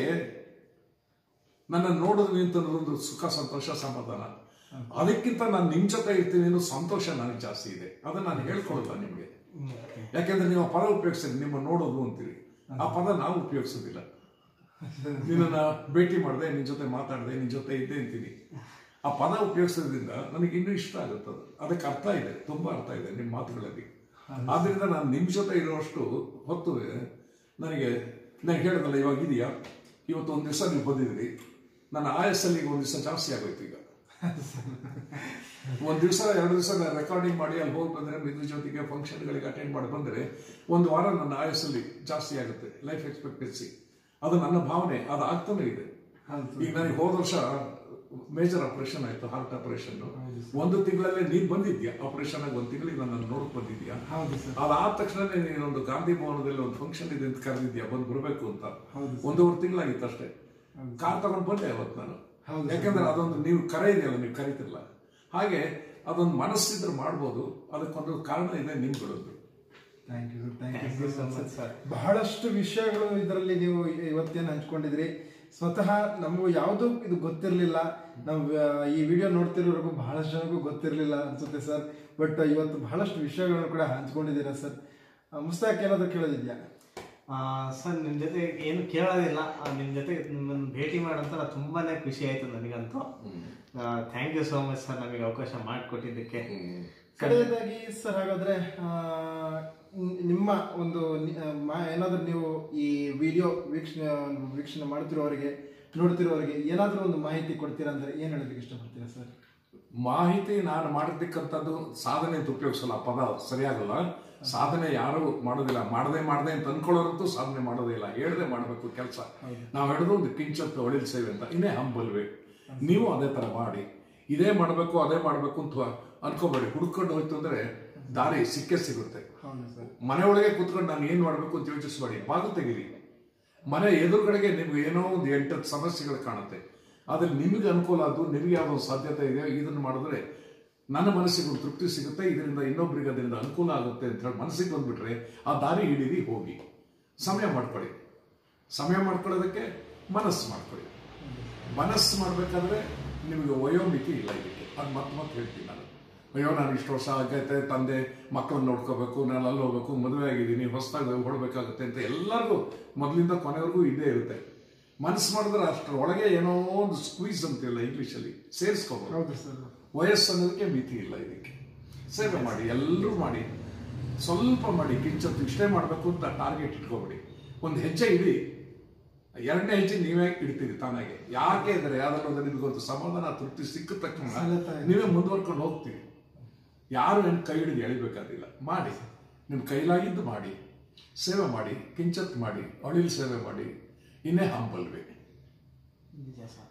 ನನ್ನ ನೋಡೋದು ನಿಂತೊಂದು ಸುಖ ಸಂತೋಷ ಸಮಾಧಾನ ಅದಕ್ಕಿಂತ ನಾನು ನಿಮ್ ಜೊತೆ ಇರ್ತೀನಿ ಅನ್ನೋ ಸಂತೋಷ ನನಗೆ ಜಾಸ್ತಿ ಇದೆ ಅದನ್ನ ನಾನು ಹೇಳ್ಕೊಡಲ್ಲ ನಿಮಗೆ ಯಾಕೆಂದ್ರೆ ನೀವು ಆ ಪದ ಉಪಯೋಗಿಸ್ತೀರಿ ನಿಮ್ಮ ನೋಡೋದು ಅಂತೀರಿ ಆ ಪದ ನಾವು ಉಪಯೋಗಿಸೋದಿಲ್ಲ ನಿನ್ನ ಭೇಟಿ ಮಾಡಿದೆ ನಿನ್ ಜೊತೆ ಮಾತಾಡಿದೆ ನಿನ್ ಜೊತೆ ಇದ್ದೆ ಅಂತೀನಿ ಆ ಪದ ಉಪಯೋಗಿಸೋದ್ರಿಂದ ನನಗೆ ಇನ್ನೂ ಇಷ್ಟ ಆಗುತ್ತೆ ಅದು ಅದಕ್ಕೆ ಅರ್ಥ ಇದೆ ತುಂಬಾ ಅರ್ಥ ಇದೆ ನಿಮ್ಮ ಮಾತುಗಳಲ್ಲಿ ಆದ್ರಿಂದ ನಾನು ನಿಮ್ ಜೊತೆ ಇರುವಷ್ಟು ಹೊತ್ತು ನನಗೆ ನಾನು ಹೇಳೋದಲ್ಲ ಇವಾಗ ಇದೆಯಾ ಇವತ್ತು ಒಂದ್ ದಿವಸ ನೀವು ಬಂದಿದ್ದೀರಿ ನನ್ನ ಆಯಸ್ಸಲ್ಲಿ ಈಗ ಒಂದ್ ದಿವಸ ಜಾಸ್ತಿ ಆಗೋಯ್ತು ಈಗ ಒಂದ್ ದಿವಸ ಎರಡು ದಿವಸ ನಾನು ರೆಕಾರ್ಡಿಂಗ್ ಮಾಡಿ ಅಲ್ಲಿ ಹೋಗಿ ಬಂದ್ರೆ ಮಿತ್ರ ಜೊತೆಗೆ ಫಂಕ್ಷನ್ಗಳಿಗೆ ಅಟೆಂಡ್ ಮಾಡಿ ಬಂದ್ರೆ ಒಂದು ವಾರ ನನ್ನ ಆಯಸ್ಸಲ್ಲಿ ಜಾಸ್ತಿ ಆಗುತ್ತೆ ಲೈಫ್ ಎಕ್ಸ್ಪೆಕ್ಟೆನ್ಸಿ ಅದು ನನ್ನ ಭಾವನೆ ಅದು ಆಗ್ತಾನೆ ಇದೆ ಹೌದು. ಈಗ ನನಗೆ ಹೋದ ವರ್ಷ ಮೇಜರ್ ಆಪರೇಷನ್ ಆಯ್ತು ಹಾರ್ಟ್ ಆಪರೇಷನ್ ಒಂದು ತಿಂಗಳಲ್ಲೇ ನೀನ್ ಬಂದಿದ್ಯಾ ಆಪರೇಷನ್ ಆಗಿ ಒಂದ್ ತಿಂಗಳಿಗೆ ನನ್ನ ನೋಡಕ್ ಬಂದಿದ್ಯಾ ಹೌದು ಸರ್ ಅದಾದ ತಕ್ಷಣನೇ ನೀನೊಂದು ಗಾಂಧಿ ಭವನದಲ್ಲಿ ಒಂದು ಫಂಕ್ಷನ್ ಇದೆ ಅಂತ ಕರೆದಿದ್ಯಾ ಬಂದು ಬರಬೇಕು ಅಂತ ಹೌದು ಒಂದೂವರೆ ತಿಂಗಳಾಗಿತ್ತು ಅಷ್ಟೇ ಕಾರ್ ತಗೊಂಡು ಬಂದೆ ಅವತ್ತು ನಾನು ಹೌದು ಯಾಕಂದ್ರೆ ಅದೊಂದು ನೀವು ಕರೆ ಇದೆಯಲ್ಲ ನೀವು ಕರೀತಿರಲ್ಲ ಹಾಗೆ ಅದೊಂದು ಮನಸ್ಸಿದ್ರೆ ಮಾಡ್ಬೋದು ಅದಕ್ಕೊಂದು ಕಾರಣ ಇದೆ ನಿಮ್ಗಳದ್ದು thank you thank Thank you you so so much much, sir. ಬಹಳಷ್ಟು ವಿಷಯಗಳು ಇದರಲ್ಲಿ ನೀವು ಇವತ್ತೇನು ಹಂಚ್ಕೊಂಡಿದ್ರಿ ಸ್ವತಃ ನಮಗೂ ಯಾವುದು ಇದು ಗೊತ್ತಿರಲಿಲ್ಲ ನಾವು ಆ, ಈ ವಿಡಿಯೋ ನೋಡ್ತಿರೋರ್ಗು ಬಹಳಷ್ಟು ಜನಗೂ ಗೊತ್ತಿರಲಿಲ್ಲ ಅನ್ಸುತ್ತೆ ಸರ್ ಬಟ್ ಇವತ್ತು ಬಹಳಷ್ಟು ವಿಷಯಗಳನ್ನು ಕೂಡ ಹಂಚ್ಕೊಂಡಿದ್ದೀರಾ ಸರ್ ಮುಸ್ತಾಕ್ ಏನಾದ್ರು ಕೇಳೋದಿದ್ಯಾ ಆ, ಸರ್ ನಿಮ್ ಜೊತೆ ಏನು ಕೇಳೋದಿಲ್ಲ ಆ, ನಿಮ್ ಜೊತೆ ನಿಮ್ಮನ್ನ ಭೇಟಿ ಮಾಡಂತ ತುಂಬಾನೇ ಖುಷಿ ಆಯ್ತು ನನಗಂತೂ thank you so much sir ನಮಗೆ ಅವಕಾಶ ಮಾಡಿಕೊಟ್ಟಿದ್ದಕ್ಕೆ ಕಡೆಯದಾಗಿ ಸರ್ ಹಾಗಾದ್ರೆ ಆ, ನಿ- ನಿಮ್ಮ ಒಂದು ನಿ- ಆ, ಮಾ- ಏನಾದ್ರೂ ನೀವು ಈ ವಿಡಿಯೋ ವೀಕ್ಷಣೆ ವೀಕ್ಷಣೆ ಮಾಡ್ತಿರೋರಿಗೆ ನೋಡ್ತಿರೋರಿಗೆ ಏನಾದ್ರೂ ಒಂದು ಮಾಹಿತಿ ಕೊಡ್ತೀರಾ ಅಂದ್ರೆ ಏನ್ ಹೇಳೋದಕ್ಕೆ ಇಷ್ಟಪಡ್ತೀರಾ ಸರ್ ಮಾಹಿತಿ ನಾನು ಮಾಡಿರ್ತಕ್ಕಂಥದ್ದು ಸಾಧನೆ ಅಂತ ಉಪಯೋಗಿಸಲ್ಲ ಆ ಪದ ಸರಿಯಾಗಲ್ಲ ಸಾಧನೆ ಯಾರು ಮಾಡೋದಿಲ್ಲ ಮಾಡದೆ ಮಾಡದೆ ಅಂತ ಅನ್ಕೊಳ್ಳೋರಂತೂ ಸಾಧನೆ ಮಾಡೋದೇ ಇಲ್ಲ ಹೇಳ್ದೆ ಮಾಡಬೇಕು ಕೆಲಸ ನಾವು ಹೇಳಿದ್ರು ಒಂದು ಕಿಂಚತ್ತು ಒಳಿಲ್ ಸೇವೆ ಅಂತ ಇನ್ನೇ ಹಂಬಲ್ವೆ ನೀವು ಅದೇ ತರ ಮಾಡಿ ಇದೇ ಮಾಡಬೇಕು ಅದೇ ಮಾಡಬೇಕು ಅಂತ ಅನ್ಕೋಬೇಡಿ ಹುಡ್ಕೊಂಡು ಹೋಯ್ತು ಅಂದ್ರೆ ದಾರಿ ಸಿಕ್ಕೇ ಸಿಗುತ್ತೆ ಹೌದು ಸರ್ ಮನೆ ಒಳಗೆ ಕೂತ್ಕೊಂಡು ನಾನು ಏನ್ ಮಾಡ್ಬೇಕು ಅಂತ ಯೋಚಿಸ್ಬೇಡಿ ಬಾಗಿಲು ತೆಗೀರಿ ಮನೆ ಎದುರುಗಡೆಗೆ ನಿಮ್ಗೆ ಏನೋ ಒಂದು ಎಂಟತ್ತು ಸಮಸ್ಯೆಗಳು ಕಾಣುತ್ತೆ ಆದ್ರೆ ನಿಮಗೆ ಅನುಕೂಲ ಆದ್ದು ನಿಮಗೆ ಯಾವುದೋ ಒಂದು ಸಾಧ್ಯತೆ ಇದೆ ಇದನ್ನು ಮಾಡಿದ್ರೆ ನನ್ನ ಮನಸ್ಸಿಗೆ ಒಂದು ತೃಪ್ತಿ ಸಿಗುತ್ತೆ ಇದರಿಂದ ಇನ್ನೊಬ್ಬರಿಗೆ ಅದರಿಂದ ಅನುಕೂಲ ಆಗುತ್ತೆ ಅಂತ ಹೇಳಿ ಮನಸ್ಸಿಗೆ ಬಂದ್ಬಿಟ್ರೆ ಆ ದಾರಿ ಹಿಡೀರಿ ಹೋಗಿ ಸಮಯ ಮಾಡ್ಕೊಳ್ಳಿ ಸಮಯ ಮಾಡ್ಕೊಳ್ಳೋದಕ್ಕೆ ಮನಸ್ಸು ಮಾಡ್ಕೊಳ್ಳಿ ಮನಸ್ಸು ಮಾಡಬೇಕಾದ್ರೆ ನಿಮಗೆ ವಯೋಮಿತಿ ಇಲ್ಲ ಇದಕ್ಕೆ ಅದು ಮತ್ತೆ ಮತ್ತೆ ಹೇಳ್ತೀನಿ ನಾನು ಅಯ್ಯೋ ನಾನು ಇಷ್ಟು ವರ್ಷ ಆಗೈತೆ ತಂದೆ ಮಕ್ಕಳನ್ನ ನೋಡ್ಕೋಬೇಕು ನಾನು ಅಲ್ಲಿ ಹೋಗ್ಬೇಕು ಮದುವೆ ಆಗಿದ್ದೀನಿ ಹೊಸದಾಗಿ ಹೊಡಬೇಕಾಗುತ್ತೆ ಅಂತ ಎಲ್ಲರಿಗೂ ಮೊದಲಿಂದ ಕೊನೆವರೆಗೂ ಇದ್ದೇ ಇರುತ್ತೆ ಮನಸ್ಸು ಮಾಡಿದ್ರೆ ಅಷ್ಟರ ಒಳಗೆ ಏನೋ ಒಂದು ಸ್ಕ್ವೀಸ್ ಅಂತಿಲ್ಲ ಇಂಗ್ಲೀಷಲ್ಲಿ ಸೇರಿಸ್ಕೋಬಹುದು ಹೌದು ಸರ್ ವಯಸ್ಸು ಅನ್ನೋದಕ್ಕೆ ಮಿತಿ ಇಲ್ಲ ಇದಕ್ಕೆ ಸೇವೆ ಮಾಡಿ ಎಲ್ಲರೂ ಮಾಡಿ ಸ್ವಲ್ಪ ಮಾಡಿ ಕಿಂಚತ್ತು ಇಷ್ಟೇ ಮಾಡಬೇಕು ಅಂತ ಟಾರ್ಗೆಟ್ ಇಟ್ಕೋಬೇಡಿ ಒಂದು ಹೆಜ್ಜೆ ಇಡಿ ಎರಡನೇ ಹೆಜ್ಜೆ ನೀವೇ ಇಡ್ತೀರಿ ತಾನಾಗೆ ಯಾಕೆ ಅಂದರೆ ಅದನ್ನೊಂದು ನಿಮಗೊಂದು ಸಮಾಧಾನ ತೃಪ್ತಿ ಸಿಕ್ಕ ತಕ್ಷಣ ಸಲ್ಲುತ್ತಾ ಇದೆ. ನೀವೇ ಮುಂದುವರ್ಕೊಂಡು ಹೋಗ್ತೀರಿ ಯಾರು ಏನು ಕೈ ಹಿಡಿದು ಎಳಿಬೇಕಾದಿಲ್ಲ ಮಾಡಿ ನಿಮ್ಮ ಕೈಲಾಗಿದ್ದು ಮಾಡಿ ಸೇವೆ ಮಾಡಿ ಕಿಂಚತ್ ಮಾಡಿ ಅಳಿಲ್ ಸೇವೆ ಮಾಡಿ ಇನ್ನೇ ಹಂಬಲ್ವೇ ನಿಜ ಸರ್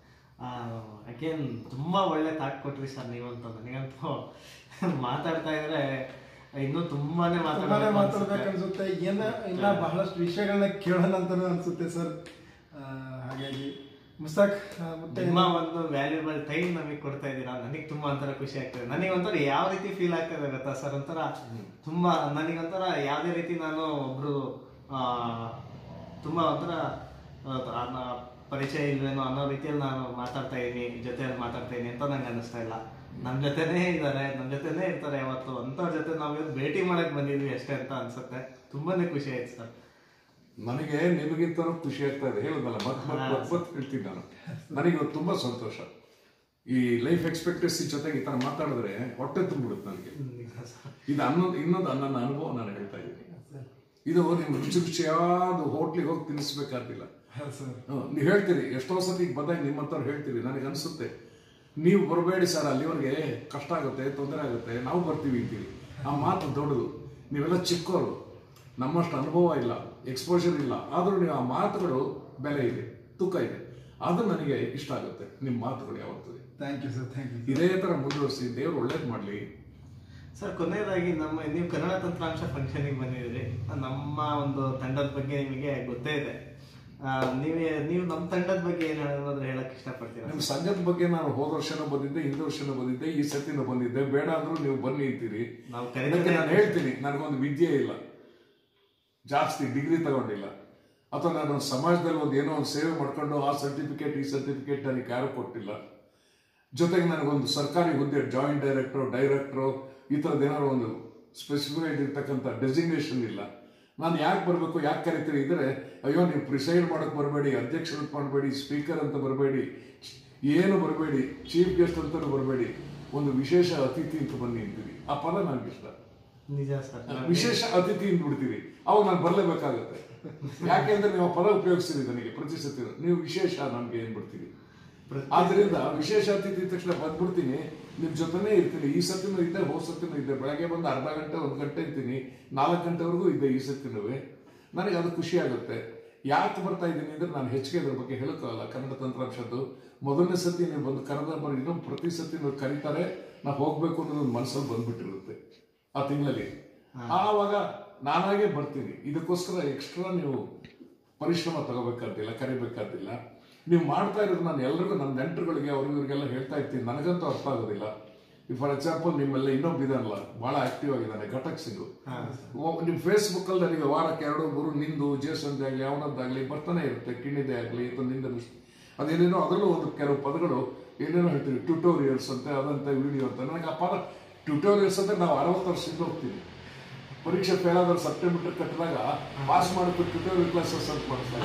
ಅಗೇನ್ ತುಂಬಾ ಒಳ್ಳೆ ತಾಟ್ ಕೊಟ್ರಿ ಸರ್ ನೀವಂತೂ ನನಗಂತೂ ಮಾತಾಡ್ತಾ ಇದ್ರೆ ಇನ್ನೂ ತುಂಬಾನೇ ತುಂಬಾನೇ ಮಾತಾಡ್ಬೇಕು ಮಾತಾಡ್ಬೇಕು ಅನ್ಸುತ್ತೆ. ಅನ್ಸುತ್ತೆ ಏನ ಇನ್ನ ಬಹಳಷ್ಟು ವಿಷಯಗಳನ್ನ ಕೇಳೋಣ ಅಂತಾನು ಅನ್ಸುತ್ತೆ ಸರ್ ಆ, ಹಾಗಾಗಿ ಮುಸ್ತಾಕ್ ಆ, ಮತ್ತೆ ನಿಮ್ಮ ಒಂದು ವ್ಯಾಲ್ಯೂಬಲ್ ಟೈಮ್ ನಮಗೆ ಕೊಡ್ತಾ ಇದ್ದೀರಾ ನನಗೆ ತುಂಬಾ ಒಂಥರ ಖುಷಿ ಆಗ್ತದೆ ನನಗೆ ಒಂಥರ ಯಾವ ರೀತಿ ಫೀಲ್ ಆಗ್ತದೆ ಗೊತ್ತಾ ಸರ್ ಒಂಥರ ತುಂಬಾ ನನಗೊಂಥರ ಯಾವುದೇ ರೀತಿ ನಾನು ಒಬ್ರು ಆ, ತುಂಬಾ ಒಂಥರ ಆ, ಆ, ಪರಿಚಯ ಇಲ್ವೇನೋ ಅನ್ನೋ ರೀತಿಯಲ್ಲಿ ನಾನು ಮಾತಾಡ್ತಾ ಇದ್ದೀನಿ ಜೊತೆಯಲ್ಲಿ ಮಾತಾಡ್ತಾ ಇದ್ದೀನಿ ಅಂತ ನಂಗೆ ಅನಿಸ್ತಾ ಇಲ್ಲ ನಮ್ಮ ಜೊತೆನೇ ಇದ್ದಾರೆ ನಮ್ಮ ಜೊತೆನೇ ಇರ್ತಾರೆ ಯಾವತ್ತು ಅಂಥವ್ರ ಜೊತೆ ನಾವು ಇವತ್ತು ಭೇಟಿ ಮಾಡಕ್ ಬಂದಿದ್ವಿ ಅಷ್ಟೇ ಅಂತ ಅನ್ಸುತ್ತೆ ತುಂಬಾನೇ ಖುಷಿ ಆಯ್ತು ಸರ್ ನನಗೆ ನಿಮಗಿಂತನೂ ಖುಷಿ ಆಗ್ತಾ ಇದೆ ಹೇಳೋದಲ್ಲ ಮತ್ತೆ ಮತ್ತೆ ಮತ್ತೆ ಮತ್ತೆ ಹೇಳ್ತೀನಿ ನಾನು ನನಗೆ ಇವತ್ತು ತುಂಬಾ ಸಂತೋಷ ಈ ಲೈಫ್ ಎಕ್ಸ್ಪೆಕ್ಟೆನ್ಸಿ ಜೊತೆಗೆ ಈ ತರ ಮಾತಾಡಿದ್ರೆ ಹೊಟ್ಟೆ ತುಂಬಿಡುತ್ತೆ ನನಗೆ ನಿಜ ಸರ್ ಇದು ಅನ್ನೋದು ಇನ್ನೊಂದು ನನ್ನ ಅನುಭವ ನಾನು ಹೇಳ್ತಾ ಇದ್ದೀನಿ ಇದು ನಿಮ್ಗೆ ರುಚಿ ರುಚಿಯಾದ ಹೋಟ್ಲಿಗೆ ಹೋಗಿ ತಿನ್ನಿಸ್ಬೇಕಾಗಿಲ್ಲ ಸರ್ ನೀವು ಹೇಳ್ತೀರಿ ಎಷ್ಟೋ ಸತಿ ಬಂದಾಗ ನಿಮ್ಮಂತವ್ರು ಹೇಳ್ತೀರಿ ನನಗೆ ಅನ್ಸುತ್ತೆ ನೀವು ಬರಬೇಡಿ ಸರ್ ಅಲ್ಲಿವರೆಗೆ ಕಷ್ಟ ಆಗುತ್ತೆ ತೊಂದರೆ ಆಗುತ್ತೆ ನಾವು ಬರ್ತೀವಿ ಅಂತೀವಿ ಆ ಮಾತು ದೊಡ್ಡದು ನೀವೆಲ್ಲ ಚಿಕ್ಕವರು ನಮ್ಮಷ್ಟು ಅನುಭವ ಇಲ್ಲ ಎಕ್ಸ್ಪೋಜರ್ ಇಲ್ಲ ಆದರೂ ನೀವು ಆ ಮಾತುಗಳು ಬೆಲೆ ಇದೆ ತೂಕ ಇದೆ ಅದು ನನಗೆ ಇಷ್ಟ ಆಗುತ್ತೆ ನಿಮ್ಮ ಮಾತುಗಳು ಯಾವತ್ತೂ thank you sir thank you ಇದೇ ತರ ಮುಂದುವರಿಸಿ ದೇವ್ರು ಒಳ್ಳೇದು ಮಾಡಲಿ ಸರ್ ಕೊನೆಯದಾಗಿ ನಮ್ಮ ನೀವು ಕನ್ನಡ ತಂತ್ರಾಂಶ ಫಂಕ್ಷನ್ಗೆ ಬಂದಿದ್ರಿ ನಮ್ಮ ಒಂದು ತಂಡದ ಬಗ್ಗೆ ನಿಮಗೆ ಗೊತ್ತೇ ಇದೆ ಆ, ನೀವೇ ನೀವು ನಮ್ಮ ತಂಡದ ಬಗ್ಗೆ ಏನು ಹೇಳೋದಾದ್ರೆ ಹೇಳಕ್ ಇಷ್ಟಪಡ್ತೀರಾ ನಿಮ್ಮ ಸಂಘದ ಬಗ್ಗೆ ನಾನು ಹೋದ ವರ್ಷನೂ ಬಂದಿದ್ದೆ ಹಿಂದ ವರ್ಷನೂ ಬಂದಿದ್ದೆ ಈ ಸತಿನೂ ಬಂದಿದ್ದೆ ಬೇಡ ಅಂದ್ರೂ ನೀವು ಬನ್ನಿ ಅಂತೀರಿ ನಾವು ಅದಕ್ಕೆ ಕರೆದ್ರೆ ನಾನು ಹೇಳ್ತೀನಿ ನನಗೊಂದು ವಿದ್ಯೆ ಇಲ್ಲ ಜಾಸ್ತಿ ಡಿಗ್ರಿ ತಗೊಂಡಿಲ್ಲ ಅಥವಾ ನಾನು ಸಮಾಜದಲ್ಲಿ ಒಂದು ಏನೋ ಒಂದು ಸೇವೆ ಮಾಡ್ಕೊಂಡು ಆ ಸರ್ಟಿಫಿಕೇಟ್ ಈ ಸರ್ಟಿಫಿಕೇಟ್ ನನಗೆ ಯಾರು ಕೊಟ್ಟಿಲ್ಲ ಜೊತೆಗೆ ನನಗೊಂದು ಸರ್ಕಾರಿ ಹುದ್ದೆ ಜಾಯಿಂಟ್ ಡೈರೆಕ್ಟ್ರು ಡೈರೆಕ್ಟ್ರು ಈ ಥರದ್ದು ಏನಾದ್ರು ಒಂದು ಸ್ಪೆಸಿಫೈಡ್ ಇರ್ತಕ್ಕಂಥ ಡೆಸಿಗ್ನೇಷನ್ ಇಲ್ಲ ನಾನು ಯಾಕೆ ಬರಬೇಕು ಯಾಕೆ ಕರಿತೀರಿ ಇದ್ರೆ ಅಯ್ಯೋ ನೀವು ಪ್ರಿಸೈಡ್ ಮಾಡಕ್ ಬರಬೇಡಿ ಅಧ್ಯಕ್ಷರು ಮಾಡಬೇಡಿ ಸ್ಪೀಕರ್ ಅಂತ ಬರಬೇಡಿ ಏನು ಬರಬೇಡಿ ಚೀಫ್ ಗೆಸ್ಟ್ ಅಂತಲೂ ಬರಬೇಡಿ ಒಂದು ವಿಶೇಷ ಅತಿಥಿ ಅಂತ ಬನ್ನಿ ಅಂತೀರಿ ಆ ಪದ ನನಗೆ ಇಷ್ಟ ನಿಜ ಸರ್ ವಿಶೇಷ ಅತಿಥಿ ಅಂತ ಬಿಡ್ತೀವಿ ಅವಾಗ ನಾನು ಬರಲೇಬೇಕಾಗುತ್ತೆ ಯಾಕೆಂದ್ರೆ ನೀವು ಆ ಪದ ಉಪಯೋಗಿಸ್ತೀರಿ ನನಗೆ ಪ್ರತಿ ಸತಿ ನೀವು ವಿಶೇಷ ನಮ್ಗೆ ಏನ್ ಬಿಡ್ತೀರಿ ಆದ್ರಿಂದ ವಿಶೇಷ ಅತಿಥಿ ತಕ್ಷಣ ಬಂದ್ಬಿಡ್ತೀನಿ ನಿಮ್ ಜೊತೆನೇ ಇರ್ತೀನಿ ಈ ಸತಿನೂ ಇದ್ದೆ ಹೋದ ಸತಿನೂ ಇದ್ದೆ ಬೆಳಗ್ಗೆ ಬಂದು ಅರ್ಧ ಗಂಟೆ ಒಂದು ಗಂಟೆ ಇರ್ತೀನಿ ನಾಲ್ಕು ಗಂಟೆವರೆಗೂ ಇದ್ದೆ ಈ ಸತಿನೂ ನನಗೆ ಅದು ಖುಷಿ ಆಗುತ್ತೆ ಯಾಕೆ ಬರ್ತಾ ಇದ್ದೀನಿ ಅಂದ್ರೆ ನಾನು ಹೆಚ್ಚಿಗೆ ಅದ್ರ ಬಗ್ಗೆ ಹೇಳಕ್ಕಾಗಲ್ಲ ಕನ್ನಡ ತಂತ್ರಾಂಶದ್ದು ಮೊದಲನೇ ಸತಿ ನೀವು ಬಂದು ಕನ್ನಡ ಬರೋ ಇನ್ನೊಂದು ಪ್ರತಿ ಸತಿ ನೀವು ಕರೀತಾರೆ ನಾ ಹೋಗ್ಬೇಕು ಅನ್ನೋದು ಒಂದು ಮನಸ್ಸಲ್ಲಿ ಬಂದ್ಬಿಟ್ಟಿರುತ್ತೆ ಆ ತಿಂಗಳಲ್ಲಿ ಆವಾಗ ನಾನಾಗೆ ಬರ್ತೀನಿ ಇದಕ್ಕೋಸ್ಕರ ಎಕ್ಸ್ಟ್ರಾ ನೀವು ಪರಿಶ್ರಮ ತಗೋಬೇಕಾದಿಲ್ಲ ಕರಿಬೇಕಾದಿಲ್ಲ ನೀವು ಮಾಡ್ತಾ ಇರೋದು ನಾನು ಎಲ್ರಿಗೂ ನನ್ನ ನೆಂಟರುಗಳಿಗೆ ಅವ್ರಿಗೆಲ್ಲ ಹೇಳ್ತಾ ಇರ್ತೀನಿ ನನಗಂತೂ ಅರ್ಥ ಆಗೋದಿಲ್ಲ ಫಾರ್ ಎಕ್ಸಾಂಪಲ್ ನಿಮ್ಮೆಲ್ಲ ಇನ್ನೊಬ್ಬ ಇದಾನಲ್ಲ ಬಹಳ ಆಕ್ಟಿವ್ ಆಗಿದ್ದಾನೆ ಘಟಕ್ ಸಿಂಗ್ ನಿಮ್ ಫೇಸ್ಬುಕ್ ಅಲ್ಲಿ ನನಗೆ ವಾರಕ್ಕೆ ಎರಡು ಮೂರು ನಿಂದು ಜೇಸಂದೆ ಆಗ್ಲಿ ಅವನದ್ದಾಗ್ಲಿ ಬರ್ತಾನೆ ಇರುತ್ತೆ ಕಿಣಿದೆ ಆಗ್ಲಿ ಅಥವಾ ನಿಂದ ಅದೇನೇನೋ ಅದರಲ್ಲೂ ಒಂದು ಕೆಲವು ಪದಗಳು ಏನೇನೋ ಹೇಳ್ತೀವಿ ಟ್ಯೂಟೋರಿಯಲ್ಸ್ ಅಂತ ಅದಂತೆ ವಿಡಿಯೋ ಅಂತ ನನಗೆ ಆ ಪದ ಟ್ಯೂಟೋರಿಯಲ್ಸ್ ಅಂದ್ರೆ ನಾವು ಅರವತ್ತು ವರ್ಷದಿಂದ ಹೋಗ್ತೀವಿ ಪರೀಕ್ಷೆ ಫೇಲ್ ಆದವ್ರು ಸೆಪ್ಟೆಂಬರ್ ಕಟ್ಟಿದಾಗ ಪಾಸ್ ಮಾಡಬೇಕು ಟ್ಯೂಟೋರಿಯಲ್ ಕ್ಲಾಸಸ್ ಅಂತ ಮಾಡಿಸ್ತಾರೆ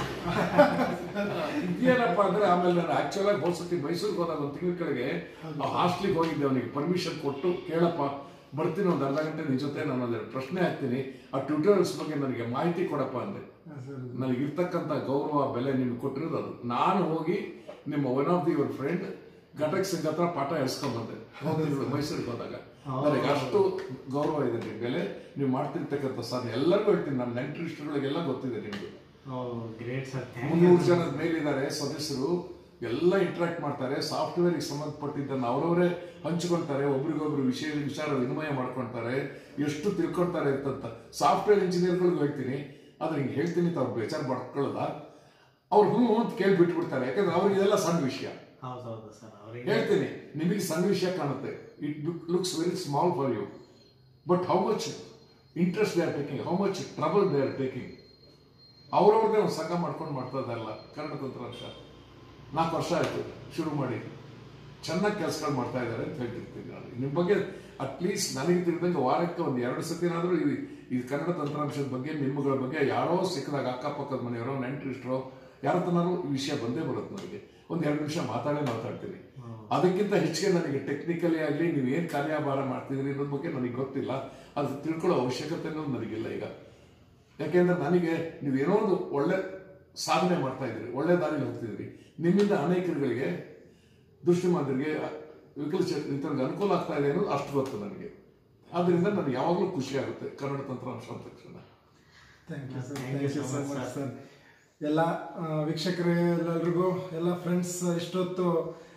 ಇದೇನಪ್ಪ ಅಂದ್ರೆ ಆಮೇಲೆ ನಾನು ಆಕ್ಚುಲ್ ಆಗಿ ಹೋದ್ಸತಿ ಮೈಸೂರಿಗೆ ಹೋದಾಗ ಒಂದು ತಿಂಗಳ ಕೆಳಗೆ ಹಾಸ್ಟ್ಲಿಗೆ ಹೋಗಿದ್ದೆ ಅವನಿಗೆ ಪರ್ಮಿಷನ್ ಕೊಟ್ಟು ಕೇಳಪ್ಪ ಬರ್ತೀನಿ ಒಂದು ಅರ್ಧ ಗಂಟೆ ನಿನ್ ಜೊತೆ ನಾನು ಒಂದೆರಡು ಪ್ರಶ್ನೆ ಹಾಕ್ತೀನಿ ಆ ಟ್ಯೂಟೋರಿಯಲ್ಸ್ ಬಗ್ಗೆ ನನಗೆ ಮಾಹಿತಿ ಕೊಡಪ್ಪ ಅಂದೆ ನನಗೆ ಇರ್ತಕ್ಕಂಥ ಗೌರವ ಬೆಲೆ ನಿಮ್ಗೆ ಕೊಟ್ಟಿರೋದು ಅದು ನಾನು ಹೋಗಿ ನಿಮ್ಮ one of the your friend Ghatak Singh ಹತ್ರ ಪಾಠ ಎಳ್ಸ್ಕೊಂಡ್ ಬಂದೆ ಹೋಗಿದ್ರು ಮೈಸೂರಿಗೆ ಹೋದಾಗ ನನಗೆ ಅಷ್ಟು ಗೌರವ ಇದೆ ನಿಮ್ ಬೆಲೆ ನೀವು ಮಾಡ್ತಿರ್ತಕ್ಕಂಥ ಸಾಧನೆ ಎಲ್ಲರಿಗೂ ಹೇಳ್ತೀನಿ ನನ್ನ ನೆಂಟರಿಷ್ಟಗಳಿಗೆಲ್ಲ ಗೊತ್ತಿದೆ ನಿಮ್ಗೆ ಗ್ರೇಟ್ ಸರ್ ಥ್ಯಾಂಕ್ ಮುನ್ನೂರು ಜನದ ಮೇಲಿದ್ದಾರೆ ಸದಸ್ಯರು ಎಲ್ಲ ಇಂಟ್ರಾಕ್ಟ್ ಮಾಡ್ತಾರೆ ಸಾಫ್ಟ್ವೇರ್ ಸಂಬಂಧಪಟ್ಟಿದ್ದನ್ನು ಅವರವರೇ ಹಂಚ್ಕೊಳ್ತಾರೆ ಒಬ್ರಿಗೊಬ್ರು ವಿಷಯ ವಿಚಾರ ವಿನಿಮಯ ಮಾಡ್ಕೊಳ್ತಾರೆ ಎಷ್ಟು ತಿಳ್ಕೊಳ್ತಾರೆ ಅಂತ ಸಾಫ್ಟ್ವೇರ್ ಇಂಜಿನಿಯರ್ಗಳಿಗೂ ಹೇಳ್ತೀನಿ ಆದ್ರೆ ಹಿಂಗೆ ಹೇಳ್ತೀನಿ ಅಂತ ಅವ್ರು ಬೇಚಾರ ಮಾಡ್ಕೊಳ್ಳಲ್ಲ ಅವ್ರು ಹ್ಞೂ ಅಂತ ಕೇಳಿ ಬಿಟ್ಬಿಡ್ತಾರೆ ಯಾಕಂದ್ರೆ ಅವ್ರಿಗೆ ಇದೆಲ್ಲ ಸಣ್ಣ ವಿಷಯ ಹೌದೌದು ಸರ್ ಅವರಿಗೆ ಹೇಳ್ತೀನಿ ನಿಮಗೆ ಸಣ್ಣ ವಿಷಯ ಕಾಣುತ್ತೆ it looks very small for you but how much interest they are taking how much trouble they are taking ಅವ್ರವ್ರದ್ದೇ ಒಂದು ಸಂಘ ಮಾಡ್ಕೊಂಡು ಮಾಡ್ತಾ ಇದ್ದಾರಲ್ಲ ಕನ್ನಡ ತಂತ್ರಾಂಶ ನಾಲ್ಕು ವರ್ಷ ಆಯ್ತು ಶುರು ಮಾಡಿ ಚೆನ್ನಾಗಿ ಕೆಲಸಗಳು ಮಾಡ್ತಾ ಇದ್ದಾರೆ ಅಂತ ಹೇಳ್ತಿರ್ತೀನಿ ನಾನು ನಿಮ್ಮ ಬಗ್ಗೆ ಅಟ್ಲೀಸ್ಟ್ ನನಗೆ ತಿಳಿದಂಗೆ ವಾರಕ್ಕೆ ಒಂದು ಎರಡು ಸತಿನಾದರೂ ಈ ಈ ಕನ್ನಡ ತಂತ್ರಾಂಶದ ಬಗ್ಗೆ ನಿಮ್ಮಗಳ ಬಗ್ಗೆ ಯಾರೋ ಸಿಕ್ಕಿದಾಗ ಅಕ್ಕಪಕ್ಕದ ಮನೆಯವರೋ ನೆಂಟರಿಷ್ಟರೋ ಯಾರ ತನಾರು ಈ ವಿಷಯ ಬಂದೇ ಬರುತ್ತೆ ನನಗೆ ಒಂದು ಎರಡು ನಿಮಿಷ ಮಾತಾಡೇ ಮಾತಾಡ್ತೀನಿ ಅದಕ್ಕಿಂತ ಹೆಚ್ಚಿಗೆ ನನಗೆ ಟೆಕ್ನಿಕಲಿ ಆಗಲಿ ನೀವು ಏನು ಕಾರ್ಯಭಾರ ಮಾಡ್ತಿದ್ರಿ ಅನ್ನೋದ್ರ ಬಗ್ಗೆ ನನಗೆ ಗೊತ್ತಿಲ್ಲ ಅದು ತಿಳ್ಕೊಳ್ಳೋ ಅವಶ್ಯಕತೆ ಅನ್ನೋದು ನನಗಿಲ್ಲ ಈಗ ಯಾಕೆಂದ್ರೆ ನನಗೆ ನೀವೇನೋ ಒಂದು ಒಳ್ಳೆ ಸಾಧನೆ ಮಾಡ್ತಾ ಇದ್ದೀರಿ ಒಳ್ಳೆ ದಾರಿಲಿ ಹೋಗ್ತಿದ್ದೀರಿ ನಿಮ್ಮಿಂದ ಅನೇಕರುಗಳಿಗೆ ದೃಷ್ಟಿಮಾಂದ್ರಿಗೆ ವಿಕಲಚೇತನರಿಗೆ ಅನುಕೂಲ ಆಗ್ತಾ ಇದೆ ಅನ್ನೋದು ಅಷ್ಟು ಗೊತ್ತು ನನಗೆ ಆದ್ರಿಂದ ನನಗೆ ಯಾವಾಗಲೂ ಖುಷಿ ಆಗುತ್ತೆ ಕನ್ನಡ ತಂತ್ರಾಂಶ ಅಂದ ತಕ್ಷಣ thank you sir Thank thank you you so so much, much sir ಎಲ್ಲ ಆ, ವೀಕ್ಷಕರೆಲ್ಲರಿಗೂ ಎಲ್ಲ ಫ್ರೆಂಡ್ಸ್ ಇಷ್ಟೊತ್ತು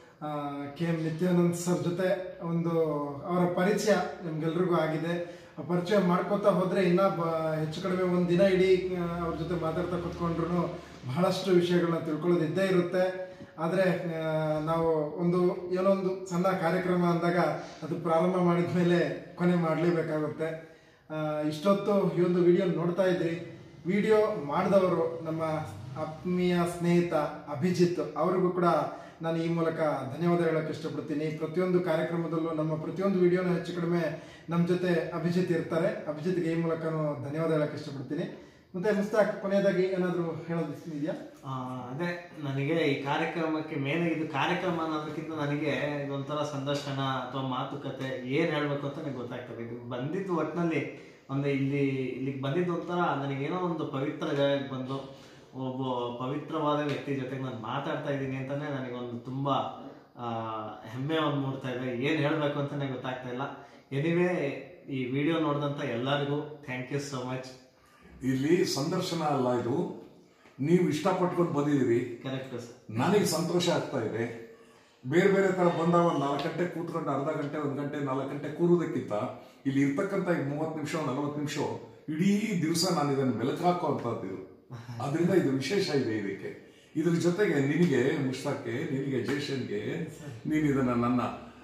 ಕೆ ಎಂ ನಿತ್ಯಾನಂದ್ ಸರ್ ಜೊತೆ ಒಂದು ಅವರ ಪರಿಚಯ ನಿಮ್ಗೆಲ್ರಿಗೂ ಆಗಿದೆ ಆ ಪರಿಚಯ ಮಾಡ್ಕೋತಾ ಹೋದ್ರೆ ಇನ್ನ ಬ- ಹೆಚ್ಚು ಕಡಿಮೆ ಒಂದು ದಿನ ಇಡೀ ಆ, ಅವ್ರ ಜೊತೆ ಮಾತಾಡ್ತಾ ಕುತ್ಕೊಂಡ್ರು ಬಹಳಷ್ಟು ವಿಷಯಗಳನ್ನ ತಿಳ್ಕೊಳ್ಳೋದು ಇದ್ದೇ ಇರುತ್ತೆ ಆದರೆ ನಾವು ಒಂದು ಏನೋ ಒಂದು ಸಣ್ಣ ಕಾರ್ಯಕ್ರಮ ಅಂದಾಗ ಅದು ಪ್ರಾರಂಭ ಮಾಡಿದ ಮೇಲೆ ಕೊನೆ ಮಾಡಲೇಬೇಕಾಗುತ್ತೆ ಆ, ಇಷ್ಟೊತ್ತು ಈ ಒಂದು ವಿಡಿಯೋ ನೋಡ್ತಾ ಇದ್ರಿ ವಿಡಿಯೋ ಮಾಡಿದವರು ನಮ್ಮ ಆತ್ಮೀಯ ಸ್ನೇಹಿತ ಅಭಿಜಿತ್ ಅವ್ರಿಗೂ ಕೂಡ ನಾನು ಈ ಮೂಲಕ ಧನ್ಯವಾದ ಹೇಳಕ್ಕೆ ಇಷ್ಟಪಡ್ತೀನಿ ಪ್ರತಿಯೊಂದು ಕಾರ್ಯಕ್ರಮದಲ್ಲೂ ನಮ್ಮ ಪ್ರತಿಯೊಂದು ವಿಡಿಯೋನ ಹೆಚ್ಚು ಕಡಿಮೆ ನಮ್ಮ ಜೊತೆ ಅಭಿಜಿತ್ ಇರ್ತಾರೆ ಅಭಿಜಿತ್ಗೆ ಈ ಮೂಲಕನೂ ಧನ್ಯವಾದ ಹೇಳಕ್ಕೆ ಇಷ್ಟಪಡ್ತೀನಿ ಮತ್ತೆ ಮುಸ್ತಾಕ್ ಕೊನೆಯದಾಗಿ ಏನಾದರೂ ಹೇಳೋದು ಇದೆಯಾ ಆ, ಅದೇ ನನಗೆ ಈ ಕಾರ್ಯಕ್ರಮಕ್ಕೆ ಮೇನ್ ಇದು ಕಾರ್ಯಕ್ರಮ ಅನ್ನೋದಕ್ಕಿಂತ ನನಗೆ ಇದೊಂಥರ ಸಂದರ್ಶನ ಅಥವಾ ಮಾತುಕತೆ ಏನ್ ಹೇಳ್ಬೇಕು ಅಂತ ನನಗೆ ಗೊತ್ತಾಗ್ತದೆ ಇದು ಬಂದಿದ್ದು ಒಟ್ಟಿನಲ್ಲಿ ಒಂದು ಇಲ್ಲಿ ಇಲ್ಲಿಗೆ ಬಂದಿದ್ದು ಒಂಥರ ನನಗೇನೋ ಒಂದು ಪವಿತ್ರ ಜಾಗಕ್ಕೆ ಬಂದು ಒಬ್ಬ ಪವಿತ್ರವಾದ ವ್ಯಕ್ತಿ ಜೊತೆಗೆ ನಾನು ಮಾತಾಡ್ತಾ ಇದ್ದೀನಿ ಅಂತಾನೆ ನನಗೊಂದು ತುಂಬಾ ಆ, ಹೆಮ್ಮೆ ಒಂದು ಮೂಡ್ತಾ ಇದೆ ಏನ್ ಹೇಳ್ಬೇಕು ಅಂತಾನೆ ಗೊತ್ತಾಗ್ತಾ ಇಲ್ಲ ಎನಿವೇ ಈ ವಿಡಿಯೋ ನೋಡಿದಂತ ಎಲ್ಲರಿಗೂ ಥ್ಯಾಂಕ್ ಯು ಸೋ ಮಚ್ ಇಲ್ಲಿ ಸಂದರ್ಶನ ಅಲ್ಲ ಇದು ನೀವು ಇಷ್ಟಪಟ್ಕೊಂಡು ಬಂದಿದ್ದೀರಿ ಕರೆಕ್ಟ್ ಸರ್ ನನಗೆ ಸಂತೋಷ ಆಗ್ತಾ ಇದೆ ಬೇರೆ ಬೇರೆ ತರ ಬಂದಾಗ ಒಂದು ನಾಲ್ಕು ಗಂಟೆ ಕೂತ್ಕೊಂಡು ಅರ್ಧ ಗಂಟೆ ಒಂದು ಗಂಟೆ ನಾಲ್ಕು ಗಂಟೆ ಕೂರುವುದಕ್ಕಿಂತ ಇಲ್ಲಿ ಇರ್ತಕ್ಕಂಥ ಈ ಮೂವತ್ತು ನಿಮಿಷ ನಲವತ್ತು ನಿಮಿಷ ಇಡೀ ದಿವಸ ನಾನು ಇದನ್ನು ಮೆಲುಕಾಕುವಂಥದ್ದು ಇದು ಅದರಿಂದ ಇದು ವಿಶೇಷ ಇದೆ ಇದಕ್ಕೆ ಇದ್ರ ಜೊತೆಗೆ ನಿನಗೆ ಮುಷ್ತಾಕ್ಕೆ ನಿನಗೆ ಜೇಷನ್ಗೆ ನೀನು ಇದನ್ನ ನನ್ನ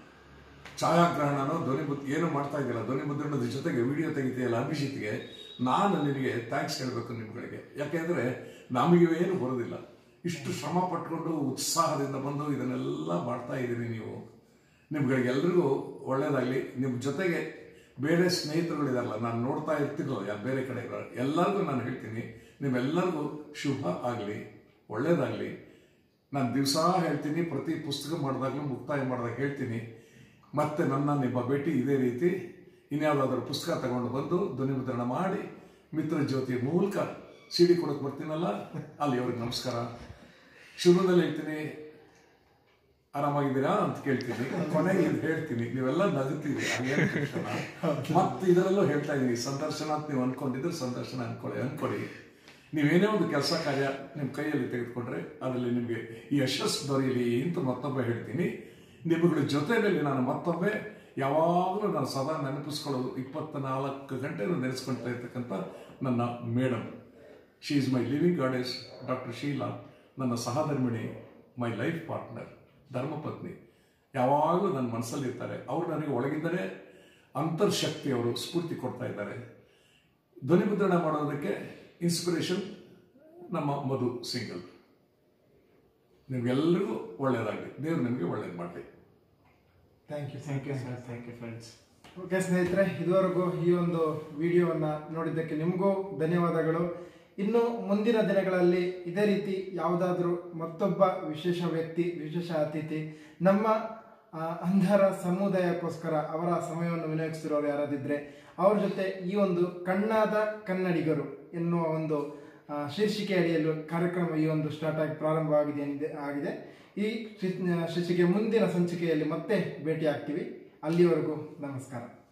ಛಾಯಾಗ್ರಹಣನೋ ಧ್ವನಿ ಮುದ್ ಏನು ಮಾಡ್ತಾ ಇದ್ದಿಲ್ಲ ಧ್ವನಿ ಮುದ್ರಣದ ಜೊತೆಗೆ ವಿಡಿಯೋ ತೆಗಿತೀಯಲ್ಲ ಅಭಿಜಿತ್ಗೆ ನಾನು ನಿನಗೆ ಥ್ಯಾಂಕ್ಸ್ ಹೇಳಬೇಕು ನಿಮ್ಗಳಿಗೆ ಯಾಕೆಂದ್ರೆ ನಮಗಿವೇನು ಬರೋದಿಲ್ಲ ಇಷ್ಟು ಶ್ರಮ ಪಟ್ಕೊಂಡು ಉತ್ಸಾಹದಿಂದ ಬಂದು ಇದನ್ನೆಲ್ಲ ಮಾಡ್ತಾ ಇದ್ದೀರಿ ನೀವು ನಿಮ್ಗಳಿಗೆಲ್ರಿಗೂ ಒಳ್ಳೇದಾಗಲಿ ನಿಮ್ಮ ಜೊತೆಗೆ ಬೇರೆ ಸ್ನೇಹಿತರುಗಳಿದಾರಲ್ಲ ನಾನು ನೋಡ್ತಾ ಇರ್ತೀನಲ್ಲ ಯಾ ಬೇರೆ ಕಡೆ ಎಲ್ಲರಿಗೂ ನಾನು ಹೇಳ್ತೀನಿ ನಿಮ್ಮೆಲ್ಲರಿಗೂ ಶುಭ ಆಗಲಿ ಒಳ್ಳೇದಾಗಲಿ ನಾನು ದಿವಸ ಹೇಳ್ತೀನಿ ಪ್ರತಿ ಪುಸ್ತಕ ಮಾಡಿದಾಗಲೂ ಮುಕ್ತಾಯ ಮಾಡಿದಾಗ ಹೇಳ್ತೀನಿ ಮತ್ತೆ ನನ್ನ ನಿಮ್ಮ ಭೇಟಿ ಇದೇ ರೀತಿ ಇನ್ಯಾವುದಾದ್ರೂ ಪುಸ್ತಕ ತಗೊಂಡು ಬಂದು ಧ್ವನಿಮುದ್ರಣ ಮಾಡಿ ಮಿತ್ರ ಜ್ಯೋತಿ ಮೂಲಕ ಸಿಡಿ ಕೊಡಕ್ಕೆ ಬರ್ತೀನಲ್ಲ ಅಲ್ಲಿ ಅವ್ರಿಗೆ ನಮಸ್ಕಾರ ಶುರುದಲ್ಲಿ ಹೇಳ್ತೀನಿ ಆರಾಮಾಗಿದ್ದೀರಾ ಅಂತ ಕೇಳ್ತೀನಿ ಕೊನೆಗೆ ಇದು ಹೇಳ್ತೀನಿ ನೀವೆಲ್ಲ ನಗುತ್ತೀರಿ ಹಾಗೇನು ತಕ್ಷಣ. ಮತ್ತೆ ಇದರಲ್ಲೂ ಹೇಳ್ತಾ ಇದೀನಿ ಸಂದರ್ಶನ ಅಂತ ನೀವು ಅನ್ಕೊಂಡಿದ್ರೆ ಸಂದರ್ಶನ ಅನ್ಕೊಳ್ಳಿ ಅನ್ಕೊಳ್ಳಿ ನೀವೇನೇ ಒಂದು ಕೆಲಸ ಕಾರ್ಯ ನಿಮ್ಮ ಕೈಯಲ್ಲಿ ತೆಗೆದುಕೊಂಡ್ರೆ ಅದರಲ್ಲಿ ನಿಮಗೆ ಈ ಯಶಸ್ಸು ದೊರೆಯಲಿ ಅಂತ ಮತ್ತೊಮ್ಮೆ ಹೇಳ್ತೀನಿ ನಿಮ್ಮಗಳ ಜೊತೆಯಲ್ಲಿ ನಾನು ಮತ್ತೊಮ್ಮೆ ಯಾವಾಗಲೂ ನಾನು ಸದಾ ನೆನಪಿಸ್ಕೊಳ್ಳೋದು ಇಪ್ಪತ್ತ ನಾಲ್ಕು ಗಂಟೆ ನೆನೆಸ್ಕೊಳ್ತಾ ಇರ್ತಕ್ಕಂಥ ನನ್ನ madam she is my living goddess doctor Sheela ನನ್ನ ಸಹಧರ್ಮಿಣಿ ಮೈ ಲೈಫ್ ಪಾರ್ಟ್ನರ್ ಧರ್ಮಪತ್ನಿ ಯಾವಾಗಲೂ ನನ್ನ ಮನಸ್ಸಲ್ಲಿ ಇರ್ತಾರೆ ಅವರು ನನಗೆ ಒಳಗಿದ್ದರೆ ಅಂತರ್ಶಕ್ತಿ ಅವರು ಸ್ಫೂರ್ತಿ ಕೊಡ್ತಾ ಇದ್ದಾರೆ ಧ್ವನಿ ಮುದ್ರಣ ಮಾಡೋದಕ್ಕೆ ಇನ್ಸ್ಪಿರೇಷನ್ ನಮ್ಮ ಮಧು ಸಿಂಗಲ್ ನಿಮ್ಗೆಲ್ಲರಿಗೂ ಒಳ್ಳೇದಾಗಲಿ ದೇವ್ರು ನಿಮಗೆ ಒಳ್ಳೇದು ಮಾಡಲಿ thank you thank you sir thank you friends okay ಸ್ನೇಹಿತರೆ ಇದುವರೆಗೂ ಈ ಒಂದು ವಿಡಿಯೋವನ್ನ ನೋಡಿದ್ದಕ್ಕೆ ನಿಮಗೂ ಧನ್ಯವಾದಗಳು ಇನ್ನು ಮುಂದಿನ ದಿನಗಳಲ್ಲಿ ಇದೇ ರೀತಿ ಯಾವುದಾದ್ರೂ ಮತ್ತೊಬ್ಬ ವಿಶೇಷ ವ್ಯಕ್ತಿ ವಿಶೇಷ ಅತಿಥಿ ನಮ್ಮ ಆ, ಅಂಧರ ಸಮುದಾಯಕ್ಕೋಸ್ಕರ ಅವರ ಸಮಯವನ್ನು ವಿನಿಯೋಗಿಸ್ತಿರೋರು ಯಾರಾದಿದ್ರೆ ಅವ್ರ ಜೊತೆ ಈ ಒಂದು ಕಣ್ಣಾದ ಕನ್ನಡಿಗರು ಎನ್ನುವ ಒಂದು ಆ, ಶೀರ್ಷಿಕೆ ಅಡಿಯಲ್ಲೂ ಕಾರ್ಯಕ್ರಮ ಈ ಒಂದು ಸ್ಟಾರ್ಟ್ ಆಗಿ ಪ್ರಾರಂಭವಾಗಿದೆ ಏನಿದೆ ಆಗಿದೆ ಈ ಶೀರ್ಷಿಕೆ ಮುಂದಿನ ಸಂಚಿಕೆಯಲ್ಲಿ ಮತ್ತೆ ಭೇಟಿ ಆಗ್ತೀವಿ ಅಲ್ಲಿವರೆಗೂ ನಮಸ್ಕಾರ